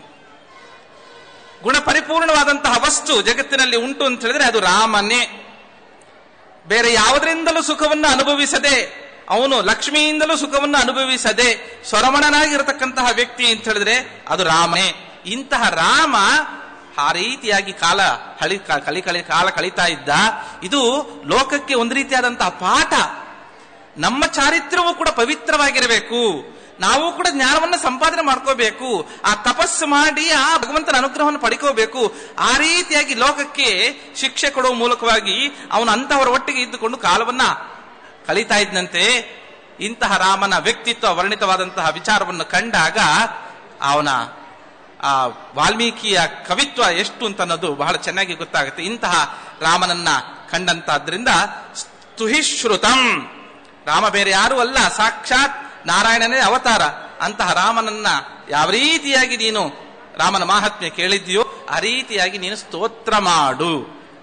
ಗುಣ ಪರಿಪೂರ್ಣವಾದಂತಹ ವಸ್ತು ಜಗತ್ತಿನಲ್ಲಿ ಉಂಟು ಅಂತ ಹೇಳಿದ್ರೆ ಅದು ರಾಮನೇ ಬೇರೆ ಯಾವುದರಿಂದಲೂ ಸುಖವನ್ನು ಅನುಭವಿಸದೆ ಅವನು ಲಕ್ಷ್ಮಿಯಿಂದಲೂ ಸುಖವನ್ನು ಅನುಭವಿಸದೆ ಸ್ವರಮಣನಾಗಿರತಕ್ಕಂತಹ ವ್ಯಕ್ತಿ ಅಂತ ಹೇಳಿದ್ರೆ ಅದು ರಾಮನೇ ಇಂತಹ ರಾಮ ಆ ರೀತಿಯಾಗಿ ಕಾಲ ಹಳಿ ಕಲಿ ಕಳಿ ಕಾಲ ಕಳೀತಾ ಇದ್ದ ಇದು ಲೋಕಕ್ಕೆ ಒಂದು ರೀತಿಯಾದಂತಹ ಪಾಠ ನಮ್ಮ ಚಾರಿತ್ರ್ಯವೂ ಕೂಡ ಪವಿತ್ರವಾಗಿರಬೇಕು ನಾವು ಕೂಡ ಜ್ಞಾನವನ್ನ ಸಂಪಾದನೆ ಮಾಡ್ಕೋಬೇಕು ಆ ತಪಸ್ಸು ಮಾಡಿ ಆ ಭಗವಂತನ ಅನುಗ್ರಹವನ್ನು ಪಡ್ಕೋಬೇಕು ಆ ರೀತಿಯಾಗಿ ಲೋಕಕ್ಕೆ ಶಿಕ್ಷೆ ಕೊಡುವ ಮೂಲಕವಾಗಿ ಅವನು ಅಂತಹವರ ಒಟ್ಟಿಗೆ ಇದ್ದುಕೊಂಡು ಕಾಲವನ್ನ ಕಳೀತಾ ಇದ್ದಂತೆ ಇಂತಹ ರಾಮನ ವ್ಯಕ್ತಿತ್ವ ವರ್ಣಿತವಾದಂತಹ ವಿಚಾರವನ್ನು ಕಂಡಾಗ ಅವನ ಆ ವಾಲ್ಮೀಕಿಯ ಕವಿತ್ವ ಎಷ್ಟು ಅಂತ ಅನ್ನೋದು ಬಹಳ ಚೆನ್ನಾಗಿ ಗೊತ್ತಾಗುತ್ತೆ ಇಂತಹ ರಾಮನನ್ನ ಕಂಡಂತಾದ್ರಿಂದ ಸ್ತುಹಿಶ್ರುತಂ ರಾಮ ಬೇರೆ ಯಾರೂ ಅಲ್ಲ ಸಾಕ್ಷಾತ್ ನಾರಾಯಣನೇ ಅವತಾರ ಅಂತಹ ರಾಮನನ್ನ ಯಾವ ರೀತಿಯಾಗಿ ನೀನು ರಾಮನ ಮಾಹಾತ್ಮ್ಯ ಕೇಳಿದ್ಯೋ ಆ ರೀತಿಯಾಗಿ ನೀನು ಸ್ತೋತ್ರ ಮಾಡು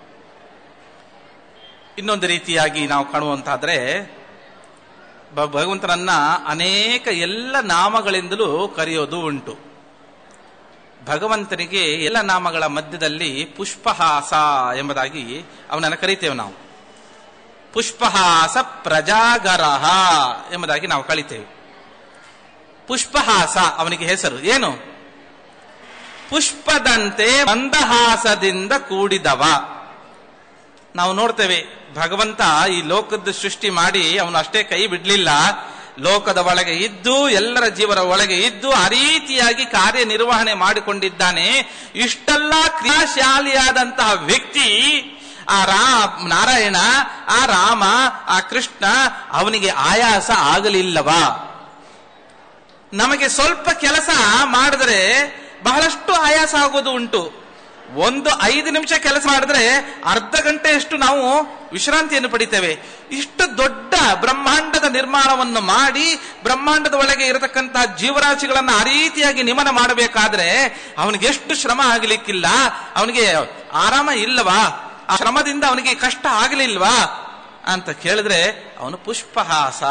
ಇನ್ನೊಂದು ರೀತಿಯಾಗಿ ನಾವು ಕಾಣುವಂತಾದ್ರೆ ಭ- ಭಗವಂತನನ್ನ ಅನೇಕ ಎಲ್ಲ ನಾಮಗಳಿಂದಲೂ ಕರೆಯೋದು ಉಂಟು ಭಗವಂತನಿಗೆ ಎಲ್ಲ ನಾಮಗಳ ಮಧ್ಯದಲ್ಲಿ ಪುಷ್ಪಹಾಸ ಎಂಬುದಾಗಿ ಅವನನ್ನು ಕರಿತೇವೆ ನಾವು ಪುಷ್ಪಹಾಸ ಪ್ರಜಾಗರಹ ಎಂಬುದಾಗಿ ನಾವು ಕಳಿತೇವೆ ಪುಷ್ಪಹಾಸ ಅವನಿಗೆ ಹೆಸರು ಏನು ಪುಷ್ಪದಂತೆ ಮಂದಹಾಸದಿಂದ ಕೂಡಿದವ ನಾವು ನೋಡ್ತೇವೆ ಭಗವಂತ ಈ ಲೋಕದ ಸೃಷ್ಟಿ ಮಾಡಿ ಅವನು ಅಷ್ಟೇ ಕೈ ಬಿಡ್ಲಿಲ್ಲ ಲೋಕದ ಒಳಗೆ ಇದ್ದು ಎಲ್ಲರ ಜೀವರ ಒಳಗೆ ಇದ್ದು ಆ ರೀತಿಯಾಗಿ ಕಾರ್ಯನಿರ್ವಹಣೆ ಮಾಡಿಕೊಂಡಿದ್ದಾನೆ ಇಷ್ಟೆಲ್ಲ ಕ್ರಿಯಾಶಾಲಿಯಾದಂತಹ ವ್ಯಕ್ತಿ ಆ ರಾ ನಾರಾಯಣ ಆ ರಾಮ ಆ ಕೃಷ್ಣ ಅವನಿಗೆ ಆಯಾಸ ಆಗಲಿಲ್ಲವಾ ನಮಗೆ ಸ್ವಲ್ಪ ಕೆಲಸ ಮಾಡಿದ್ರೆ ಬಹಳಷ್ಟು ಆಯಾಸ ಆಗೋದು ಉಂಟು ಒಂದು ಐದು ನಿಮಿಷ ಕೆಲಸ ಮಾಡಿದ್ರೆ ಅರ್ಧ ಗಂಟೆಯಷ್ಟು ನಾವು ವಿಶ್ರಾಂತಿಯನ್ನು ಪಡಿತೇವೆ ಇಷ್ಟು ದೊಡ್ಡ ಬ್ರಹ್ಮಾಂಡದ ನಿರ್ಮಾಣವನ್ನು ಮಾಡಿ ಬ್ರಹ್ಮಾಂಡದ ಒಳಗೆ ಇರತಕ್ಕಂತಹ ಜೀವರಾಶಿಗಳನ್ನ ಆ ರೀತಿಯಾಗಿ ನಿಮನ ಮಾಡಬೇಕಾದ್ರೆ ಅವನಿಗೆ ಎಷ್ಟು ಶ್ರಮ ಆಗಲಿಕ್ಕಿಲ್ಲ ಅವನಿಗೆ ಆರಾಮ ಇಲ್ಲವಾ ಆ ಶ್ರಮದಿಂದ ಅವನಿಗೆ ಕಷ್ಟ ಆಗಲಿಲ್ವಾ ಅಂತ ಕೇಳಿದ್ರೆ ಅವನು ಪುಷ್ಪಹಾಸ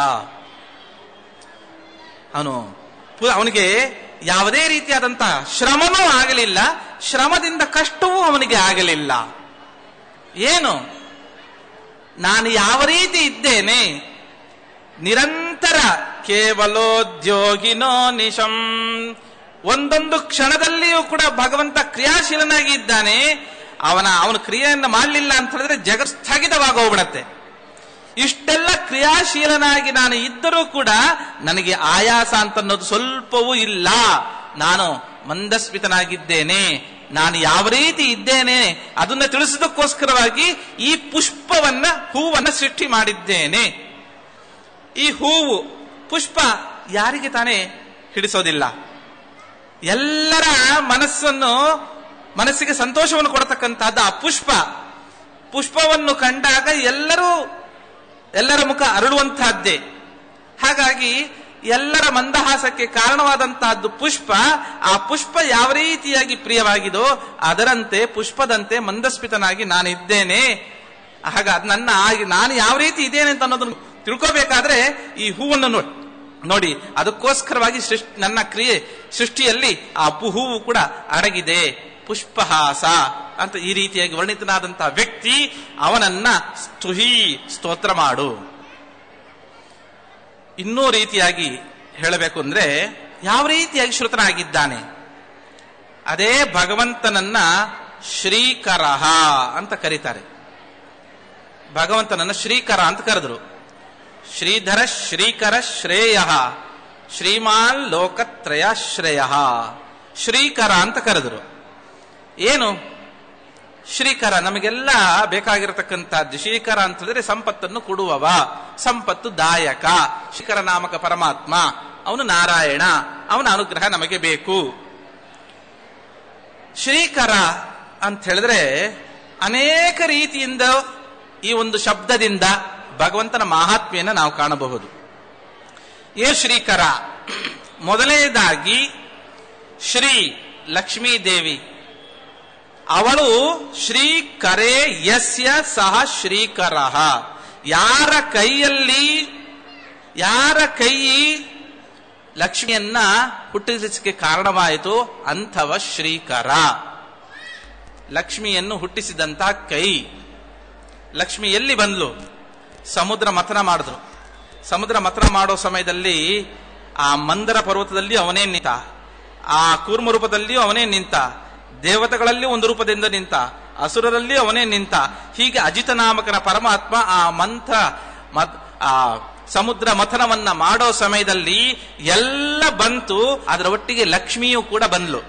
ಅವನು ಪು- ಅವನಿಗೆ ಯಾವುದೇ ರೀತಿಯಾದಂತಹ ಶ್ರಮನೂ ಆಗಲಿಲ್ಲ ಶ್ರಮದಿಂದ ಕಷ್ಟವೂ ಅವನಿಗೆ ಆಗಲಿಲ್ಲ ಏನು ನಾನು ಯಾವ ರೀತಿ ಇದ್ದೇನೆ ನಿರಂತರ ಕೇವಲೋದ್ಯೋಗಿನೋ ನಿಶಂ ಒಂದೊಂದು ಕ್ಷಣದಲ್ಲಿಯೂ ಕೂಡ ಭಗವಂತ ಕ್ರಿಯಾಶೀಲನಾಗಿ ಇದ್ದಾನೆ ಅವನ ಅವನ ಕ್ರಿಯೆಯನ್ನು ಮಾಡಲಿಲ್ಲ ಅಂತ ಹೇಳಿದ್ರೆ ಜಗತ್ ಸ್ಥಗಿತವಾಗೋಗ್ಬಿಡತ್ತೆ ಇಷ್ಟೆಲ್ಲ ಕ್ರಿಯಾಶೀಲನಾಗಿ ನಾನು ಇದ್ದರೂ ಕೂಡ ನನಗೆ ಆಯಾಸ ಅಂತನ್ನೋದು ಸ್ವಲ್ಪವೂ ಇಲ್ಲ ನಾನು ಮಂದಸ್ಮಿತನಾಗಿದ್ದೇನೆ ನಾನು ಯಾವ ರೀತಿ ಇದ್ದೇನೆ ಅದನ್ನ ತಿಳಿಸೋದಕ್ಕೋಸ್ಕರವಾಗಿ ಈ ಪುಷ್ಪವನ್ನ ಹೂವನ್ನ ಸೃಷ್ಟಿ ಮಾಡಿದ್ದೇನೆ ಈ ಹೂವು ಪುಷ್ಪ ಯಾರಿಗೆ ತಾನೇ ಹಿಡಿಸೋದಿಲ್ಲ ಎಲ್ಲರ ಮನಸ್ಸನ್ನು ಮನಸ್ಸಿಗೆ ಸಂತೋಷವನ್ನು ಕೊಡತಕ್ಕಂತಹದ್ದು ಆ ಪುಷ್ಪ ಪುಷ್ಪವನ್ನು ಕಂಡಾಗ ಎಲ್ಲರೂ ಎಲ್ಲರ ಮುಖ ಅರಳುವಂತಹದ್ದೇ ಹಾಗಾಗಿ ಎಲ್ಲರ ಮಂದಹಾಸಕ್ಕೆ ಕಾರಣವಾದಂತಹದ್ದು ಪುಷ್ಪ ಆ ಪುಷ್ಪ ಯಾವ ರೀತಿಯಾಗಿ ಪ್ರಿಯವಾಗಿದೋ ಅದರಂತೆ ಪುಷ್ಪದಂತೆ ಮಂದಸ್ಮಿತನಾಗಿ ನಾನಿದ್ದೇನೆ ಹಾಗ ಅದ್ ನನ್ನ ಆಗಿ- ನಾನು ಯಾವ ರೀತಿ ಇದ್ದೇನೆ ಅಂತ ಅನ್ನೋದನ್ನು ತಿಳ್ಕೋಬೇಕಾದ್ರೆ ಈ ಹೂವನ್ನು ನೋಡಿ ನೋಡಿ ಅದಕ್ಕೋಸ್ಕರವಾಗಿ ಸೃಷ್ಟಿ ನನ್ನ ಕ್ರಿಯೆ ಸೃಷ್ಟಿಯಲ್ಲಿ ಆ ಪು- ಹೂವು ಕೂಡ ಅಡಗಿದೆ ಪುಷ್ಪಹಾಸ ಅಂತ ಈ ರೀತಿಯಾಗಿ ವರ್ಣಿತನಾದಂತಹ ವ್ಯಕ್ತಿ ಅವನನ್ನ ಸ್ತುಹಿ ಸ್ತೋತ್ರ ಮಾಡು ಇನ್ನೂ ರೀತಿಯಾಗಿ ಹೇಳಬೇಕು ಅಂದ್ರೆ ಯಾವ ರೀತಿಯಾಗಿ ಶ್ರುತನಾಗಿದ್ದಾನೆ ಅದೇ ಭಗವಂತನನ್ನ ಶ್ರೀಕರಹ ಅಂತ ಕರೀತಾರೆ ಭಗವಂತನನ್ನ ಶ್ರೀಕರ ಅಂತ ಕರೆದ್ರು ಶ್ರೀಧರ ಶ್ರೀಕರ ಶ್ರೇಯ ಶ್ರೀಮಾನ್ ಲೋಕತ್ರಯ ಶ್ರೇಯ ಶ್ರೀಕರ ಅಂತ ಕರೆದ್ರು ಏನು ಶ್ರೀಕರ ನಮಗೆಲ್ಲ ಬೇಕಾಗಿರತಕ್ಕಂಥದ್ದು ಶ್ರೀಕರ ಅಂತ ಹೇಳಿದ್ರೆ ಸಂಪತ್ತನ್ನು ಕೊಡುವವ ಸಂಪತ್ತು ದಾಯಕ ಶ್ರೀಕರ ನಾಮಕ ಪರಮಾತ್ಮ ಅವನು ನಾರಾಯಣ ಅವನ ಅನುಗ್ರಹ ನಮಗೆ ಬೇಕು ಶ್ರೀಕರ ಅಂತ ಹೇಳಿದ್ರೆ ಅನೇಕ ರೀತಿಯಿಂದ ಈ ಒಂದು ಶಬ್ದದಿಂದ ಭಗವಂತನ ಮಹಾತ್ಮೆಯನ್ನು ನಾವು ಕಾಣಬಹುದು ಏ ಶ್ರೀಕರ ಮೊದಲನೇದಾಗಿ ಶ್ರೀ ಲಕ್ಷ್ಮೀ ದೇವಿ ಅವಳು ಶ್ರೀಕರೇ ಯಸ್ಯ ಸಹ ಶ್ರೀಕರ ಯಾರ ಕೈಯಲ್ಲಿ ಯಾರ ಕೈ ಲಕ್ಷ್ಮಿಯನ್ನ ಹುಟ್ಟಿಸಲಿಕ್ಕೆ ಕಾರಣವಾಯಿತು ಅಂಥವ ಶ್ರೀಕರ ಲಕ್ಷ್ಮಿಯನ್ನು ಹುಟ್ಟಿಸಿದಂತಹ ಕೈ ಲಕ್ಷ್ಮಿ ಎಲ್ಲಿ ಬಂದ್ಲು ಸಮುದ್ರ ಮಥನ ಮಾಡಿದ್ರು ಸಮುದ್ರ ಮಥನ ಮಾಡೋ ಸಮಯದಲ್ಲಿ ಆ ಮಂದರ ಪರ್ವತದಲ್ಲಿ ಅವನೇ ನಿಂತ ಆ ಕೂರ್ಮ ರೂಪದಲ್ಲಿಯೂ ಅವನೇ ನಿಂತ ದೇವತೆಗಳಲ್ಲಿ ಒಂದು ರೂಪದಿಂದ ನಿಂತ ಅಸುರರಲ್ಲಿ ಅವನೇ ನಿಂತ ಹೀಗೆ ಅಜಿತ ನಾಮಕನ ಪರಮಾತ್ಮ ಆ ಮಂತ್ರ ಮತ್- ಆ ಸಮುದ್ರ ಮಥನವನ್ನ ಮಾಡೋ ಸಮಯದಲ್ಲಿ ಎಲ್ಲ ಬಂತು ಅದರ ಒಟ್ಟಿಗೆ ಲಕ್ಷ್ಮಿಯೂ ಕೂಡ ಬಂದ್ಲು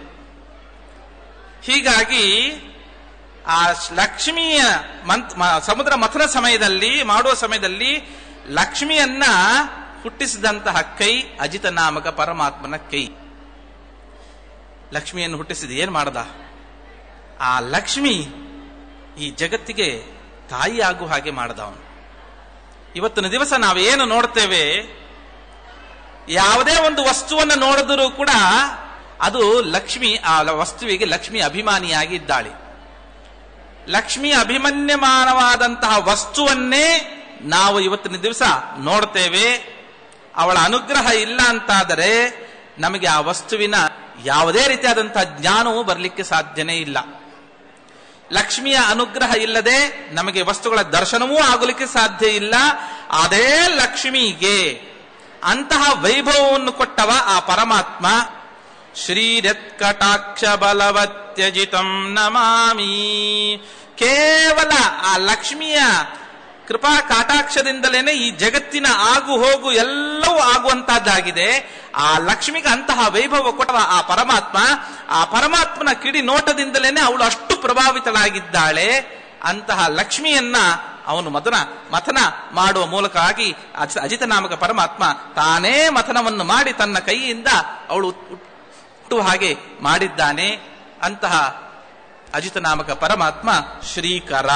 ಹೀಗಾಗಿ ಆ ಲಕ್ಷ್ಮಿಯ ಮಂತ್ ಮ- ಸಮುದ್ರ ಮಥನ ಸಮಯದಲ್ಲಿ ಮಾಡುವ ಸಮಯದಲ್ಲಿ ಲಕ್ಷ್ಮಿಯನ್ನ ಹುಟ್ಟಿಸಿದಂತಹ ಕೈ ಅಜಿತ ನಾಮಕ ಪರಮಾತ್ಮನ ಕೈ ಲಕ್ಷ್ಮಿಯನ್ನು ಹುಟ್ಟಿಸಿದ ಏನ್ ಮಾಡದ ಆ ಲಕ್ಷ್ಮಿ ಈ ಜಗತ್ತಿಗೆ ತಾಯಿ ಆಗುವ ಹಾಗೆ ಮಾಡದ ಅವನು ಇವತ್ತಿನ ದಿವಸ ನಾವೇನು ನೋಡ್ತೇವೆ ಯಾವುದೇ ಒಂದು ವಸ್ತುವನ್ನು ನೋಡಿದರೂ ಕೂಡ ಅದು ಲಕ್ಷ್ಮಿ ಆ ವಸ್ತುವಿಗೆ ಲಕ್ಷ್ಮಿ ಅಭಿಮಾನಿಯಾಗಿ ಇದ್ದಾಳೆ ಲಕ್ಷ್ಮಿ ಅಭಿಮನ್ಯಮಾನವಾದಂತಹ ವಸ್ತುವನ್ನೇ ನಾವು ಇವತ್ತಿನ ದಿವಸ ನೋಡ್ತೇವೆ ಅವಳ ಅನುಗ್ರಹ ಇಲ್ಲ ಅಂತಾದರೆ ನಮಗೆ ಆ ವಸ್ತುವಿನ ಯಾವುದೇ ರೀತಿಯಾದಂತಹ ಜ್ಞಾನವೂ ಬರಲಿಕ್ಕೆ ಸಾಧ್ಯನೇ ಇಲ್ಲ ಲಕ್ಷ್ಮಿಯ ಅನುಗ್ರಹ ಇಲ್ಲದೆ ನಮಗೆ ವಸ್ತುಗಳ ದರ್ಶನವೂ ಆಗಲಿಕ್ಕೆ ಸಾಧ್ಯ ಇಲ್ಲ ಅದೇ ಲಕ್ಷ್ಮಿಗೆ ಅಂತಹ ವೈಭವವನ್ನು ಕೊಟ್ಟವ ಆ ಪರಮಾತ್ಮ ಶ್ರೀರತ್ಕಟಾಕ್ಷ ಬಲವತ್ಯಜಿತಂ ನಮಾಮಿ ಕೇವಲ ಆ ಲಕ್ಷ್ಮಿಯ ಕೃಪಾ ಕಾಟಾಕ್ಷದಿಂದಲೇನೆ ಈ ಜಗತ್ತಿನ ಆಗು ಹೋಗು ಎಲ್ಲವೂ ಆಗುವಂತಹದ್ದಾಗಿದೆ ಆ ಲಕ್ಷ್ಮಿಗೆ ಅಂತಹ ವೈಭವ ಕೊಟ್ಟವ ಆ ಪರಮಾತ್ಮ ಆ ಪರಮಾತ್ಮನ ಕಿಡಿ ನೋಟದಿಂದಲೇನೆ ಅವಳು ಅಷ್ಟು ಪ್ರಭಾವಿತಳಾಗಿದ್ದಾಳೆ ಅಂತಹ ಲಕ್ಷ್ಮಿಯನ್ನ ಅವನು ಮತನ ಮಥನ ಮಾಡುವ ಮೂಲಕವಾಗಿ ಅಜ- ಅಜಿತ ನಾಮಕ ಪರಮಾತ್ಮ ತಾನೇ ಮಥನವನ್ನು ಮಾಡಿ ತನ್ನ ಕೈಯಿಂದ ಅವಳು ಹುಟ್ಟುವ ಹಾಗೆ ಮಾಡಿದ್ದಾನೆ ಅಂತಹ ಅಜಿತ ನಾಮಕ ಪರಮಾತ್ಮ ಶ್ರೀಕರ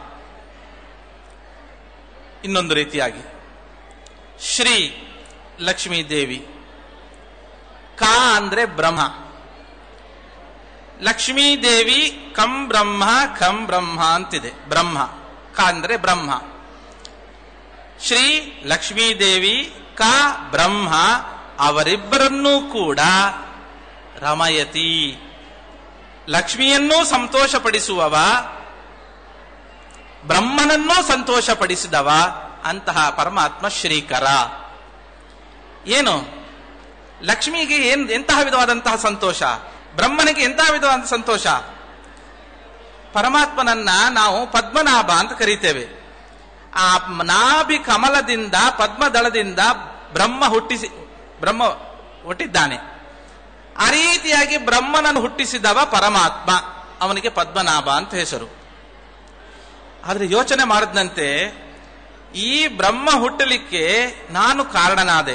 ಇನ್ನೊಂದು ರೀತಿಯಾಗಿ ಶ್ರೀ ಲಕ್ಷ್ಮೀ ದೇವಿ ಕಾ ಅಂದ್ರೆ ಬ್ರಹ್ಮ ಲಕ್ಷ್ಮೀ ದೇವಿ ಕಂ ಬ್ರಹ್ಮ ಖಂ ಬ್ರಹ್ಮ ಅಂತಿದೆ ಬ್ರಹ್ಮ ಕ ಅಂದ್ರೆ ಬ್ರಹ್ಮ ಶ್ರೀ ಲಕ್ಷ್ಮೀ ದೇವಿ ಕ ಬ್ರಹ್ಮ ಅವರಿಬ್ಬರನ್ನೂ ಕೂಡ ರಮಯತಿ ಲಕ್ಷ್ಮಿಯನ್ನೂ ಸಂತೋಷಪಡಿಸುವವ ಬ್ರಹ್ಮನನ್ನೂ ಸಂತೋಷಪಡಿಸಿದವ ಅಂತಹ ಪರಮಾತ್ಮ ಶ್ರೀಕರ ಏನು ಲಕ್ಷ್ಮಿಗೆ ಏನ್ ಎಂತಹ ವಿಧವಾದಂತಹ ಸಂತೋಷ ಬ್ರಹ್ಮನಿಗೆ ಎಂತಹ ವಿಧವಾದ ಸಂತೋಷ ಪರಮಾತ್ಮನನ್ನ ನಾವು ಪದ್ಮನಾಭ ಅಂತ ಕರೀತೇವೆ ಆ ನಾಭಿ ಕಮಲದಿಂದ ಪದ್ಮದಳದಿಂದ ಬ್ರಹ್ಮ ಹುಟ್ಟಿಸಿ ಬ್ರಹ್ಮ ಹುಟ್ಟಿದ್ದಾನೆ ಆ ರೀತಿಯಾಗಿ ಬ್ರಹ್ಮನನ್ನು ಹುಟ್ಟಿಸಿದವ ಪರಮಾತ್ಮ ಅವನಿಗೆ ಪದ್ಮನಾಭ ಅಂತ ಹೆಸರು ಆದ್ರೆ ಯೋಚನೆ ಮಾಡಿದಂತೆ ಈ ಬ್ರಹ್ಮ ಹುಟ್ಟಲಿಕ್ಕೆ ನಾನು ಕಾರಣನಾದೆ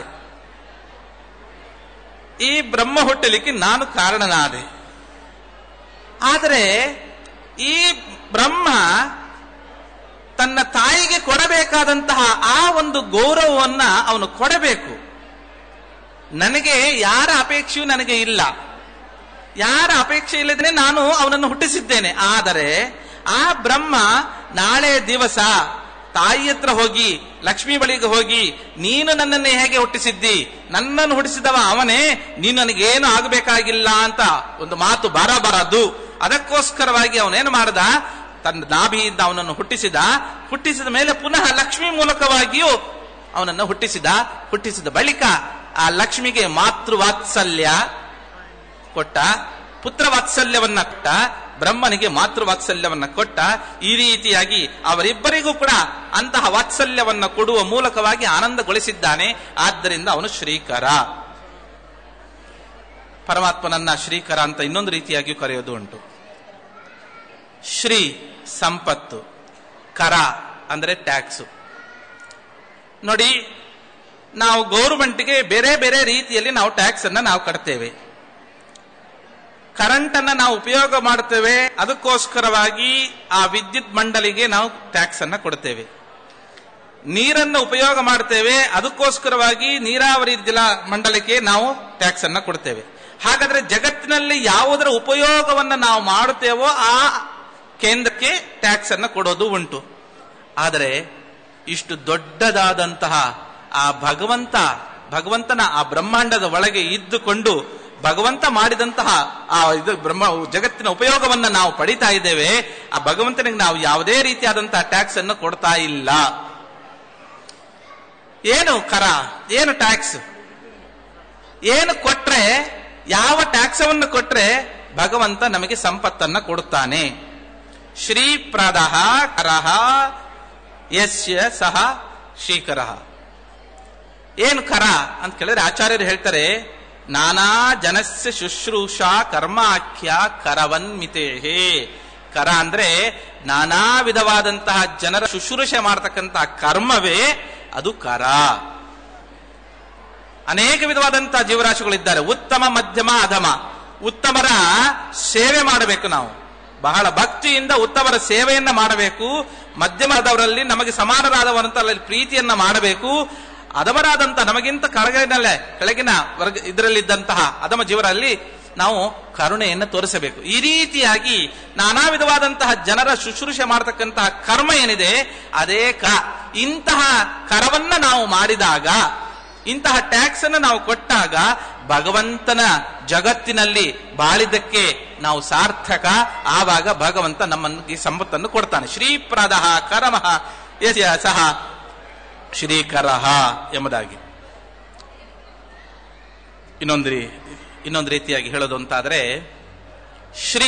ಈ ಬ್ರಹ್ಮ ಹುಟ್ಟಲಿಕ್ಕೆ ನಾನು ಕಾರಣನಾದೆ ಆದರೆ ಈ ಬ್ರಹ್ಮ ತನ್ನ ತಾಯಿಗೆ ಕೊಡಬೇಕಾದಂತಹ ಆ ಒಂದು ಗೌರವವನ್ನ ಅವನು ಕೊಡಬೇಕು ನನಗೆ ಯಾರ ಅಪೇಕ್ಷೆಯೂ ನನಗೆ ಇಲ್ಲ ಯಾರ ಅಪೇಕ್ಷೆ ಇಲ್ಲದೇ ನಾನು ಅವನನ್ನು ಹುಟ್ಟಿಸಿದ್ದೇನೆ ಆದರೆ ಆ ಬ್ರಹ್ಮ ನಾಳೆ ದಿವಸ ತಾಯಿ ಹತ್ರ ಹೋಗಿ ಲಕ್ಷ್ಮಿ ಬಳಿಗೆ ಹೋಗಿ ನೀನು ನನ್ನನ್ನು ಹೇಗೆ ಹುಟ್ಟಿಸಿದ್ದಿ ನನ್ನನ್ನು ಹುಟ್ಟಿಸಿದವ ಅವನೇ ನೀನು ನನಗೇನು ಆಗಬೇಕಾಗಿಲ್ಲ ಅಂತ ಒಂದು ಮಾತು ಬರಬಾರದು ಅದಕ್ಕೋಸ್ಕರವಾಗಿ ಅವನೇನು ಮಾಡ್ದ ತನ್ನ ನಾಭಿಯಿಂದ ಅವನನ್ನು ಹುಟ್ಟಿಸಿದ ಹುಟ್ಟಿಸಿದ ಮೇಲೆ ಪುನಃ ಲಕ್ಷ್ಮಿ ಮೂಲಕವಾಗಿಯೂ ಅವನನ್ನು ಹುಟ್ಟಿಸಿದ ಹುಟ್ಟಿಸಿದ ಬಳಿಕ ಆ ಲಕ್ಷ್ಮಿಗೆ ಮಾತೃವಾತ್ಸಲ್ಯ ಕೊಟ್ಟ ಪುತ್ರ ವಾತ್ಸಲ್ಯವನ್ನ ಕೊಟ್ಟ ಬ್ರಹ್ಮನಿಗೆ ಮಾತೃ ವಾತ್ಸಲ್ಯವನ್ನ ಕೊಟ್ಟ ಈ ರೀತಿಯಾಗಿ ಅವರಿಬ್ಬರಿಗೂ ಕೂಡ ಅಂತಹ ವಾತ್ಸಲ್ಯವನ್ನ ಕೊಡುವ ಮೂಲಕವಾಗಿ ಆನಂದಗೊಳಿಸಿದ್ದಾನೆ ಆದ್ದರಿಂದ ಅವನು ಶ್ರೀಕರ ಪರಮಾತ್ಮನನ್ನ ಶ್ರೀಕರ ಅಂತ ಇನ್ನೊಂದು ರೀತಿಯಾಗಿಯೂ ಕರೆಯೋದು ಉಂಟು ಶ್ರೀ ಸಂಪತ್ತು ಕರ ಅಂದ್ರೆ ಟ್ಯಾಕ್ಸು ನೋಡಿ ನಾವು ಗೌರ್ಮೆಂಟ್ಗೆ ಬೇರೆ ಬೇರೆ ರೀತಿಯಲ್ಲಿ ನಾವು ಟ್ಯಾಕ್ಸ್ ಅನ್ನ ನಾವು ಕಟ್ತೇವೆ ಕರೆಂಟ್ ಅನ್ನ ನಾವು ಉಪಯೋಗ ಮಾಡ್ತೇವೆ ಅದಕ್ಕೋಸ್ಕರವಾಗಿ ಆ ವಿದ್ಯುತ್ ಮಂಡಲಿಗೆ ನಾವು ಟ್ಯಾಕ್ಸ್ ಅನ್ನ ಕೊಡ್ತೇವೆ ನೀರನ್ನು ಉಪಯೋಗ ಮಾಡ್ತೇವೆ ಅದಕ್ಕೋಸ್ಕರವಾಗಿ ನೀರಾವರಿ ಜಲ ಮಂಡಲಕ್ಕೆ ನಾವು ಟ್ಯಾಕ್ಸ್ ಅನ್ನ ಕೊಡ್ತೇವೆ ಹಾಗಾದ್ರೆ ಜಗತ್ತಿನಲ್ಲಿ ಯಾವುದರ ಉಪಯೋಗವನ್ನ ನಾವು ಮಾಡುತ್ತೇವೋ ಆ ಕೇಂದ್ರಕ್ಕೆ ಟ್ಯಾಕ್ಸ್ ಅನ್ನ ಕೊಡೋದು ಉಂಟು ಆದರೆ ಇಷ್ಟು ದೊಡ್ಡದಾದಂತಹ ಆ ಭಗವಂತ ಭಗವಂತನ ಆ ಬ್ರಹ್ಮಾಂಡದ ಒಳಗೆ ಇದ್ದುಕೊಂಡು ಭಗವಂತ ಮಾಡಿದಂತಹ ಆ ಇದು ಬ್ರಹ್ಮ ಜಗತ್ತಿನ ಉಪಯೋಗವನ್ನ ನಾವು ಪಡಿತಾ ಇದ್ದೇವೆ ಆ ಭಗವಂತನಿಗೆ ನಾವು ಯಾವುದೇ ರೀತಿಯಾದಂತಹ ಟ್ಯಾಕ್ಸ್ ಅನ್ನು ಕೊಡ್ತಾ ಇಲ್ಲ ಏನು ಕರ ಏನು ಟ್ಯಾಕ್ಸ್ ಏನು ಕೊಟ್ರೆ ಯಾವ ಟ್ಯಾಕ್ಸವನ್ನು ಕೊಟ್ರೆ ಭಗವಂತ ನಮಗೆ ಸಂಪತ್ತನ್ನ ಕೊಡುತ್ತಾನೆ ಶ್ರೀಪ್ರದಃ ಕರಹ ಯಸ್ಯ ಸಹ ಶ್ರೀಕರಃ ಏನು ಕರ ಅಂತ ಕೇಳಿದ್ರೆ ಆಚಾರ್ಯರು ಹೇಳ್ತಾರೆ ನಾನಾ ಜನಸ್ಯ ಶುಶ್ರೂಷಾ ಕರ್ಮಾಖ್ಯ ಕರವನ್ಮಿತೇಹೇ ಕರ ಅಂದ್ರೆ ನಾನಾ ವಿಧವಾದಂತಹ ಜನರ ಶುಶ್ರೂಷೆ ಮಾಡತಕ್ಕಂತಹ ಕರ್ಮವೇ ಅದು ಕರ ಅನೇಕ ವಿಧವಾದಂತಹ ಜೀವರಾಶಿಗಳಿದ್ದಾರೆ ಉತ್ತಮ ಮಧ್ಯಮ ಅಧಮ ಉತ್ತಮರ ಸೇವೆ ಮಾಡಬೇಕು ನಾವು ಬಹಳ ಭಕ್ತಿಯಿಂದ ಉತ್ತಮರ ಸೇವೆಯನ್ನ ಮಾಡಬೇಕು ಮಧ್ಯಮದವರಲ್ಲಿ ನಮಗೆ ಸಮಾನರಾದವರಂತ ಅಲ್ಲಿ ಪ್ರೀತಿಯನ್ನ ಮಾಡಬೇಕು ಅಧಮರಾದಂತ ನಮಗಿಂತ ಕೆಳಗಿನಲ್ಲೇ ಕೆಳಗಿನ ವರ್ಗ ಇದರಲ್ಲಿದ್ದಂತಹ ಅಧಮ ಜೀವರಲ್ಲಿ ನಾವು ಕರುಣೆಯನ್ನು ತೋರಿಸಬೇಕು ಈ ರೀತಿಯಾಗಿ ನಾನಾ ವಿಧವಾದಂತಹ ಜನರ ಶುಶ್ರೂಷೆ ಮಾಡತಕ್ಕಂತಹ ಕರ್ಮ ಏನಿದೆ ಅದೇ ಕ ಇಂತಹ ಕರವನ್ನ ನಾವು ಮಾಡಿದಾಗ ಇಂತಹ ಟ್ಯಾಕ್ಸ್ ಅನ್ನು ನಾವು ಕೊಟ್ಟಾಗ ಭಗವಂತನ ಜಗತ್ತಿನಲ್ಲಿ ಬಾಳಿದ್ದಕ್ಕೆ ನಾವು ಸಾರ್ಥಕ ಆವಾಗ ಭಗವಂತ ನಮ್ಮನ್ನು ಸಂಪತ್ತನ್ನು ಕೊಡ್ತಾನೆ ಶ್ರೀಪ್ರದ ಕರಮಃ ಯಸ್ಯ ಸಹ ಶ್ರೀಕರಹ ಎಂಬುದಾಗಿ ಇನ್ನೊಂದು ರೀ- ಇನ್ನೊಂದು ರೀತಿಯಾಗಿ ಹೇಳೋದು ಅಂತಾದ್ರೆ ಶ್ರೀ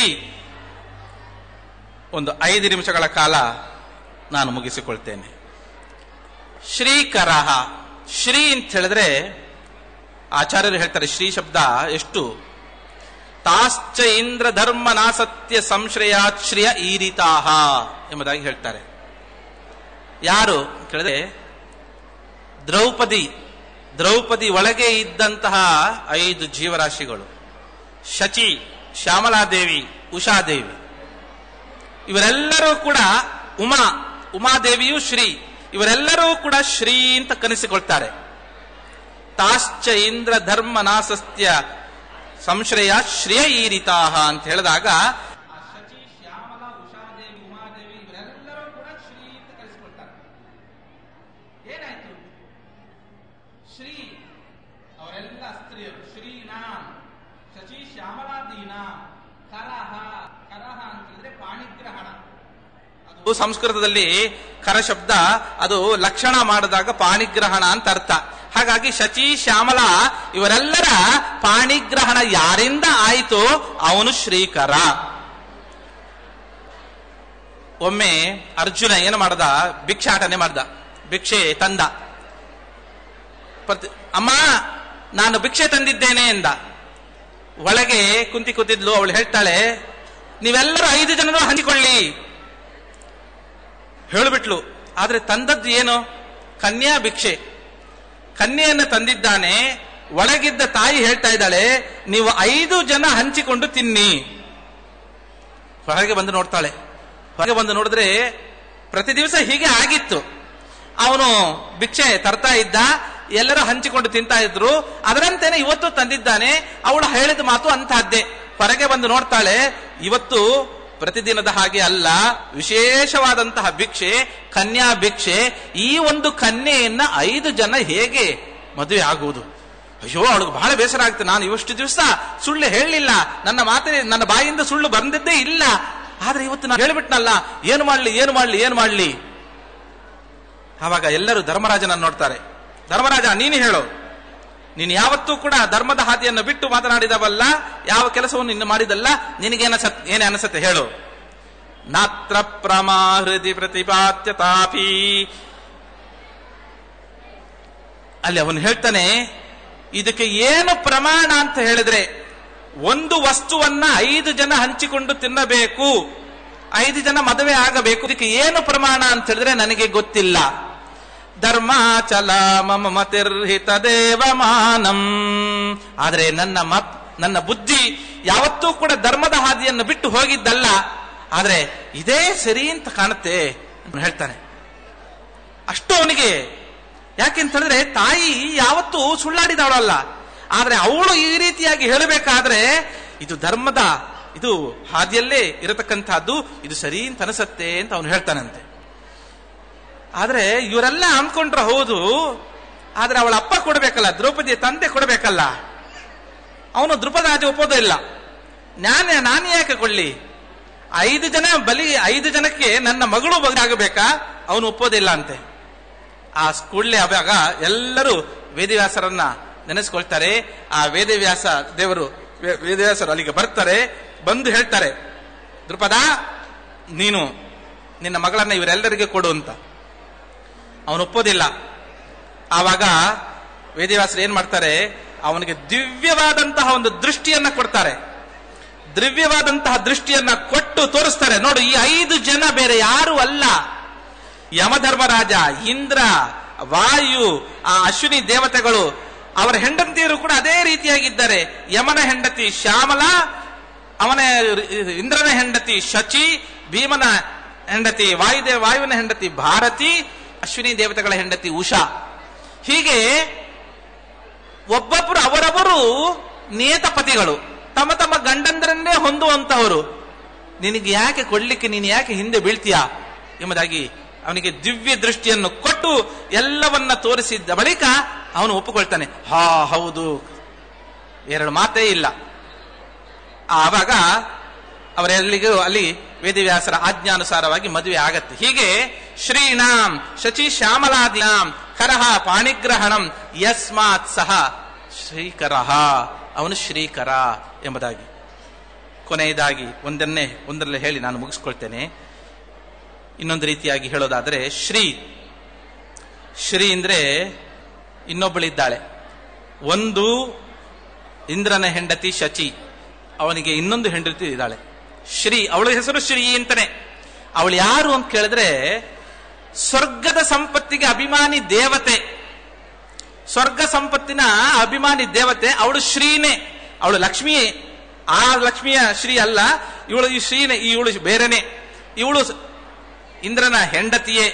ಒಂದು ಐದು ನಿಮಿಷಗಳ ಕಾಲ ನಾನು ಮುಗಿಸಿಕೊಳ್ತೇನೆ ಶ್ರೀಕರಹ ಶ್ರೀ ಅಂತ ಹೇಳಿದ್ರೆ ಆಚಾರ್ಯರು ಹೇಳ್ತಾರೆ ಶ್ರೀ ಶಬ್ದ ಎಷ್ಟು ತಾಶ್ಚ ಇಂದ್ರ ಧರ್ಮ ನಾಸತ್ಯ ಸಂಶ್ರಯಾಶ್ರಿಯ ಈರಿತಾಹ ಎಂಬುದಾಗಿ ಹೇಳ್ತಾರೆ ಯಾರು ಅಂತ ಕೇಳಿದ್ರೆ ದ್ರೌಪದಿ ದ್ರೌಪದಿ ಒಳಗೆ ಇದ್ದಂತಹ ಐದು ಜೀವರಾಶಿಗಳು ಶಚಿ ಶ್ಯಾಮಲಾದೇವಿ ಉಷಾದೇವಿ ಇವರೆಲ್ಲರೂ ಕೂಡ ಉಮಾ ಉಮಾದೇವಿಯು ಶ್ರೀ ಇವರೆಲ್ಲರೂ ಕೂಡ ಶ್ರೀ ಅಂತ ಕನಿಸಿಕೊಳ್ತಾರೆ ತಾಶ್ಚ ಇಂದ್ರ ಧರ್ಮ ನಾಸಸ್ತ್ಯ ಸಂಶ್ರಯ ಶ್ರೇಯ ಈರಿತಾಹ ಅಂತ ಹೇಳಿದಾಗ ಆ ಶಚಿ ಶ್ಯಾಮಲ ಉಷಾದೇವಿ ಉಮಾದೇವಿ ಇವರೆಲ್ಲರೂ ಕೂಡ ಶ್ರೀ ಅಂತ ಕರೆಸಿಕೊಳ್ತಾರೆ ಏನಾಯ್ತು ಶ್ರೀ ಅವರೆಲ್ಲ ಸ್ತ್ರೀಯರು ಶ್ರೀನಾಮ್ ಶಚಿ ಶ್ಯಾಮಲಾದೀನ ಕರಹ ಕರಹ ಅಂತ ಹೇಳಿದ್ರೆ ಪಾಣಿಗ್ರಹಣ ಅದು ಸಂಸ್ಕೃತದಲ್ಲಿ ಕರ ಶಬ್ದ ಅದು ಲಕ್ಷಣ ಮಾಡಿದಾಗ ಪಾಣಿಗ್ರಹಣ ಅಂತ ಅರ್ಥ ಹಾಗಾಗಿ ಶಚಿ ಶ್ಯಾಮಲ ಇವರೆಲ್ಲರ ಪಾಣಿಗ್ರಹಣ ಯಾರಿಂದ ಆಯಿತೋ ಅವನು ಶ್ರೀಕರ ಒಮ್ಮೆ ಅರ್ಜುನ ಏನು ಮಾಡ್ದ ಭಿಕ್ಷಾಟನೆ ಮಾಡ್ದ ಭಿಕ್ಷೆ ತಂದ ಪ್ರತಿ ಅಮ್ಮ ನಾನು ಭಿಕ್ಷೆ ತಂದಿದ್ದೇನೆ ಎಂದ ಒಳಗೆ ಕುಂತಿ ಕೂತಿದ್ಲು ಅವಳು ಹೇಳ್ತಾಳೆ ನೀವೆಲ್ಲರೂ ಐದು ಜನರು ಹಂಚಿಕೊಳ್ಳಿ ಹೇಳಿಬಿಟ್ಲು ಆದ್ರೆ ತಂದದ್ದು ಏನು ಕನ್ಯಾ ಭಿಕ್ಷೆ ಕನ್ಯೆಯನ್ನು ತಂದಿದ್ದಾನೆ ಒಳಗಿದ್ದ ತಾಯಿ ಹೇಳ್ತಾ ಇದ್ದಾಳೆ ನೀವು ಐದು ಜನ ಹಂಚಿಕೊಂಡು ತಿನ್ನಿ ಹೊರಗೆ ಬಂದು ನೋಡ್ತಾಳೆ ಹೊರಗೆ ಬಂದು ನೋಡಿದ್ರೆ ಪ್ರತಿ ದಿವಸ ಹೀಗೆ ಆಗಿತ್ತು ಅವನು ಭಿಕ್ಷೆ ತರ್ತಾ ಇದ್ದ ಎಲ್ಲರೂ ಹಂಚಿಕೊಂಡು ತಿಂತಾ ಇದ್ರು ಅದರಂತೆನೆ ಇವತ್ತು ತಂದಿದ್ದಾನೆ ಅವಳು ಹೇಳಿದ ಮಾತು ಅಂತಹದ್ದೇ ಹೊರಗೆ ಬಂದು ನೋಡ್ತಾಳೆ ಇವತ್ತು ಪ್ರತಿದಿನದ ಹಾಗೆ ಅಲ್ಲ ವಿಶೇಷವಾದಂತಹ ಭಿಕ್ಷೆ ಕನ್ಯಾ ಭಿಕ್ಷೆ ಈ ಒಂದು ಕನ್ಯೆಯನ್ನ ಐದು ಜನ ಹೇಗೆ ಮದುವೆ ಆಗುವುದು ಅಯ್ಯೋ ಅವಳಿಗೆ ಬಹಳ ಬೇಸರ ಆಗ್ತದೆ ನಾನು ಇಷ್ಟು ದಿವಸ ಸುಳ್ಳು ಹೇಳಲಿಲ್ಲ ನನ್ನ ಮಾತಿನ ನನ್ನ ಬಾಯಿಂದ ಸುಳ್ಳು ಬಂದಿದ್ದೇ ಇಲ್ಲ ಆದ್ರೆ ಇವತ್ತು ನಾನು ಹೇಳ್ಬಿಟ್ನಲ್ಲ ಏನು ಮಾಡ್ಲಿ ಏನು ಮಾಡ್ಲಿ ಏನು ಮಾಡ್ಲಿ ಆವಾಗ ಎಲ್ಲರೂ ಧರ್ಮರಾಜನನ್ನು ನೋಡ್ತಾರೆ ಧರ್ಮರಾಜ ನೀನು ಹೇಳು ನೀನು ಯಾವತ್ತೂ ಕೂಡ ಧರ್ಮದ ಹಾದಿಯನ್ನು ಬಿಟ್ಟು ಮಾತನಾಡಿದವಲ್ಲ ಯಾವ ಕೆಲಸವನ್ನು ಇನ್ನು ಮಾಡಿದಲ್ಲ ನಿನಗೇನಸತ್ ಏನೇ ಅನಿಸತ್ತೆ ಹೇಳು ನಾತ್ರ ಪ್ರಮಾಹೃದಿ ಪ್ರತಿಪಾತ್ಯತಾಪಿ ಅಲ್ಲಿ ಅವನು ಹೇಳ್ತಾನೆ ಇದಕ್ಕೆ ಏನು ಪ್ರಮಾಣ ಅಂತ ಹೇಳಿದ್ರೆ ಒಂದು ವಸ್ತುವನ್ನ ಐದು ಜನ ಹಂಚಿಕೊಂಡು ತಿನ್ನಬೇಕು ಐದು ಜನ ಮದುವೆ ಆಗಬೇಕು ಇದಕ್ಕೆ ಏನು ಪ್ರಮಾಣ ಅಂತ ಹೇಳಿದ್ರೆ ನನಗೆ ಗೊತ್ತಿಲ್ಲ ಧರ್ಮಾಚಲ ಮಮ ಮತಿರ್ಹಿತ ದೇವಮಾನಂ ಆದರೆ ನನ್ನ ಮತ್ ನನ್ನ ಬುದ್ಧಿ ಯಾವತ್ತೂ ಕೂಡ ಧರ್ಮದ ಹಾದಿಯನ್ನು ಬಿಟ್ಟು ಹೋಗಿದ್ದಲ್ಲ ಆದ್ರೆ ಇದೇ ಸರಿ ಅಂತ ಕಾಣುತ್ತೆ ಅವ್ನು ಹೇಳ್ತಾನೆ ಅಷ್ಟು ಅವನಿಗೆ ಯಾಕೆಂತ ಹೇಳಿದ್ರೆ ತಾಯಿ ಯಾವತ್ತೂ ಸುಳ್ಳಾಡಿದವಳಲ್ಲ ಆದ್ರೆ ಅವಳು ಈ ರೀತಿಯಾಗಿ ಹೇಳಬೇಕಾದ್ರೆ ಇದು ಧರ್ಮದ ಇದು ಹಾದಿಯಲ್ಲೇ ಇರತಕ್ಕಂತಹದ್ದು ಇದು ಸರಿ ಅಂತ ಅನಿಸತ್ತೆ ಅಂತ ಅವನು ಹೇಳ್ತಾನಂತೆ ಆದ್ರೆ ಇವರೆಲ್ಲ ಅಂದ್ಕೊಂಡ್ರೆ ಹೌದು ಆದ್ರೆ ಅವಳ ಅಪ್ಪ ಕೊಡ್ಬೇಕಲ್ಲ ದ್ರೌಪದಿಯ ತಂದೆ ಕೊಡ್ಬೇಕಲ್ಲ ಅವನು ದ್ರುಪದರಾಜ ಒಪ್ಪೋದೇ ಇಲ್ಲ ನಾನು ನಾನು ಯಾಕೆ ಕೊಳ್ಳಿ ಐದು ಜನ ಬಲಿ ಐದು ಜನಕ್ಕೆ ನನ್ನ ಮಗಳು ಬಗಲಾಗಬೇಕಾ ಅವನು ಒಪ್ಪೋದಿಲ್ಲ ಅಂತೆ ಆ ಕೂಡಲೇ ಅವಾಗ ಎಲ್ಲರೂ ವೇದವ್ಯಾಸರನ್ನ ನೆನೆಸ್ಕೊಳ್ತಾರೆ ಆ ವೇದವ್ಯಾಸ ದೇವರು ವೇ- ವೇದವ್ಯಾಸರು ಅಲ್ಲಿಗೆ ಬರ್ತಾರೆ ಬಂದು ಹೇಳ್ತಾರೆ ದೃಪದ ನೀನು ನಿನ್ನ ಮಗಳನ್ನ ಇವರೆಲ್ಲರಿಗೆ ಕೊಡು ಅಂತ ಅವನು ಒಪ್ಪೋದಿಲ್ಲ ಆವಾಗ ವೇದವ್ಯಾಸರು ಏನ್ ಮಾಡ್ತಾರೆ ಅವನಿಗೆ ದಿವ್ಯವಾದಂತಹ ಒಂದು ದೃಷ್ಟಿಯನ್ನ ಕೊಡ್ತಾರೆ ದಿವ್ಯವಾದಂತಹ ದೃಷ್ಟಿಯನ್ನ ಕೊಟ್ಟು ತೋರಿಸ್ತಾರೆ ನೋಡು ಈ ಐದು ಜನ ಬೇರೆ ಯಾರು ಅಲ್ಲ ಯಮಧರ್ಮರಾಜ ಇಂದ್ರ ವಾಯು ಆ ಅಶ್ವಿನಿ ದೇವತೆಗಳು ಅವರ ಹೆಂಡತಿಯರು ಕೂಡ ಅದೇ ರೀತಿಯಾಗಿದ್ದಾರೆ ಯಮನ ಹೆಂಡತಿ ಶ್ಯಾಮಲ ಅವನ ಇಂದ್ರನ ಹೆಂಡತಿ ಶಚಿ ಭೀಮನ ಹೆಂಡತಿ ವಾಯುದೇವ ವಾಯುವಿನ ಹೆಂಡತಿ ಭಾರತಿ ಅಶ್ವಿನಿ ದೇವತೆಗಳ ಹೆಂಡತಿ ಉಷಾ ಹೀಗೆ ಒಬ್ಬೊಬ್ಬರು ಅವರವರು ನಿಯತಪತಿಗಳು ತಮ್ಮ ತಮ್ಮ ಗಂಡಂದರನ್ನೇ ಹೊಂದುವಂತಹವರು ನಿನಗೆ ಯಾಕೆ ಕೊಡ್ಲಿಕ್ಕೆ ನೀನು ಯಾಕೆ ಹಿಂದೆ ಬೀಳ್ತೀಯಾ ಎಂಬುದಾಗಿ ಅವನಿಗೆ ದಿವ್ಯ ದೃಷ್ಟಿಯನ್ನು ಕೊಟ್ಟು ಎಲ್ಲವನ್ನ ತೋರಿಸಿದ್ದ ಬಳಿಕ ಅವನು ಒಪ್ಪಿಕೊಳ್ತಾನೆ ಹಾ ಹೌದು ಎರಡು ಮಾತೇ ಇಲ್ಲ ಆವಾಗ ಅವರೆಲ್ಲಿಗೂ ಅಲ್ಲಿ ವೇದವ್ಯಾಸರ ಆಜ್ಞಾನುಸಾರವಾಗಿ ಮದುವೆ ಆಗತ್ತೆ ಹೀಗೆ ಶ್ರೀನಾಂ ಶಚಿ ಶ್ಯಾಮಲಾದಿನಾಂ ಕರಹ ಪಾಣಿಗ್ರಹಣಂ ಯಸ್ಮಾತ್ ಸಹ ಶ್ರೀಕರಹ ಅವನು ಶ್ರೀಕರ ಎಂಬುದಾಗಿ ಕೊನೆಯದಾಗಿ ಒಂದನ್ನೇ ಒಂದರಲ್ಲೇ ಹೇಳಿ ನಾನು ಮುಗಿಸ್ಕೊಳ್ತೇನೆ ಇನ್ನೊಂದು ರೀತಿಯಾಗಿ ಹೇಳೋದಾದರೆ ಶ್ರೀ ಶ್ರೀ ಅಂದ್ರೆ ಇನ್ನೊಬ್ಬಳಿದ್ದಾಳೆ ಒಂದು ಇಂದ್ರನ ಹೆಂಡತಿ ಶಚಿ ಅವನಿಗೆ ಇನ್ನೊಂದು ಹೆಂಡತಿ ಇದ್ದಾಳೆ ಶ್ರೀ ಅವಳ ಹೆಸರು ಶ್ರೀ ಅಂತಾನೆ ಅವಳು ಯಾರು ಅಂತ ಕೇಳಿದ್ರೆ ಸ್ವರ್ಗದ ಸಂಪತ್ತಿಗೆ ಅಭಿಮಾನಿ ದೇವತೆ ಸ್ವರ್ಗ ಸಂಪತ್ತಿನ ಅಭಿಮಾನಿ ದೇವತೆ ಅವಳು ಶ್ರೀನೇ ಅವಳು ಲಕ್ಷ್ಮಿ ಆ ಲಕ್ಷ್ಮಿಯ ಶ್ರೀ ಅಲ್ಲ ಇವಳು ಈ ಶ್ರೀನೇ ಇವಳು ಬೇರೆನೆ ಇವಳು ಇಂದ್ರನ ಹೆಂಡತಿಯೇ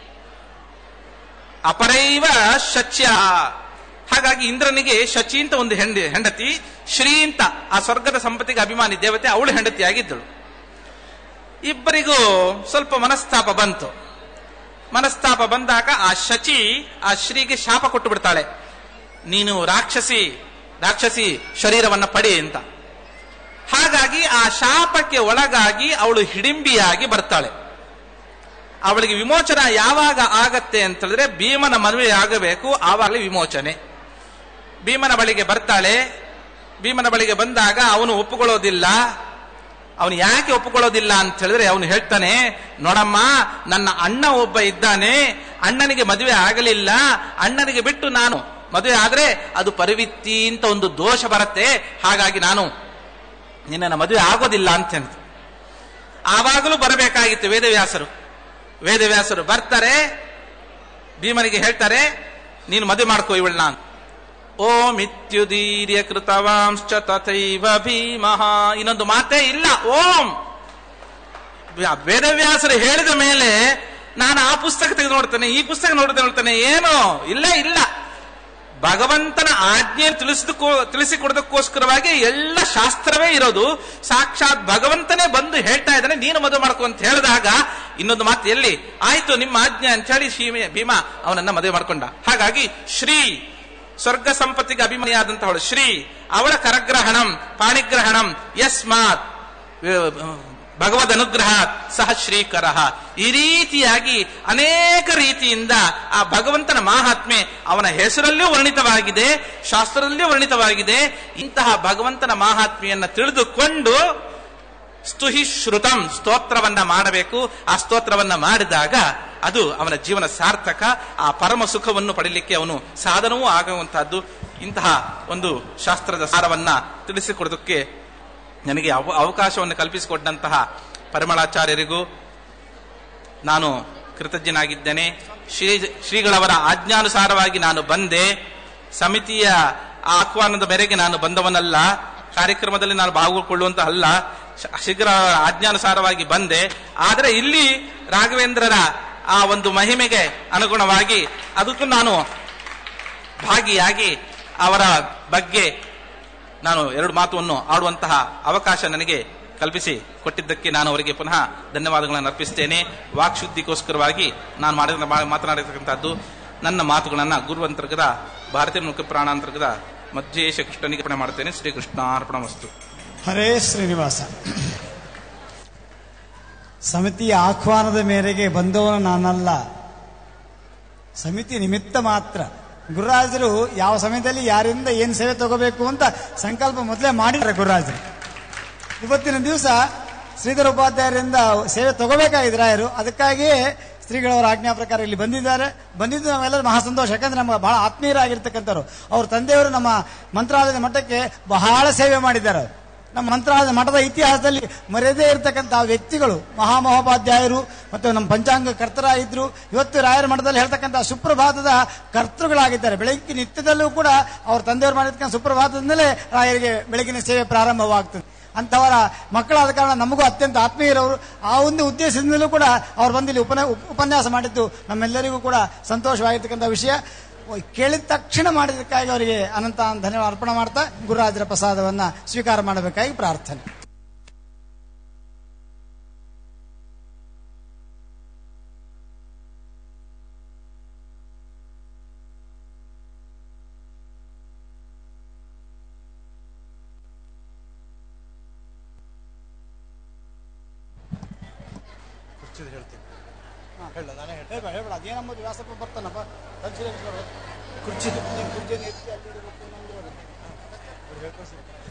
ಅಪರೈವ ಶಚ್ಯ ಹಾಗಾಗಿ ಇಂದ್ರನಿಗೆ ಶಚಿ ಅಂತ ಒಂದು ಹೆಂಡ ಹೆಂಡತಿ ಶ್ರೀ ಅಂತ ಆ ಸ್ವರ್ಗದ ಸಂಪತ್ತಿಗೆ ಅಭಿಮಾನಿ ದೇವತೆ ಅವಳು ಹೆಂಡತಿಯಾಗಿದ್ದಳು ಇಬ್ಬರಿಗೂ ಸ್ವಲ್ಪ ಮನಸ್ತಾಪ ಬಂತು ಮನಸ್ತಾಪ ಬಂದಾಗ ಆ ಶಚಿ ಆ ಶ್ರೀಗೆ ಶಾಪ ಕೊಟ್ಟು ಬಿಡ್ತಾಳೆ ನೀನು ರಾಕ್ಷಸಿ ರಾಕ್ಷಸಿ ಶರೀರವನ್ನ ಪಡಿ ಅಂತ ಹಾಗಾಗಿ ಆ ಶಾಪಕ್ಕೆ ಒಳಗಾಗಿ ಅವಳು ಹಿಡಿಂಬಿಯಾಗಿ ಬರ್ತಾಳೆ ಅವಳಿಗೆ ವಿಮೋಚನ ಯಾವಾಗ ಆಗತ್ತೆ ಅಂತ ಹೇಳಿದ್ರೆ ಭೀಮನ ಮದುವೆ ಆಗಬೇಕು ಆವಾಗಲೇ ವಿಮೋಚನೆ ಭೀಮನ ಬಳಿಗೆ ಬರ್ತಾಳೆ ಭೀಮನ ಬಳಿಗೆ ಬಂದಾಗ ಅವನು ಒಪ್ಪುಕೊಳ್ಳೋದಿಲ್ಲ ಅವನು ಯಾಕೆ ಒಪ್ಪುಕೊಳ್ಳೋದಿಲ್ಲ ಅಂತ ಹೇಳಿದ್ರೆ ಅವನು ಹೇಳ್ತಾನೆ ನೋಡಮ್ಮ ನನ್ನ ಅಣ್ಣ ಒಬ್ಬ ಇದ್ದಾನೆ ಅಣ್ಣನಿಗೆ ಮದುವೆ ಆಗಲಿಲ್ಲ ಅಣ್ಣನಿಗೆ ಬಿಟ್ಟು ನಾನು ಮದುವೆ ಆದ್ರೆ ಅದು ಪರಿವಿತ್ತಿ ಅಂತ ಒಂದು ದೋಷ ಬರುತ್ತೆ ಹಾಗಾಗಿ ನಾನು ನಿನ್ನ ಮದುವೆ ಆಗೋದಿಲ್ಲ ಅಂತ ಹೇಳ್ತು ಆವಾಗಲೂ ಬರಬೇಕಾಗಿತ್ತು ವೇದವ್ಯಾಸರು ವೇದವ್ಯಾಸರು ಬರ್ತಾರೆ ಭೀಮನಿಗೆ ಹೇಳ್ತಾರೆ ನೀನು ಮದುವೆ ಮಾಡ್ಕೋ ಇವಳನ್ನ ಓಂ ಇತ್ಯುದೀರ್ಯ ಕೃತವಾಂಶ್ಚ ತಥೈವ ಭೀಮಃ ಇನ್ನೊಂದು ಮಾತೇ ಇಲ್ಲ ಓಂ ವೇದವ್ಯಾಸರು ಹೇಳಿದ ಮೇಲೆ ನಾನು ಆ ಪುಸ್ತಕ ತೆಗೆದು ನೋಡ್ತೇನೆ ಈ ಪುಸ್ತಕ ನೋಡ್ತೇನೆ ನೋಡ್ತೇನೆ ಏನು ಇಲ್ಲ ಇಲ್ಲ ಭಗವಂತನ ಆಜ್ಞೆ ತಿಳಿಸಿದಕ್ಕೋ ತಿಳಿಸಿಕೊಡೋದಕ್ಕೋಸ್ಕರವಾಗಿ ಎಲ್ಲ ಶಾಸ್ತ್ರವೇ ಇರೋದು ಸಾಕ್ಷಾತ್ ಭಗವಂತನೇ ಬಂದು ಹೇಳ್ತಾ ಇದ್ದಾನೆ ನೀನು ಮದುವೆ ಮಾಡ್ಕೊ ಅಂತ ಹೇಳಿದಾಗ ಇನ್ನೊಂದು ಮಾತು ಎಲ್ಲಿ ಆಯ್ತು ನಿಮ್ಮ ಆಜ್ಞೆ ಅಂತ ಹೇಳಿ ಶೀಮೆ ಭೀಮ ಅವನನ್ನ ಮದುವೆ ಮಾಡ್ಕೊಂಡ ಹಾಗಾಗಿ ಶ್ರೀ ಸ್ವರ್ಗ ಸಂಪತ್ತಿಗೆ ಅಭಿಮಾನಿಯಾದಂತಹವಳು ಶ್ರೀ ಅವಳ ಕರಗ್ರಹಣಂ ಪಾಣಿಗ್ರಹಣಂ ಯಸ್ಮಾತ್ ಭಗವದ್ ಅನುಗ್ರಹ ಸಹ ಶ್ರೀಕರ ಈ ರೀತಿಯಾಗಿ ಅನೇಕ ರೀತಿಯಿಂದ ಆ ಭಗವಂತನ ಮಾಹಾತ್ಮೆ ಅವನ ಹೆಸರಲ್ಲೂ ವರ್ಣಿತವಾಗಿದೆ ಶಾಸ್ತ್ರದಲ್ಲಿಯೂ ವರ್ಣಿತವಾಗಿದೆ ಇಂತಹ ಭಗವಂತನ ಮಾಹಾತ್ಮೆಯನ್ನ ತಿಳಿದುಕೊಂಡು ಸ್ತುಹಿ ಶ್ರುತಂ ಸ್ತೋತ್ರವನ್ನ ಮಾಡಬೇಕು ಆ ಸ್ತೋತ್ರವನ್ನ ಮಾಡಿದಾಗ ಅದು ಅವನ ಜೀವನ ಸಾರ್ಥಕ ಆ ಪರಮ ಸುಖವನ್ನು ಪಡೀಲಿಕ್ಕೆ ಅವನು ಸಾಧನವೂ ಆಗುವಂತಹದ್ದು ಇಂತಹ ಒಂದು ಶಾಸ್ತ್ರದ ಸಾರವನ್ನ ತಿಳಿಸಿಕೊಡೋದಕ್ಕೆ ನನಗೆ ಅವ ಅವಕಾಶವನ್ನು ಕಲ್ಪಿಸಿಕೊಟ್ಟಂತಹ ಪರಿಮಳಾಚಾರ್ಯರಿಗೂ ನಾನು ಕೃತಜ್ಞನಾಗಿದ್ದೇನೆ ಶ್ರೀ ಶ್ರೀಗಳವರ ಆಜ್ಞಾನುಸಾರವಾಗಿ ನಾನು ಬಂದೆ ಸಮಿತಿಯ ಆಹ್ವಾನದ ಮೇರೆಗೆ ನಾನು ಬಂದವನಲ್ಲ ಕಾರ್ಯಕ್ರಮದಲ್ಲಿ ನಾನು ಭಾಗಗೊಳ್ಳುವಂತ ಅಲ್ಲ ಶೀಘ್ರ ಆಜ್ಞಾನುಸಾರವಾಗಿ ಬಂದೆ ಆದರೆ ಇಲ್ಲಿ ರಾಘವೇಂದ್ರರ ಆ ಒಂದು ಮಹಿಮೆಗೆ ಅನುಗುಣವಾಗಿ ಅದಕ್ಕೂ ನಾನು ಭಾಗಿಯಾಗಿ ಅವರ ಬಗ್ಗೆ ನಾನು ಎರಡು ಮಾತುವನ್ನು ಆಡುವಂತಹ ಅವಕಾಶ ನನಗೆ ಕಲ್ಪಿಸಿ ಕೊಟ್ಟಿದ್ದಕ್ಕೆ ನಾನು ಅವರಿಗೆ ಪುನಃ ಧನ್ಯವಾದಗಳನ್ನು ಅರ್ಪಿಸ್ತೇನೆ ವಾಕ್ಶುದ್ಧಿಗೋಸ್ಕರವಾಗಿ ನಾನು ಮಾಡಿದ ಮಾತನಾಡಿರ್ತಕ್ಕಂಥದ್ದು ನನ್ನ ಮಾತುಗಳನ್ನು ಗುರುವಂತರ್ಗದ ಭಾರತೀಯ ಮುಖ ಪ್ರಾಣಾಂತರ್ಗದ ಮಧ್ಯೇಶ ಕೃಷ್ಣನಿಗೆ ಅರ್ಪಣೆ ಮಾಡುತ್ತೇನೆ ಶ್ರೀ ಕೃಷ್ಣಾರ್ಪಣ ವಸ್ತು ಹರೇ ಶ್ರೀನಿವಾಸ ಸಮಿತಿಯ ಆಹ್ವಾನದ ಮೇರೆಗೆ ಬಂದವನು ನಾನಲ್ಲ ಸಮಿತಿ ನಿಮಿತ್ತ ಮಾತ್ರ ಗುರುರಾಜರು ಯಾವ ಸಮಯದಲ್ಲಿ ಯಾರಿಂದ ಏನು ಸೇವೆ ತಗೋಬೇಕು ಅಂತ ಸಂಕಲ್ಪ ಮೊದಲೇ ಮಾಡಿದ್ದಾರೆ ಗುರುರಾಜರು ಇವತ್ತಿನ ದಿವಸ ಶ್ರೀಧರ ಉಪಾಧ್ಯಾಯರಿಂದ ಸೇವೆ ತಗೋಬೇಕಾಗಿದ್ರು ರಾಯರು ಅದಕ್ಕಾಗಿಯೇ ಶ್ರೀಗಳವರ ಆಜ್ಞಾ ಪ್ರಕಾರ ಇಲ್ಲಿ ಬಂದಿದ್ದಾರೆ ಬಂದಿದ್ದು ನಾವೆಲ್ಲರೂ ಮಹಾ ಸಂತೋಷ ಯಾಕಂದ್ರೆ ನಮ್ಮ ಬಹಳ ಆತ್ಮೀಯರಾಗಿರ್ತಕ್ಕಂಥವ್ರು ಅವ್ರ ತಂದೆಯವರು ನಮ್ಮ ಮಂತ್ರಾಲಯದ ಮಠಕ್ಕೆ ಬಹಳ ಸೇವೆ ಮಾಡಿದ್ದಾರೆ ಅವ್ರು. ನಮ್ಮ ಮಂತ್ರಾಲಯದ ಮಠದ ಇತಿಹಾಸದಲ್ಲಿ ಮರೆಯದೇ ಇರತಕ್ಕಂತಹ ವ್ಯಕ್ತಿಗಳು ಮಹಾಮಹೋಪಾಧ್ಯಾಯರು ಮತ್ತು ನಮ್ಮ ಪಂಚಾಂಗ ಕರ್ತರಾಗಿದ್ರು ಇವತ್ತು ರಾಯರ ಮಠದಲ್ಲಿ ಹೇಳ್ತಕ್ಕಂತಹ ಸುಪ್ರಭಾತದ ಕರ್ತೃಗಳಾಗಿದ್ದಾರೆ ಬೆಳಗ್ಗೆ ನಿತ್ಯದಲ್ಲೂ ಕೂಡ ಅವ್ರ ತಂದೆಯವರು ಮಾಡಿರ್ತಕ್ಕಂಥ ಸುಪ್ರಭಾತದಿಂದಲೇ ರಾಯರಿಗೆ ಬೆಳಗಿನ ಸೇವೆ ಪ್ರಾರಂಭವಾಗ್ತದೆ ಅಂತವರ ಮಕ್ಕಳಾದ ಕಾರಣ ನಮಗೂ ಅತ್ಯಂತ ಆತ್ಮೀಯರವರು ಆ ಒಂದು ಉದ್ದೇಶದಿಂದಲೂ ಕೂಡ ಅವ್ರು ಬಂದು ಇಲ್ಲಿ ಉಪನ ಉಪನ್ಯಾಸ ಮಾಡಿದ್ದು ನಮ್ಮೆಲ್ಲರಿಗೂ ಕೂಡ ಸಂತೋಷವಾಗಿರ್ತಕ್ಕಂಥ ವಿಷಯ ಕೇಳಿದ ತಕ್ಷಣ ಮಾಡಿದ್ದಕ್ಕಾಗಿ ಅವರಿಗೆ ಅನಂತ ಧನ್ಯವಾದ ಅರ್ಪಣೆ ಮಾಡ್ತಾ ಗುರುರಾಜರ ಪ್ರಸಾದವನ್ನ ಸ್ವೀಕಾರ ಮಾಡಬೇಕಾಗಿ ಪ್ರಾರ್ಥನೆ ಹೇಳ್ಬೇಡ ಅದೇನಂಬುದು ವ್ಯಾಸಪ್ಪ ಬರ್ತಾನಪ್ಪ ಕುರ್ಚಿ ಕುರ್ಚಿ